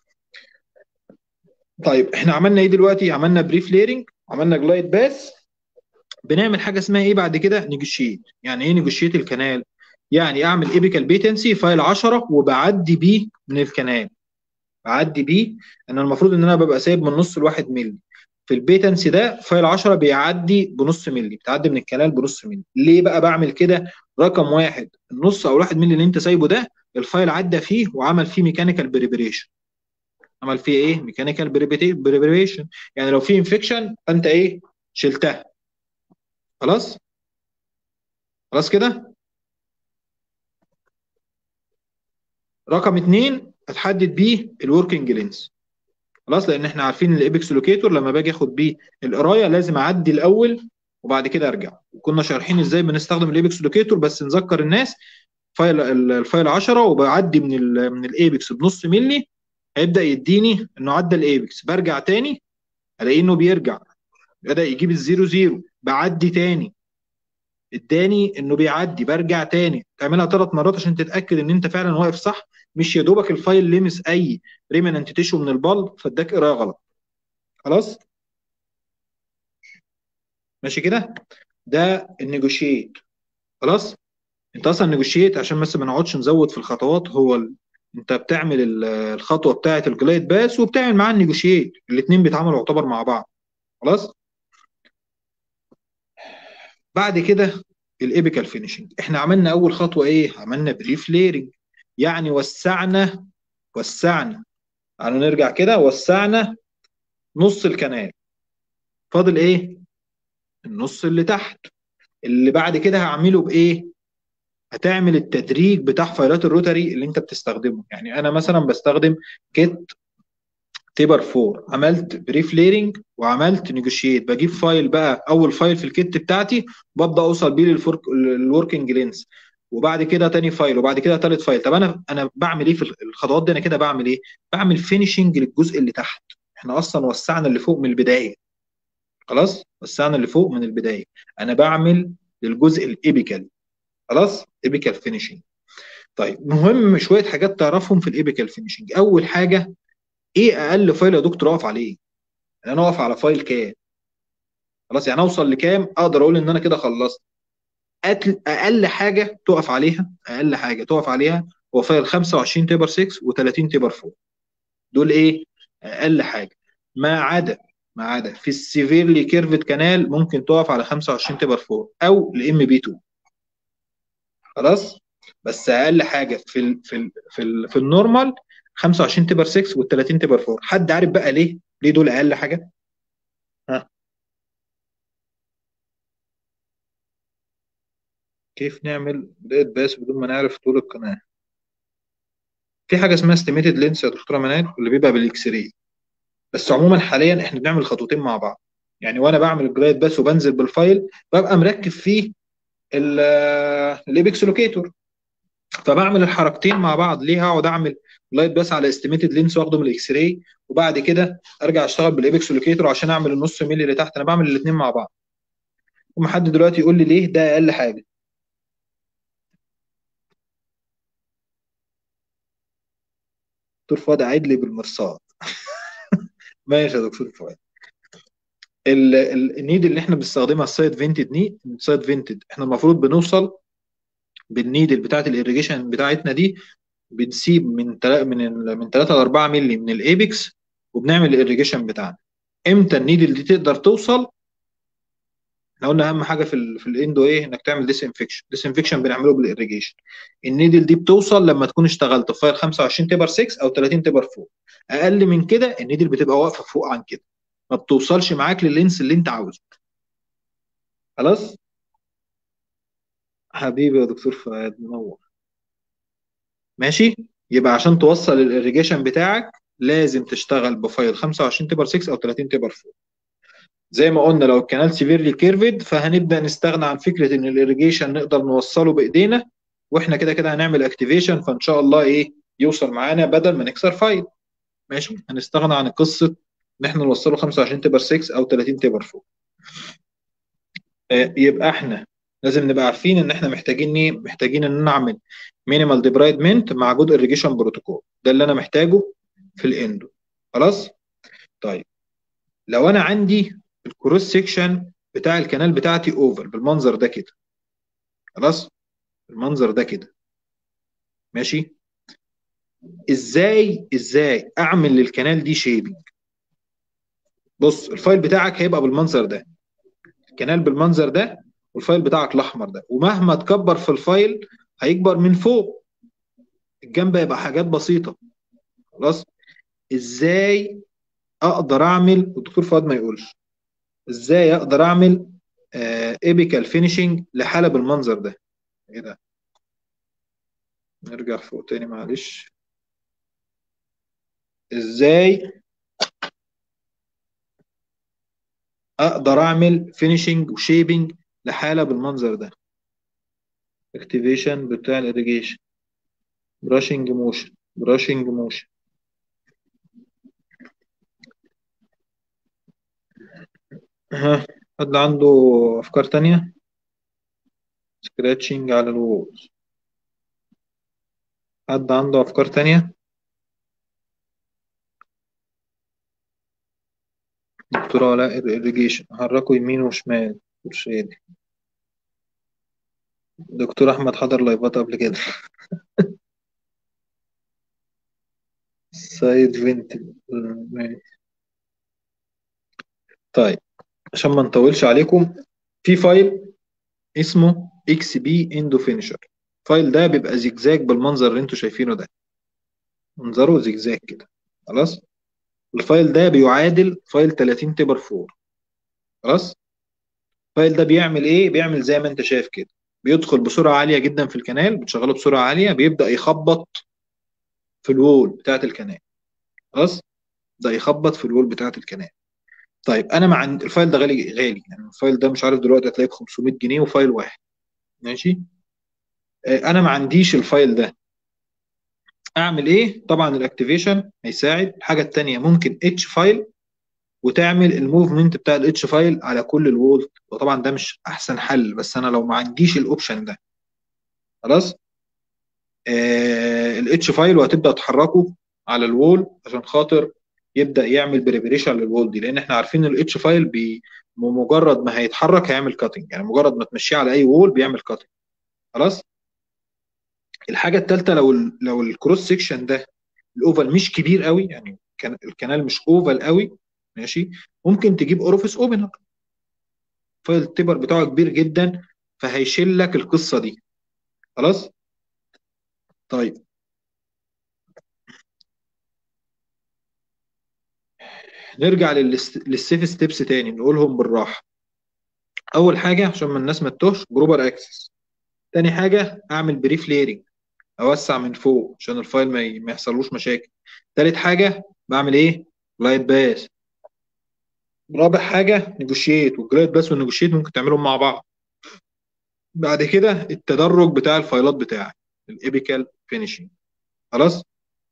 طيب احنا عملنا ايه دلوقتي عملنا بريف ليرنج عملنا جلايد باس بنعمل حاجه اسمها ايه بعد كده نيجوشيت يعني ايه نيجوشيت الكنال يعني اعمل ايبيكال بيتنسي فايل 10 وبعدي بيه من الكنال بعدي بيه انا المفروض ان انا ببقى سايب من نص لواحد مللي في البيتنسي ده فايل 10 بيعدي بنص مللي بتعدي من الكنال بنص مللي ليه بقى بعمل كده رقم واحد النص او الواحد مللي اللي انت سايبه ده الفايل عدى فيه وعمل فيه ميكانيكال بريبريشن عمل فيه ايه ميكانيكال بريبريشن يعني لو في انفكشن انت ايه شلتها خلاص خلاص كده رقم اثنين هتحدد بيه الوركينج لينس خلاص لان احنا عارفين الايبكس لوكيتور لما باجي اخد بيه القرايه لازم اعدي الاول وبعد كده ارجع وكنا شارحين ازاي بنستخدم الايبكس لوكيتور بس نذكر الناس فايل الفايل 10 وبعدي من ال من الايبكس بنص ملي هيبدا يديني انه عدى الايبكس برجع تاني الاقي انه بيرجع بدا يجيب الزيرو زيرو بعدي تاني اداني انه بيعدي برجع تاني تعملها ثلاث مرات عشان تتاكد ان انت فعلا واقف صح مش يا دوبك الفايل لمس اي ريمننت تيشو من البلب فاداك قرايه غلط خلاص ماشي كده ده النيجوشيت خلاص انت اصلا نيجوشيت عشان بس ما نقعدش نزود في الخطوات هو ال... انت بتعمل الخطوه بتاعه الجلايد باس وبتعمل معاه النيجوشيت الاثنين بيتعاملوا يعتبر مع بعض خلاص بعد كده الايبيكال فينيشنج احنا عملنا اول خطوه ايه عملنا بريف ليرنج يعني وسعنا وسعنا تعالوا نرجع كده وسعنا نص الكنال فاضل ايه النص اللي تحت اللي بعد كده هعمله بايه هتعمل التدريج بتاع فايلات الروتري اللي انت بتستخدمه يعني انا مثلا بستخدم كيت تيبر 4 عملت بريف ليرنج وعملت نيجوشيت بجيب فايل بقى اول فايل في الكيت بتاعتي ببدا اوصل بيه للوركينج لينس وبعد كده تاني فايل وبعد كده تالت فايل طب انا انا بعمل ايه في الخطوات دي انا كده بعمل ايه بعمل فينيشنج للجزء اللي تحت احنا اصلا وسعنا اللي فوق من البدايه خلاص وسعنا اللي فوق من البدايه انا بعمل للجزء الايبيكال خلاص ايبيكال فينيشنج طيب مهم شويه حاجات تعرفهم في الايبيكال فينيشنج اول حاجه ايه اقل فايل يا دكتور اقف عليه انا اقف على فايل كام خلاص يعني اوصل لكام اقدر اقول ان انا كده خلصت اقل حاجه تقف عليها اقل حاجه تقف عليها هو فايل 25 تيبر 6 و30 تيبر 4 دول ايه اقل حاجه ما عدا ما عدا في السيفيرلي كيرفد كانال ممكن تقف على 25 تيبر 4 او الام بي 2 خلاص بس اقل حاجه في ال في ال في ال في النورمال 25 تبر 6 وال 30 تبر 4 حد عارف بقى ليه ليه دول اقل حاجه ها كيف نعمل بليد باس بدون ما نعرف طول القناه في حاجه اسمها استيميتد لينس يا دكتوره منال اللي بيبقى بالاكس راي بس عموما حاليا احنا بنعمل خطوتين مع بعض يعني وانا بعمل الجلايد باس وبنزل بالفايل ببقى مركب فيه الايبكس لوكيتور فبعمل الحركتين مع بعض ليه هقعد اعمل لايت بس على استيميتد لينس واخده من الاكس راي وبعد كده ارجع اشتغل بالايبكس لوكيتور عشان اعمل النص مللي اللي تحت انا بعمل الاثنين مع بعض ومحد دلوقتي يقول لي ليه ده اقل حاجه دكتور فؤاد عيد لي بالمرصاد ماشي يا دكتور فؤاد النيد اللي احنا بنستخدمها السايد فينتد ني السايد فينتد احنا المفروض بنوصل بالنيدل بتاعت الاريجيشن بتاعتنا دي بنسيب من تل... من ال... من 3 ل 4 مللي من الايبكس وبنعمل الاريجيشن بتاعنا امتى النيدل دي تقدر توصل احنا قلنا اهم حاجه في ال... في الاندو ايه انك تعمل ديس انفكشن ديس انفكشن بنعمله بالاريجيشن النيدل دي بتوصل لما تكون اشتغلت في فايل 25 تبر 6 او 30 تبر فوق اقل من كده النيدل بتبقى واقفه فوق عن كده ما بتوصلش معاك لللينس اللي انت عاوزه خلاص حبيبي يا دكتور فؤاد منور ماشي يبقى عشان توصل الاريجيشن بتاعك لازم تشتغل بفايل 25 تبر 6 او 30 تبر 4 زي ما قلنا لو الكنال سيفيرلي كيرفد فهنبدا نستغنى عن فكره ان الاريجيشن نقدر نوصله بايدينا واحنا كده كده هنعمل اكتيفيشن فان شاء الله ايه يوصل معانا بدل ما نكسر فايل ماشي هنستغنى عن قصه ان احنا نوصله 25 تبر 6 او 30 تبر 4 آه يبقى احنا لازم نبقى عارفين ان احنا محتاجين ايه محتاجين ان نعمل مينيمال ديبرايدمنت مع جود اريجيشن بروتوكول ده اللي انا محتاجه في الاندو خلاص طيب لو انا عندي الكروس سيكشن بتاع الكنال بتاعتي اوفر بالمنظر ده كده خلاص المنظر ده كده ماشي ازاي ازاي اعمل للكنال دي شيبنج بص الفايل بتاعك هيبقى بالمنظر ده الكنال بالمنظر ده والفايل بتاعك الاحمر ده ومهما تكبر في الفايل هيكبر من فوق الجنب هيبقى حاجات بسيطه خلاص ازاي اقدر اعمل والدكتور فؤاد ما يقولش ازاي اقدر اعمل ايبيكال فينيشنج لحاله بالمنظر ده ايه ده نرجع فوق تاني معلش ازاي اقدر اعمل فينيشنج وشيبنج لحاله بالمنظر ده اكتيفيشن بتاع الاريجيشن براشنج موشن براشنج موشن ها حد عنده افكار تانية سكراتشنج على الوولز حد عنده افكار تانية دكتور علاء الاريجيشن حركوا يمين وشمال ترشيدي دكتور احمد حضر لايفات قبل كده سايد فينت طيب عشان ما نطولش عليكم في فايل اسمه اكس بي اندو فينيشر الفايل ده بيبقى زجزاج بالمنظر اللي انتوا شايفينه ده منظره زجزاج كده خلاص الفايل ده بيعادل فايل 30 تبر 4 خلاص الفايل ده بيعمل ايه بيعمل زي ما انت شايف كده بيدخل بسرعه عاليه جدا في الكنال بتشغله بسرعه عاليه بيبدا يخبط في الوول بتاعه الكنال خلاص ده يخبط في الوول بتاعه الكنال طيب انا مع الفايل ده غالي غالي يعني الفايل ده مش عارف دلوقتي هتلاقيه ب 500 جنيه وفايل واحد ماشي انا ما عنديش الفايل ده اعمل ايه طبعا الاكتيفيشن هيساعد الحاجه الثانيه ممكن اتش فايل وتعمل الموفمنت بتاع الاتش فايل على كل الوول وطبعا ده مش احسن حل بس انا لو ما عنديش الاوبشن ده خلاص آه الاتش فايل وهتبدا تحركه على الوول عشان خاطر يبدا يعمل بريبريشن للوول دي لان احنا عارفين الاتش فايل بمجرد ما هيتحرك هيعمل كاتنج يعني مجرد ما تمشيه على اي وول بيعمل كاتنج خلاص الحاجه الثالثه لو ال لو الكروس سيكشن ده الاوفال مش كبير قوي يعني كان الكنال مش اوفال قوي ماشي ممكن تجيب اورفيس اوبنر فايل التبر بتاعه كبير جدا فهيشيل لك القصه دي خلاص طيب نرجع للسيف ستيبس تاني نقولهم بالراحه اول حاجه عشان ما الناس ما تتوهش جروبر اكسس تاني حاجه اعمل بريف ليرنج اوسع من فوق عشان الفايل ما, ما يحصلوش مشاكل تالت حاجه بعمل ايه لايت باس رابع حاجه نيجوشيت والجلايد باس والنيجوشيت ممكن تعملهم مع بعض بعد كده التدرج بتاع الفايلات بتاعك الابيكال فينيشنج خلاص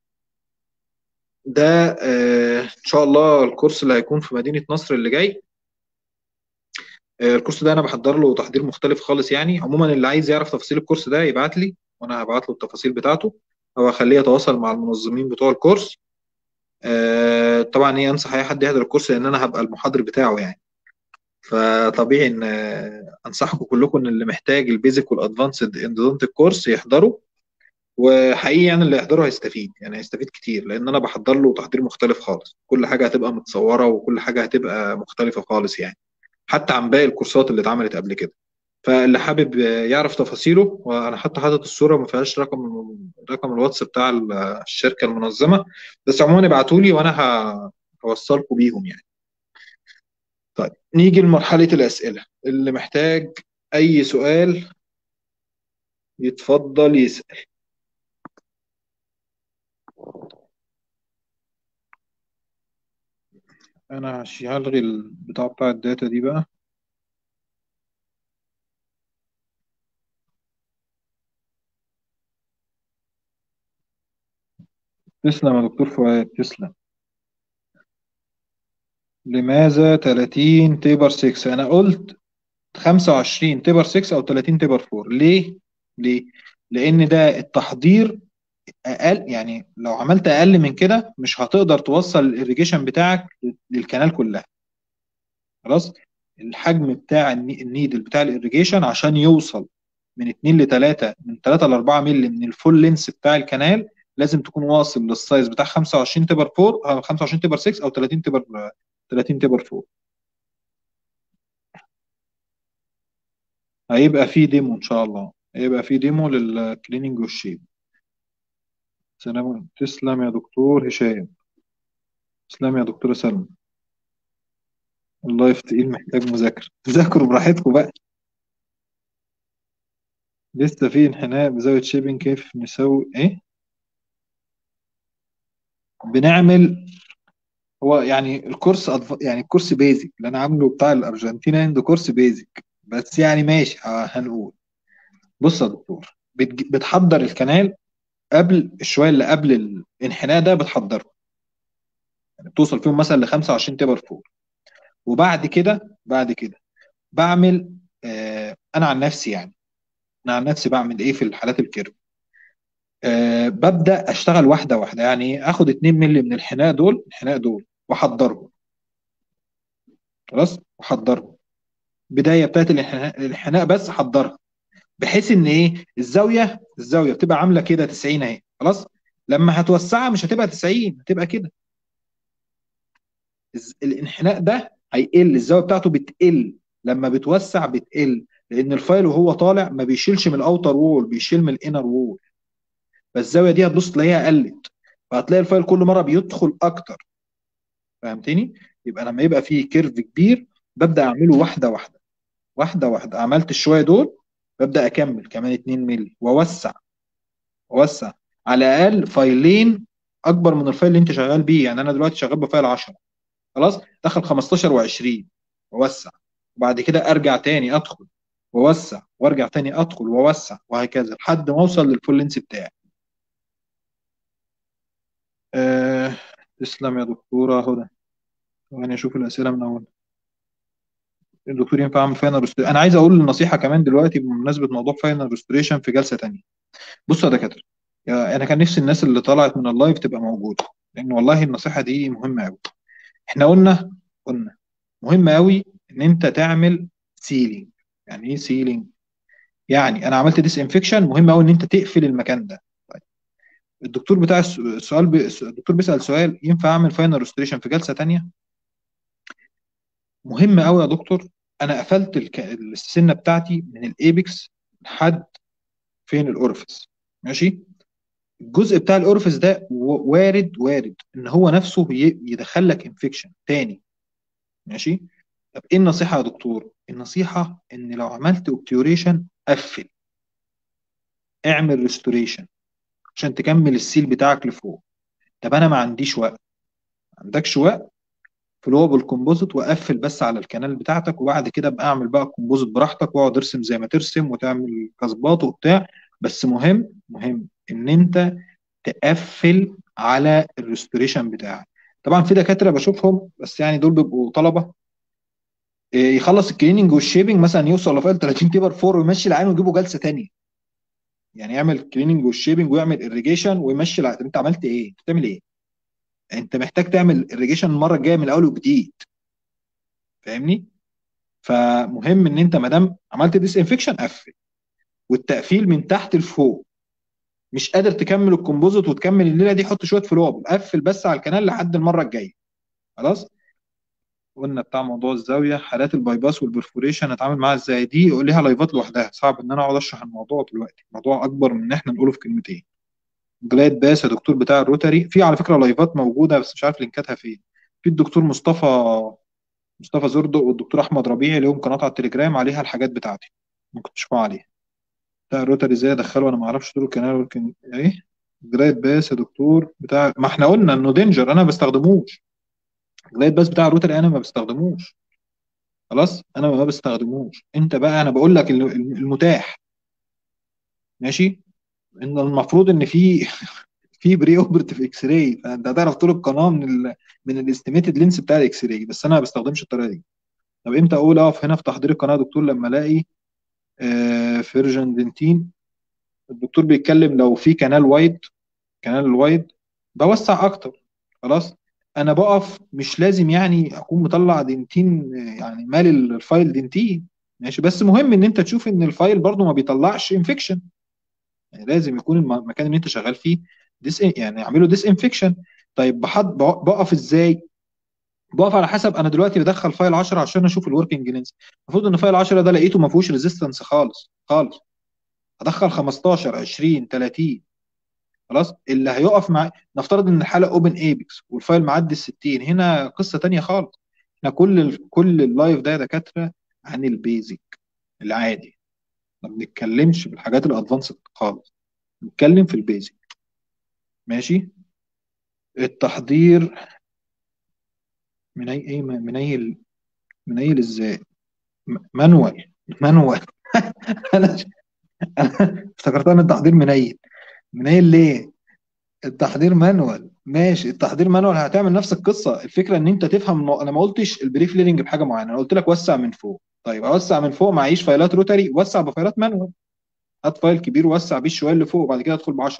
ده آه ان شاء الله الكورس اللي هيكون في مدينه نصر اللي جاي آه الكورس ده انا بحضر له تحضير مختلف خالص يعني عموما اللي عايز يعرف تفاصيل الكورس ده يبعت لي وانا هبعت له التفاصيل بتاعته او اخليه يتواصل مع المنظمين بتوع الكورس آه طبعا ايه انصح اي حد يحضر الكورس لان انا هبقى المحاضر بتاعه يعني فطبيعي ان انصحكم كلكم ان اللي محتاج البيزك والادفانسد اندودونتيك كورس يحضره وحقيقي يعني اللي يحضره هيستفيد يعني هيستفيد كتير لان انا بحضر له تحضير مختلف خالص كل حاجه هتبقى متصوره وكل حاجه هتبقى مختلفه خالص يعني حتى عن باقي الكورسات اللي اتعملت قبل كده فاللي حابب يعرف تفاصيله وانا حتى حاطط الصوره ما فيهاش رقم رقم الواتس بتاع الشركه المنظمه بس عموما ابعتوا لي وانا هوصلكم بيهم يعني طيب نيجي لمرحله الاسئله اللي محتاج اي سؤال يتفضل يسال انا هلغي البتاع بتاع الداتا دي بقى تسلم يا دكتور فؤاد تسلم لماذا 30 تيبر 6 انا قلت 25 تيبر 6 او 30 تيبر 4 ليه ليه لان ده التحضير اقل يعني لو عملت اقل من كده مش هتقدر توصل الاريجيشن بتاعك للكنال كلها خلاص الحجم بتاع النيدل بتاع الاريجيشن عشان يوصل من 2 ل 3 من 3 ل 4 مللي من الفول لينس بتاع الكنال لازم تكون واصل للسايز بتاع 25 تبر 4 25 تبر 6 او 30 تبر 30 تبر 4 هيبقى في ديمو ان شاء الله هيبقى في ديمو للكليننج والشيب سلام تسلم يا دكتور هشام تسلم يا دكتورة سلمى اللايف تقيل محتاج مذاكرة ذاكروا براحتكم بقى لسه في انحناء بزاوية شيبنج كيف نسوي ايه بنعمل هو يعني الكورس أضف... يعني الكورس بيزك اللي انا عامله بتاع الارجنتين عنده كورس بيزك بس يعني ماشي هنقول بص يا دكتور بتج... بتحضر الكنال قبل الشويه اللي قبل الانحناء ده بتحضره يعني بتوصل فيهم مثلا ل 25 تبر فوق وبعد كده بعد كده بعمل آه انا عن نفسي يعني انا عن نفسي بعمل ايه في الحالات الكيرف أه ببدا اشتغل واحده واحده يعني اخد 2 مللي من الحناء دول الحناء دول واحضرهم خلاص واحضرهم بدايه بتاعت الانحناء الانحناء بس احضرها بحيث ان ايه الزاويه الزاويه بتبقى عامله كده 90 اهي خلاص لما هتوسعها مش هتبقى 90 هتبقى كده الانحناء ده هيقل الزاويه بتاعته بتقل لما بتوسع بتقل لان الفايل وهو طالع ما بيشيلش من الاوتر وول بيشيل من الانر وول فالزاويه دي هتبص تلاقيها قلت فهتلاقي الفايل كل مره بيدخل اكتر فهمتني يبقى لما يبقى فيه كيرف كبير ببدا اعمله واحده واحده واحده واحده عملت الشويه دول ببدا اكمل كمان 2 مللي واوسع اوسع على الاقل فايلين اكبر من الفايل اللي انت شغال بيه يعني انا دلوقتي شغال بفايل 10 خلاص دخل 15 و20 واوسع وبعد كده ارجع تاني ادخل واوسع وارجع تاني ادخل واوسع وهكذا لحد ما اوصل للفول لينس بتاعي أه تسلم يا دكتورة هدى ثواني اشوف الاسئله من اول الدكتور ينفع اعمل فاينل ريستوريشن انا عايز اقول النصيحه كمان دلوقتي بمناسبه موضوع فاينل ريستوريشن في جلسه تانية بصوا يا دكاتره انا كان نفسي الناس اللي طلعت من اللايف تبقى موجوده لان والله النصيحه دي مهمه قوي احنا قلنا قلنا مهم قوي ان انت تعمل سيلينج يعني ايه سيلينج يعني انا عملت ديس انفكشن مهم قوي ان انت تقفل المكان ده طيب. الدكتور بتاع السؤال ب... الدكتور بيسال سؤال ينفع اعمل فاينل ريستوريشن في جلسه تانية مهم قوي يا دكتور انا قفلت الك... السنه بتاعتي من الايبكس لحد فين الاورفس ماشي الجزء بتاع الاورفس ده و- وارد وارد ان هو نفسه ي- يدخل لك انفكشن تاني ماشي طب ايه النصيحه يا دكتور النصيحه ان لو عملت اوبتيوريشن قفل اعمل ريستوريشن عشان تكمل السيل بتاعك لفوق طب انا ما عنديش وقت ما عندكش وقت فلو بالكومبوزيت وقفل بس على الكنال بتاعتك وبعد كده ابقى اعمل بقى كومبوزيت براحتك واقعد ارسم زي ما ترسم وتعمل كسبات وبتاع بس مهم مهم ان انت تقفل على الريستوريشن بتاعك طبعا في دكاتره بشوفهم بس يعني دول بيبقوا طلبه إيه، يخلص الكليننج والشيبنج مثلا يوصل لفايل 30 تيبر 4 ويمشي العين ويجيبوا جلسه تانية يعني يعمل كليننج والشيبنج ويعمل irrigation ويمشي العين انت عملت ايه؟ انت بتعمل ايه؟ انت محتاج تعمل irrigation المره الجايه من اول وجديد فاهمني؟ فمهم ان انت ما دام عملت ديس انفكشن قفل والتقفيل من تحت لفوق مش قادر تكمل الكومبوزيت وتكمل الليله دي حط شويه فلوب قفل بس على الكنال لحد المره الجايه خلاص قلنا بتاع موضوع الزاويه حالات البايباس والبرفوريشن هتعامل معاها ازاي دي ليها لايفات لوحدها صعب ان انا اقعد اشرح الموضوع دلوقتي الموضوع اكبر من ان احنا نقوله في كلمتين جلاد باس يا دكتور بتاع الروتري في على فكره لايفات موجوده بس مش عارف لينكاتها فين في الدكتور مصطفى مصطفى زردق والدكتور احمد ربيعي لهم قناه على التليجرام عليها الحاجات بتاعتي ممكن تشوفوها عليها بتاع الروتري ازاي ادخله انا ما اعرفش طول الكنال ولكن ايه جلايد باس يا دكتور بتاع ما احنا قلنا انه دينجر انا ما بستخدموش جلايد باس بتاع الروتري انا ما بستخدموش خلاص انا ما بستخدموش انت بقى انا بقول لك ال- المتاح ماشي ان المفروض ان في في بري اوبرتيف اكس راي فانت هتعرف طول القناه من ال من الاستيميتد لينس بتاع الاكس راي بس انا ما بستخدمش الطريقه دي طب امتى اقول اقف هنا في تحضير القناه يا دكتور لما الاقي آه فيرجن دنتين الدكتور بيتكلم لو في كانال وايد كانال الوايد بوسع اكتر خلاص انا بقف مش لازم يعني اكون مطلع دنتين آه، يعني مالي الفايل دنتين ماشي بس مهم ان انت تشوف ان الفايل برضو ما بيطلعش انفكشن يعني لازم يكون الم- المكان اللي انت شغال فيه ديس يعني اعمله ديس انفكشن طيب بحط بقف ازاي بقف على حسب انا دلوقتي بدخل فايل 10 عشان اشوف الوركينج لينس المفروض ان فايل 10 ده لقيته ما فيهوش ريزيستنس خالص خالص ادخل 15 20 30 خلاص اللي هيقف مع نفترض ان الحاله اوبن ايبكس والفايل معدي ال 60 هنا قصه تانية خالص احنا كل ال... كل اللايف ده يا دكاتره عن البيزك العادي ما بنتكلمش في الحاجات الادفانسد خالص بنتكلم في البيزك ماشي التحضير من اي ايه منيل منيل ازاي م- مانوال مانوال انا انا افتكرت ان التحضير منيل منيل ليه التحضير مانوال ماشي التحضير مانوال هتعمل نفس القصه الفكره ان انت تفهم إنه انا ما قلتش البريف ليرنج بحاجه معينه انا قلت لك وسع من فوق طيب اوسع من فوق معيش فايلات روتري وسع بفايلات مانوال هات فايل كبير ووسع بيه شويه اللي فوق وبعد كده ادخل ب 10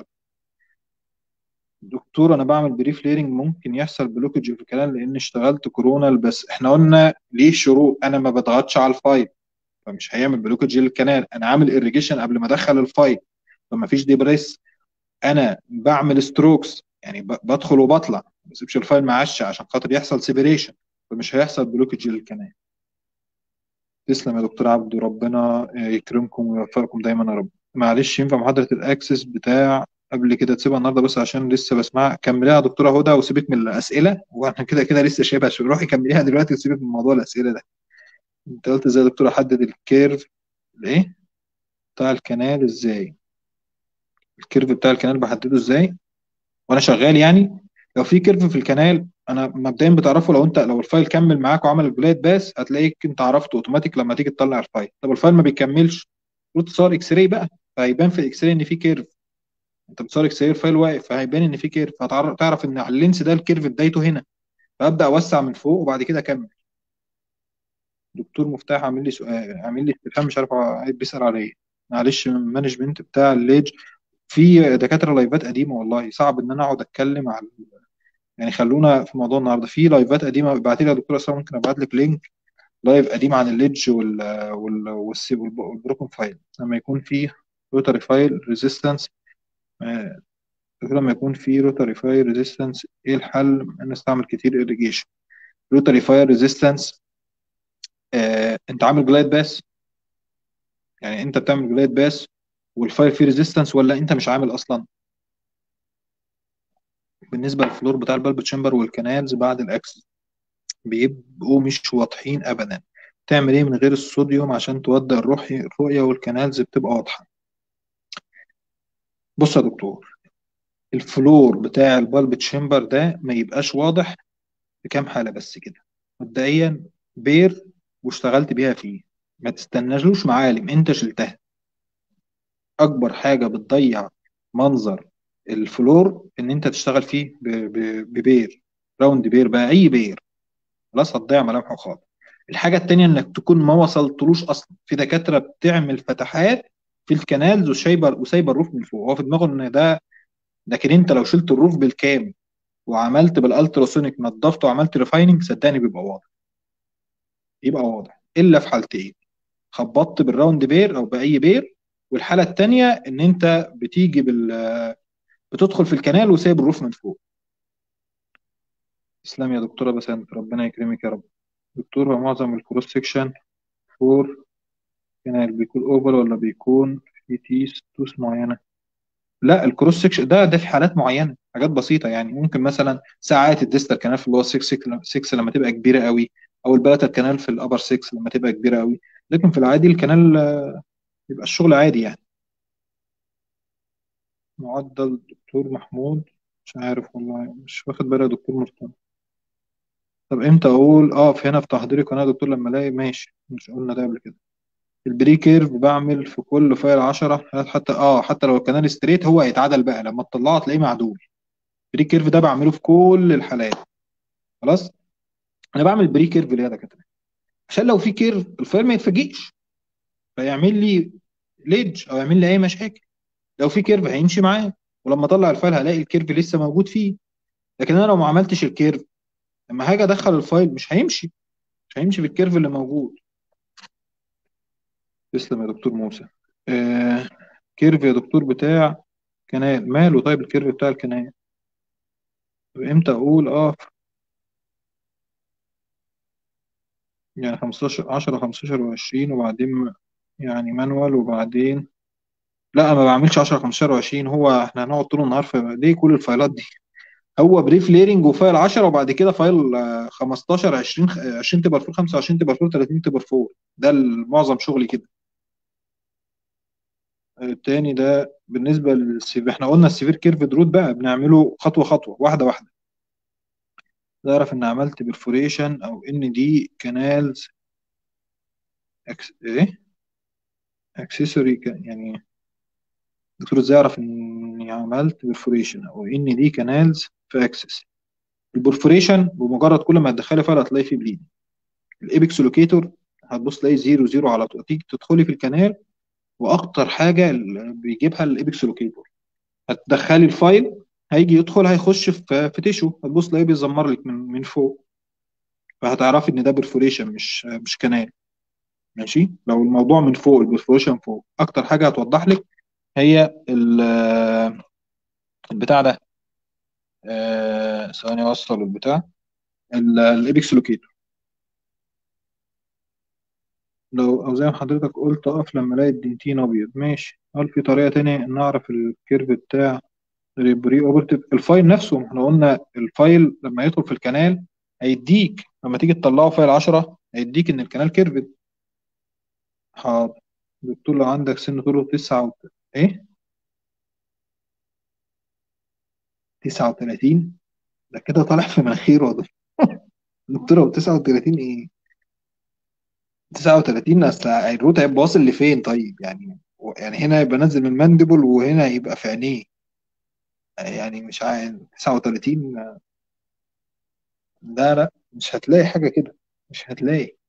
دكتور انا بعمل بريف ليرنج ممكن يحصل بلوكج في الكلام لان اشتغلت كورونال بس احنا قلنا ليه شروط انا ما بضغطش على الفايل فمش هيعمل بلوكج للكنال انا عامل اريجيشن قبل ما ادخل الفايل فما فيش ديبريس انا بعمل ستروكس يعني ب- بدخل وبطلع ما بسيبش الفايل معش عشان خاطر يحصل سيبريشن فمش هيحصل بلوكج للكنال تسلم يا دكتور عبدو ربنا يكرمكم ويوفقكم دايما يا رب معلش ينفع محاضرة الأكسس بتاع قبل كده تسيبها النهارده بس عشان لسه بسمع كمليها يا دكتورة هدى وسيبك من الأسئلة وأنا كده كده لسه شايفها شو روحي كمليها دلوقتي وسيبك من موضوع الأسئلة ده أنت قلت إزاي يا دكتورة أحدد الكيرف الإيه بتاع الكنال إزاي الكيرف بتاع الكنال بحدده إزاي وأنا شغال يعني لو في كيرف في الكنال انا مبدئيا بتعرفه لو انت لو الفايل كمل معاك وعمل الجلايد باس هتلاقيك انت عرفته اوتوماتيك لما تيجي تطلع الفايل طب الفايل ما بيكملش المفروض تصور اكس راي بقى فهيبان في الاكس راي ان في كيرف انت بتصور اكس راي الفايل واقف فهيبان ان في كيرف هتعرف ان على اللينس ده الكيرف بدايته هنا فابدا اوسع من فوق وبعد كده اكمل دكتور مفتاح عامل لي سؤال عامل لي استفهام مش عارف عايز بيسال على ايه معلش المانجمنت بتاع الليج في دكاتره لايفات قديمه والله صعب ان انا اقعد اتكلم على يعني خلونا في موضوع النهارده في لايفات قديمه ابعتي لي يا دكتور اسامه ممكن ابعت لك لينك لايف قديم عن الليدج وال وال والسي- والب- والبروكن فايل لما يكون في روتاري فايل ريزيستنس لما يكون في روتاري فايل ريزيستنس ايه الحل ان استعمل كتير irrigation روتاري فايل ريزيستنس انت عامل جلايد باس يعني انت بتعمل جلايد باس والفاير فيه ريزيستنس ولا انت مش عامل اصلا بالنسبه للفلور بتاع البلب تشامبر والكنالز بعد الاكسس بيبقوا مش واضحين ابدا تعمل ايه من غير الصوديوم عشان تودي الروح الرؤيه والكنالز بتبقى واضحه بص يا دكتور الفلور بتاع البلب تشامبر ده ما يبقاش واضح في كام حاله بس كده مبدئيا بير واشتغلت بيها فيه ما تستناش معالم انت شلتها اكبر حاجه بتضيع منظر الفلور ان انت تشتغل فيه ب- ب- ببير راوند بير بقى اي بير خلاص هتضيع ملامحه خالص الحاجه التانيه انك تكون ما وصلتلوش اصلا في دكاتره بتعمل فتحات في الكنالز وسايبه وسايبه الروف من فوق هو في دماغه ان ده لكن انت لو شلت الروف بالكامل وعملت بالالتراسونيك نظفت وعملت ريفايننج صدقني بيبقى واضح يبقى واضح الا في حالتين خبطت بالراوند بير او باي بير والحاله التانيه ان انت بتيجي بال بتدخل في الكنال وسايب الروف من فوق تسلم يا دكتوره بسنت ربنا يكرمك يا رب دكتور هو معظم الكروس سكشن فور كنال بيكون اوفر ولا بيكون في تيس توس معينه لا الكروس سكشن ده ده في حالات معينه حاجات بسيطه يعني ممكن مثلا ساعات الديستال كانال في اللي هو 6 6 لما تبقى كبيره قوي او البلاتال كانال في الابر 6 لما تبقى كبيره قوي لكن في العادي الكنال آه، بيبقى الشغل عادي يعني معدل دكتور محمود مش عارف والله مش واخد بالي يا دكتور مرتضى طب امتى اقول اقف هنا في تحضيري قناه يا دكتور لما الاقي ماشي مش قلنا ده قبل كده البري كيرف بعمل في كل فايل 10 حتى اه حتى لو الكنال ستريت هو هيتعدل بقى لما تطلعه تلاقيه معدول البري كيرف ده بعمله في كل الحالات خلاص انا بعمل بري كيرف ليه يا دكاتره عشان لو في كيرف الفايل ما يتفاجئش فيعمل لي ليدج او يعمل لي اي مشاكل لو في كيرف هيمشي معاه ولما اطلع الفايل هلاقي الكيرف لسه موجود فيه لكن انا لو ما عملتش الكيرف لما هاجي ادخل الفايل مش هيمشي مش هيمشي بالكيرف اللي موجود تسلم يا دكتور موسى آه كيرف يا دكتور بتاع كنال ماله طيب الكيرف بتاع الكنال طب امتى اقول اه يعني 15 10 15 و20 وبعدين يعني مانوال وبعدين لا ما بعملش 10 15 و20 هو احنا هنقعد طول النهار في ليه كل الفايلات دي هو بريف ليرنج وفايل 10 وبعد كده فايل آه، 15 20 20 تبقى فور 25 تبقى فور 30 تبقى فور ده معظم شغلي كده التاني ده بالنسبة للسيف احنا قلنا السيفير كيرف درود بقى بنعمله خطوة خطوة واحدة واحدة تعرف ان عملت برفوريشن او ان دي كانالز أكس... ايه اكسسوري ك... يعني الدكتور ازاي يعرف اني عملت برفوريشن او ان دي كانالز في اكسس البرفوريشن بمجرد كل ما تدخلي فايل هتلاقي فيه بليد الايبكس لوكيتور هتبص تلاقي زيرو زيرو على طول تيجي تدخلي في الكنال واكتر حاجه اللي بيجيبها الايبكس لوكيتور هتدخلي الفايل هيجي يدخل هيخش في في تيشو هتبص تلاقيه بيزمر لك من من فوق فهتعرفي ان ده برفوريشن مش مش كنال ماشي لو الموضوع من فوق البرفوريشن فوق اكتر حاجه هتوضح لك هي ال- البتاع ده آه، ثواني اوصل البتاع ال- الايبكس لوكيتور لو او زي ما حضرتك قلت اقف لما الاقي الدنتين ابيض ماشي هل في طريقه تانية نعرف الكيرف بتاع البري اوبرتيف الفايل نفسه احنا قلنا الفايل لما يدخل في الكنال هيديك لما تيجي تطلعه فايل 10 هيديك ان الكنال كيرفد حاضر دكتور لو عندك سن طوله تسعة و... ايه 39 ده كده طالع في مناخيره ده دكتور ابو 39 ايه 39 اصل الروت هيبقى واصل لفين طيب يعني يعني هنا يبقى نازل من المانديبل وهنا يبقى في عينيه يعني مش عارف 39 لا لا مش هتلاقي حاجة كده مش هتلاقي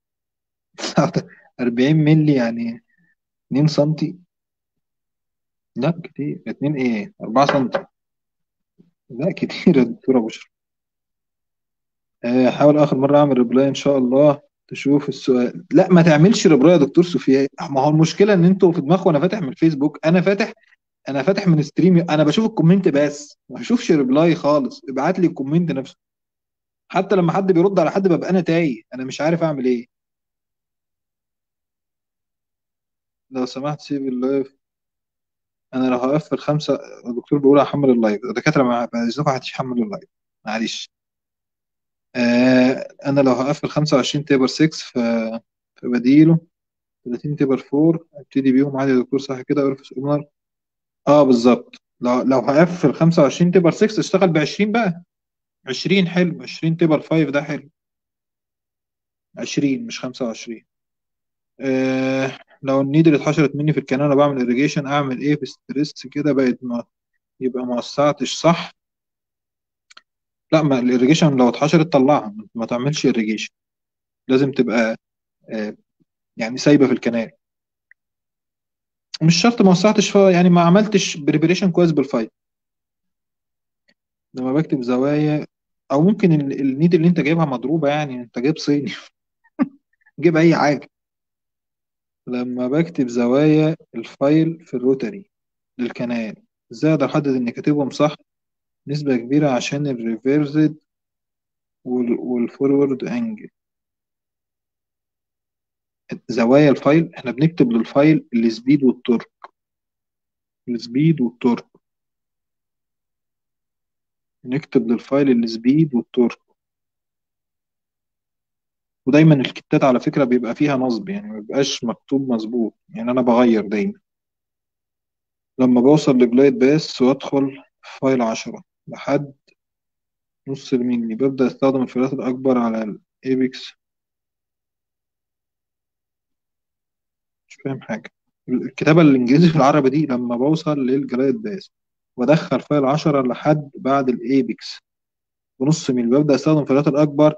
40 مللي يعني 2 سنتي لا كتير 2 ايه 4 سنتي لا كتير يا دكتورة بشرى آه، حاول اخر مرة اعمل ريبلاي ان شاء الله تشوف السؤال لا ما تعملش ريبلاي يا دكتور سفيان ما هو المشكلة ان انتوا في دماغكم انا فاتح من الفيسبوك انا فاتح انا فاتح من ستريم انا بشوف الكومنت بس ما بشوفش ريبلاي خالص ابعت لي الكومنت نفسه حتى لما حد بيرد على حد ببقى انا تايه انا مش عارف اعمل ايه لو سمحت سيب اللايف انا لو هقفل خمسة الدكتور بيقول هحمل اللايف الدكاترة مع باذنكم هتحملوا اللايف معلش آه انا لو هقفل 25 تيبر 6 ف فبديله 30 تيبر 4 ابتدي بيهم عادي يا دكتور صح كده ارفس اومر اه بالظبط لو لو هقفل 25 تيبر 6 اشتغل ب 20 بقى 20 حلو 20 تيبر 5 ده حلو 20 مش 25 آه لو النيدل اتحشرت مني في الكنال بعمل irrigation اعمل ايه في ستريس كده بقت ما يبقى ما وسعتش صح لا ما الاريجيشن لو اتحشرت طلعها ما تعملش irrigation لازم تبقى آه يعني سايبه في الكنال مش شرط ما وسعتش ف- يعني ما عملتش بريبريشن كويس بالفايل لما بكتب زوايا او ممكن ال- النيد اللي انت جايبها مضروبه يعني انت جايب صيني جيب اي حاجه لما بكتب زوايا الفايل في الروتري للكنال ازاي اقدر احدد اني كاتبهم صح نسبه كبيره عشان الريفيرسد والفورورد انجل زوايا الفايل احنا بنكتب للفايل السبيد والتورك السبيد والتورك نكتب للفايل السبيد والتورك ودايما الكتات على فكرة بيبقى فيها نصب يعني ما بيبقاش مكتوب مظبوط يعني أنا بغير دايما لما بوصل لجلايد باس وأدخل في فايل عشرة لحد نص الميلي ببدأ أستخدم الفئرات الأكبر على الإيبكس مش فاهم حاجة الكتابة الإنجليزي في العربي دي لما بوصل للجلايد باس وأدخل فايل عشرة لحد بعد الإيبكس بنص ميل ببدأ أستخدم الفئرات الأكبر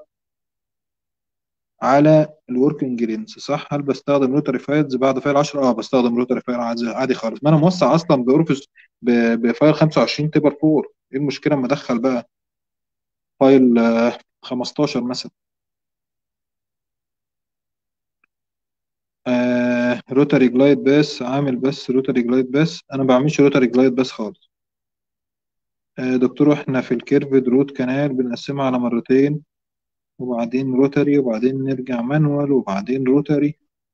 على الوركينج لينس صح هل بستخدم روتري فايلز بعد فايل 10 اه بستخدم روتري فايل عادي عادي خالص ما انا موسع اصلا بأورفس ب- بفايل 25 تبر 4 ايه المشكله اما ادخل بقى فايل آه، 15 مثلا آه روتري جلايد بس عامل بس روتري جلايد بس انا ما بعملش روتري جلايد بس خالص آه دكتور احنا في الكيرفد روت كانال بنقسمها على مرتين وبعدين روتري وبعدين نرجع مانوال وبعدين روتري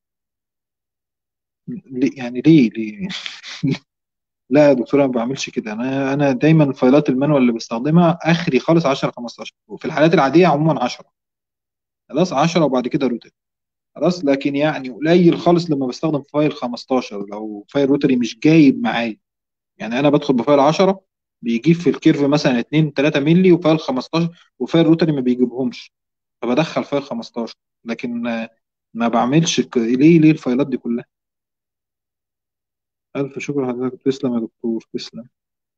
ليه يعني ليه ليه لا يا دكتور انا ما بعملش كده انا انا دايما فايلات المانوال اللي بستخدمها اخري خالص 10 15 وفي الحالات العاديه عموما 10 خلاص 10 وبعد كده روتري خلاص لكن يعني قليل خالص لما بستخدم فايل 15 لو فايل روتري مش جايب معايا يعني انا بدخل بفايل 10 بيجيب في الكيرف مثلا 2 3 مللي وفايل 15 وفايل روتري ما بيجيبهمش فبدخل فايل 15 لكن آه، ما بعملش ك... ليه ليه الفايلات دي كلها الف شكر لحضرتك تسلم يا دكتور تسلم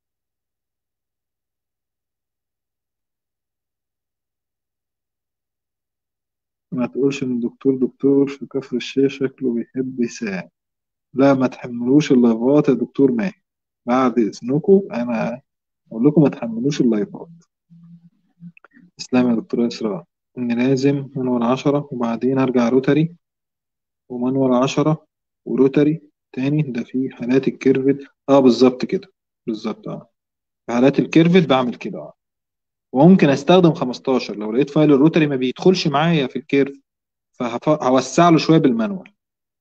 ما تقولش ان الدكتور دكتور في كفر الشيخ شكله بيحب يساعد لا ما تحملوش اللايفات يا دكتور ماهر بعد اذنكم انا اقول لكم ما تحملوش اللايفات اسلام يا دكتور اسراء ان لازم مانوال 10 وبعدين ارجع روتري ومانوال 10 وروتري تاني ده في حالات الكيرفت اه بالظبط كده بالظبط اه في حالات الكيرفت بعمل كده اه وممكن استخدم 15 لو لقيت فايل الروتري ما بيدخلش معايا في الكيرف فهوسع له شويه بالمانوال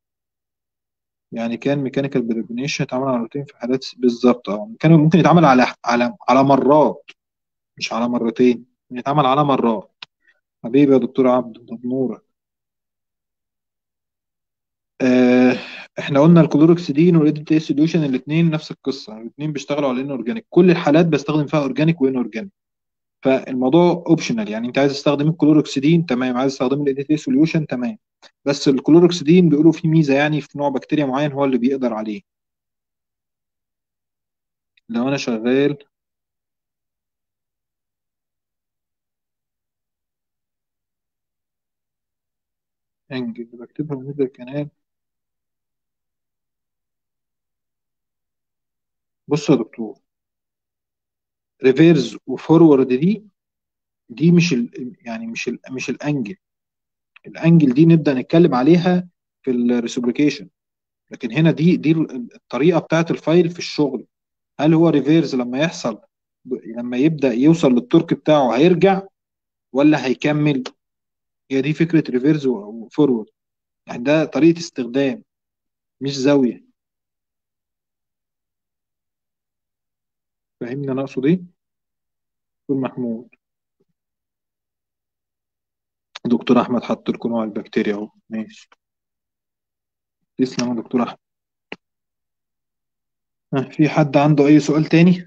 يعني كان ميكانيكال بريبنيشن اتعمل على روتين في حالات بالظبط اه كان ممكن يتعمل على على على مرات مش على مرتين يتعمل على مرات حبيبي يا دكتور عبد ده نورك آه احنا قلنا الكلوروكسيدين والاي تي سوليوشن الاثنين نفس القصه الاثنين بيشتغلوا على ان اورجانيك كل الحالات بستخدم فيها اورجانيك وان اورجانيك فالموضوع اوبشنال يعني انت عايز تستخدم الكلوروكسيدين تمام عايز تستخدم الاي تي سوليوشن تمام بس الكلوروكسيدين بيقولوا فيه ميزه يعني في نوع بكتيريا معين هو اللي بيقدر عليه لو انا شغال انجل بكتبها من الكنال بص يا دكتور ريفيرز وفورورد دي دي مش ال يعني مش ال مش الانجل الانجل دي نبدا نتكلم عليها في الريسبليكيشن لكن هنا دي دي الطريقه بتاعت الفايل في الشغل هل هو ريفيرز لما يحصل لما يبدا يوصل للتورك بتاعه هيرجع ولا هيكمل هي دي فكره ريفيرز وفورورد يعني ده طريقه استخدام مش زاويه فاهمني انا اقصد ايه دكتور محمود دكتور احمد حط لكم نوع البكتيريا اهو ماشي تسلم يا دكتور احمد ها، في حد عنده اي سؤال تاني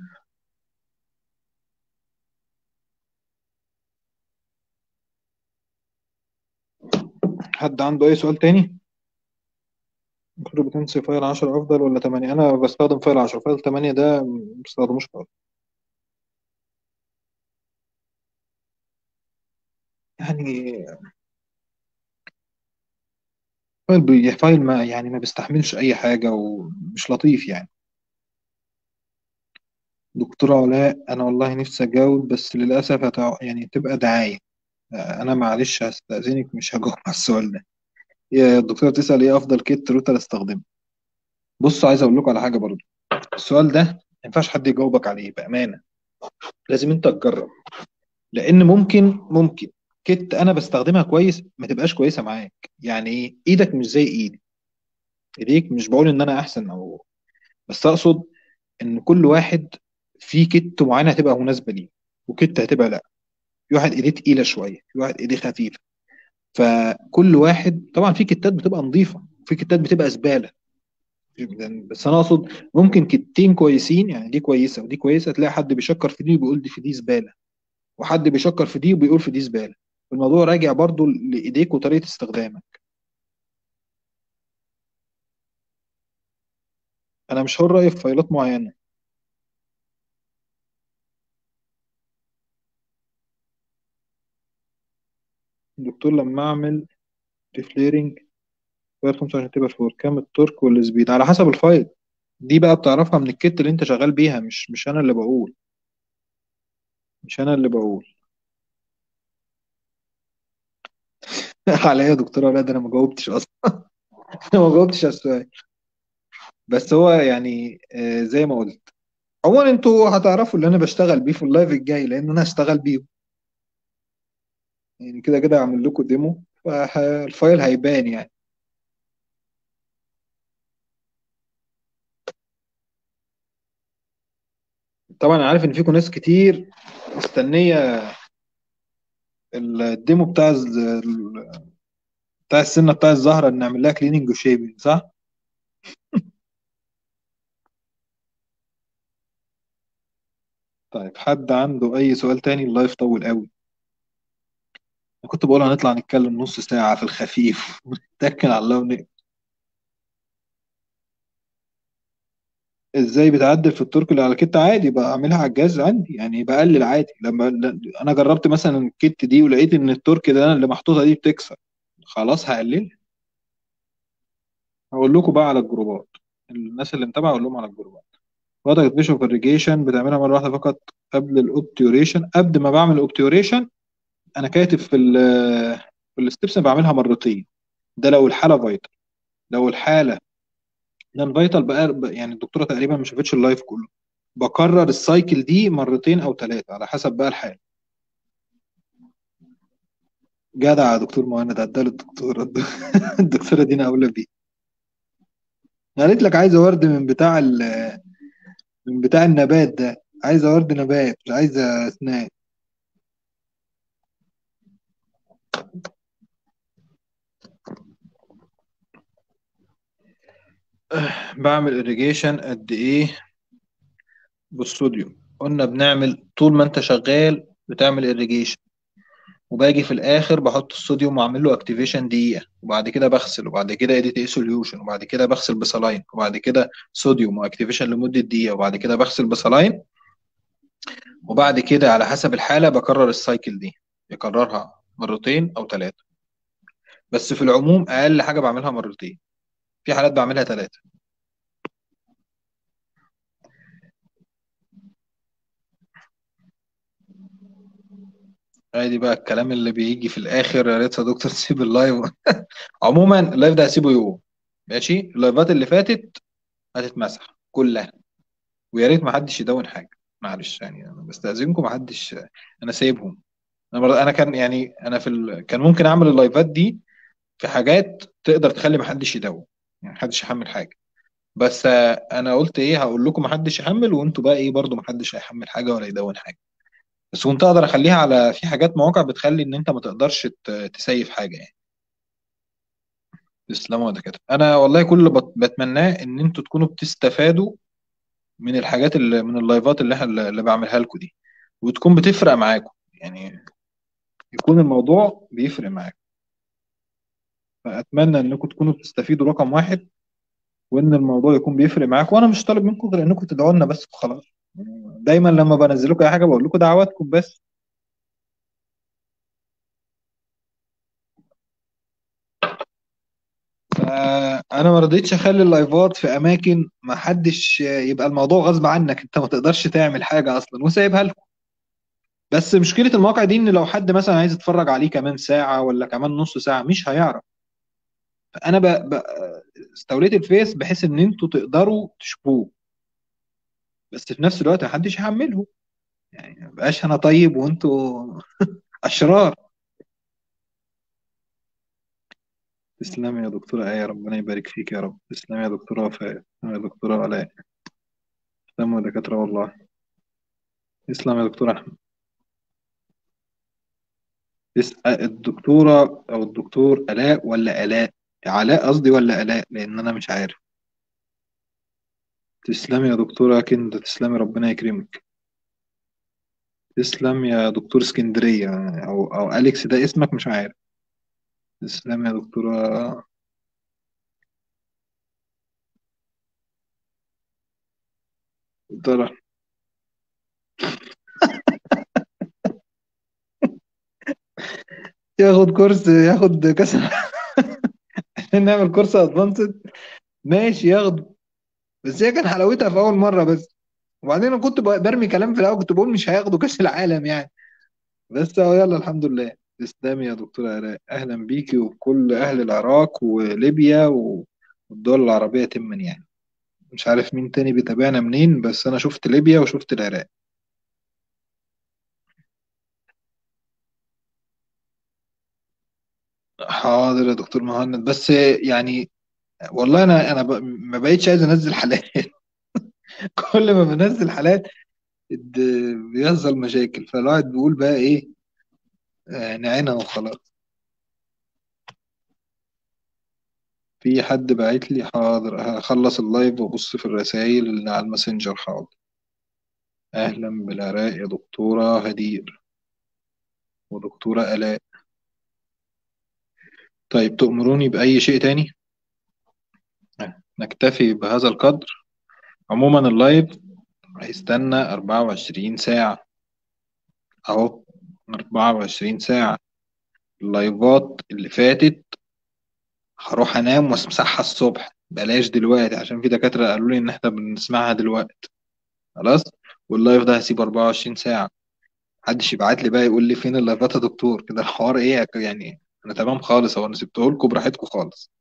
حد عنده اي سؤال تاني المفروض بتنسي فايل 10 افضل ولا 8 انا بستخدم فايل 10 فايل 8 ده ما بستخدموش خالص يعني فايل بي... فايل ما يعني ما بيستحملش اي حاجه ومش لطيف يعني دكتورة علاء انا والله نفسي اجاوب بس للاسف هتع... يعني تبقى دعايه انا معلش هستأذنك مش هجاوب على السؤال ده يا الدكتورة بتسأل ايه افضل كيت روتر استخدمه بص عايز اقول لكم على حاجه برضو السؤال ده ما ينفعش حد يجاوبك عليه بامانه لازم انت تجرب لان ممكن ممكن كيت انا بستخدمها كويس ما تبقاش كويسه معاك يعني ايه ايدك مش زي ايدي ايديك مش بقول ان انا احسن او بس اقصد ان كل واحد في كيت معينه هتبقى مناسبه ليه وكيت هتبقى لا في واحد ايديه تقيله شويه في واحد ايديه خفيفه فكل واحد طبعا في كيتات بتبقى نظيفه في كيتات بتبقى زباله بس انا اقصد ممكن كيتين كويسين يعني دي كويسه ودي كويسه تلاقي حد بيشكر في دي وبيقول دي في دي زباله وحد بيشكر في دي وبيقول في دي زباله الموضوع راجع برضو لايديك وطريقه استخدامك انا مش حر رايي في فايلات معينه الدكتور لما اعمل ريفليرنج فايل 25 تبقى فور كام التورك والسبيد على حسب الفايل دي بقى بتعرفها من الكت اللي انت شغال بيها مش مش انا اللي بقول مش انا اللي بقول على ايه يا دكتوره لا ده انا ما جاوبتش اصلا انا ما جاوبتش على السؤال بس هو يعني آه، زي ما قلت عموما انتوا هتعرفوا اللي انا بشتغل بيه في اللايف الجاي لان انا هشتغل بيه يعني كده كده هعمل لكم ديمو فالفايل هيبان يعني طبعا انا عارف ان فيكم ناس كتير مستنيه الديمو بتاع ال- بتاع السنه بتاع الزهره ان نعمل لها كليننج وشيبنج صح طيب حد عنده اي سؤال تاني اللايف طول قوي انا كنت بقول هنطلع نتكلم نص ساعه في الخفيف ونتكل على الله ون... ازاي بتعدل في الترك اللي على الكت عادي بعملها على الجهاز عندي يعني بقلل عادي لما ل- انا جربت مثلا الكت دي ولقيت ان الترك ده اللي محطوطه دي بتكسر خلاص هقللها هقول لكم بقى على الجروبات الناس اللي متابعه اقول لهم على الجروبات وضع بيشوف الريجيشن بتعملها مره واحده فقط قبل الاوبتيوريشن قبل ما بعمل الاوبتيوريشن انا كاتب في ال في الستبس أنا بعملها مرتين ده لو الحاله فايتال لو الحاله نان فايتال بقى بقى- يعني الدكتوره تقريبا ما شافتش اللايف كله بكرر السايكل دي مرتين او ثلاثه على حسب بقى الحاله جدع يا دكتور مهند عدال الدكتوره الدكتوره دينا اولى بيه أنا قالت لك عايزه ورد من بتاع ال... من بتاع النبات ده عايزه ورد نبات مش عايزه اسنان بعمل irrigation قد ايه بالصوديوم قلنا بنعمل طول ما انت شغال بتعمل irrigation وباجي في الاخر بحط الصوديوم واعمل له اكتيفيشن دقيقه وبعد كده بغسل وبعد كده اديت ايه سوليوشن وبعد كده بغسل بصلاين وبعد كده صوديوم واكتيفيشن لمده دقيقه وبعد كده بغسل بصلاين وبعد كده على حسب الحاله بكرر السايكل دي بكررها مرتين او ثلاثه بس في العموم اقل حاجه بعملها مرتين في حالات بعملها ثلاثه ادي بقى الكلام اللي بيجي في الاخر يا ريت يا دكتور تسيب اللايف عموما اللايف ده هسيبه يوم ماشي اللايفات اللي فاتت هتتمسح كلها ويا ريت ما حدش يدون حاجه معلش يعني انا بستأذنكم ما حدش انا سايبهم انا برضه انا كان يعني انا في ال... كان ممكن اعمل اللايفات دي في حاجات تقدر تخلي ما حدش يدون يعني ما حدش يحمل حاجه بس آه، انا قلت ايه هقول لكم محدش يحمل وانتوا بقى ايه برضو محدش هيحمل حاجه ولا يدون حاجه بس كنت اقدر اخليها على في حاجات مواقع بتخلي ان انت ما تقدرش ت- تسيف حاجه يعني تسلموا يا دكاتره انا والله كل اللي بت- بتمناه ان انتوا تكونوا بتستفادوا من الحاجات اللي من اللايفات اللي احنا اللي بعملها لكم دي وتكون بتفرق معاكم يعني يكون الموضوع بيفرق معاكم فاتمنى انكم تكونوا بتستفيدوا رقم واحد وان الموضوع يكون بيفرق معاكم وانا مش طالب منكم غير انكم تدعوا لنا بس وخلاص دايما لما بنزل لكم اي حاجه بقول لكم دعواتكم بس فانا ما رضيتش اخلي اللايفات في اماكن ما حدش يبقى الموضوع غصب عنك انت ما تقدرش تعمل حاجه اصلا وسايبها لكم بس مشكله المواقع دي ان لو حد مثلا عايز يتفرج عليه كمان ساعه ولا كمان نص ساعه مش هيعرف فانا ب... ب... استوليت الفيس بحيث ان انتوا تقدروا تشوفوه بس في نفس الوقت ما حدش يحمله يعني ما بقاش انا طيب وانتوا اشرار تسلمي يا دكتوره ايه ربنا يبارك فيك يا رب تسلمي يا دكتوره وفاء تسلمي يا دكتوره الاء تسلموا يا دكاتره والله تسلم يا دكتور احمد تسأل الدكتورة أو الدكتور آلاء ولا آلاء؟ علاء قصدي ولا آلاء؟ لأن أنا مش عارف. تسلمي يا دكتورة كندا تسلمي ربنا يكرمك. تسلم يا دكتور اسكندرية أو أو أليكس ده اسمك مش عارف. تسلمي يا دكتورة دكتورة ياخد كورس ياخد كاس عشان نعمل كورس ادفانسد ماشي ياخد بس هي كان حلاوتها في أول مرة بس وبعدين أنا كنت برمي كلام في الأول كنت بقول مش هياخدوا كاس العالم يعني بس اهو يلا الحمد لله تسلمي يا دكتورة آلاء أهلا بيكي وبكل أهل العراق وليبيا و- والدول العربية تما يعني مش عارف مين تاني بيتابعنا منين بس أنا شفت ليبيا وشفت العراق حاضر يا دكتور مهند بس يعني والله أنا أنا ب... ما بقيتش عايز أنزل حالات كل ما بنزل حالات الد- بيحصل مشاكل فالواحد بيقول بقى إيه آه، نعينها وخلاص في حد باعت لي حاضر هخلص اللايف وابص في الرسائل اللي على الماسنجر حاضر أهلا بالعراق يا دكتورة هدير ودكتورة آلاء طيب تؤمروني بأي شيء تاني نكتفي بهذا القدر عموما اللايف هيستنى 24 ساعة أهو 24 ساعة اللايفات اللي فاتت هروح أنام وأمسحها الصبح بلاش دلوقتي عشان في دكاترة قالوا لي إن إحنا بنسمعها دلوقتي خلاص واللايف ده هسيبه 24 ساعة محدش يبعت لي بقى يقول لي فين اللايفات يا دكتور كده الحوار إيه يعني أنا تمام خالص أهو أنا سبته لكم براحتكم خالص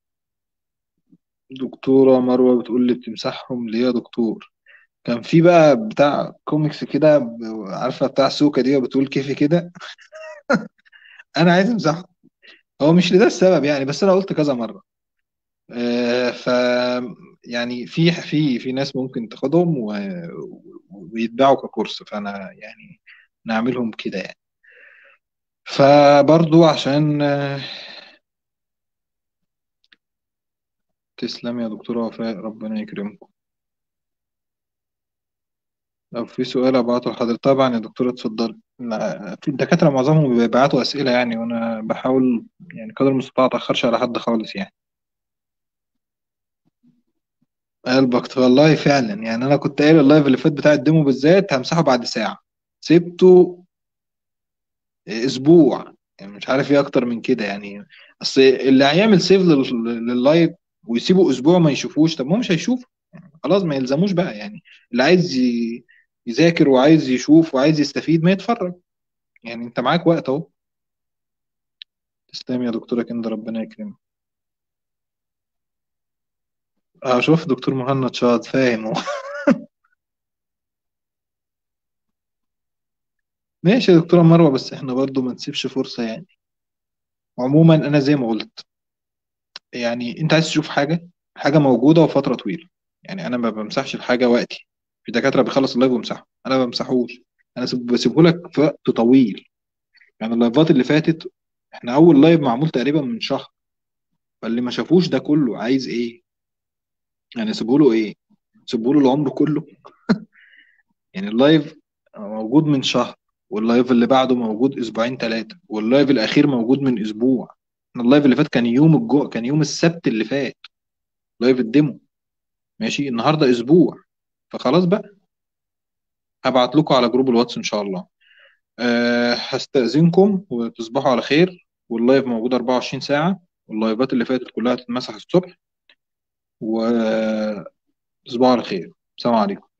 دكتورة مروة بتقول لي بتمسحهم ليه يا دكتور كان في بقى بتاع كوميكس كده ب- عارفة بتاع سوكا دي بتقول كيفي كده أنا عايز أمسحه هو مش لده السبب يعني بس أنا قلت كذا مرة آه ف يعني في في في ناس ممكن تاخدهم و... ويتباعوا ككورس فأنا يعني نعملهم كده يعني فبرضو عشان آه، تسلم يا دكتورة وفاء ربنا يكرمكم لو في سؤال أبعته لحضرتك طبعا يا دكتورة اتفضل لا، في الدكاترة معظمهم بيبعتوا أسئلة يعني وأنا بحاول يعني قدر المستطاع أتأخرش على حد خالص يعني قلبك والله فعلا يعني أنا كنت قايل اللايف اللي فات بتاع الديمو بالذات همسحه بعد ساعة سبته أسبوع يعني مش عارف إيه أكتر من كده يعني أصل اللي هيعمل سيف لل- لللايف ويسيبه أسبوع ما يشوفوش طب ما هو مش هيشوف خلاص ما يلزموش بقى يعني اللي عايز ي- يذاكر وعايز يشوف وعايز يستفيد ما يتفرج يعني انت معاك وقت اهو تسلم يا دكتورة كندا ربنا يكرمك اه شوف دكتور مهند شاط فاهم هو. ماشي يا دكتورة مروة بس احنا برضو ما نسيبش فرصة يعني عموما انا زي ما قلت يعني انت عايز تشوف حاجة حاجه موجوده وفتره طويله يعني انا ما بمسحش الحاجه وقتي في دكاتره بيخلص اللايف ويمسحه انا ما بمسحوش انا سيب- بسيبه لك في وقت طويل يعني اللايفات اللي فاتت احنا اول لايف معمول تقريبا من شهر فاللي ما شافوش ده كله عايز ايه يعني سيبه له ايه سيبه له العمر كله يعني اللايف موجود من شهر واللايف اللي بعده موجود اسبوعين ثلاثه واللايف الاخير موجود من اسبوع احنا اللايف اللي فات كان يوم الجو كان يوم السبت اللي فات لايف الديمو ماشي النهارده اسبوع فخلاص بقى هبعت لكم على جروب الواتس ان شاء الله أه هستأذنكم وتصبحوا على خير واللايف موجود 24 ساعة واللايفات اللي فاتت كلها تتمسح الصبح وتصبحوا على خير السلام عليكم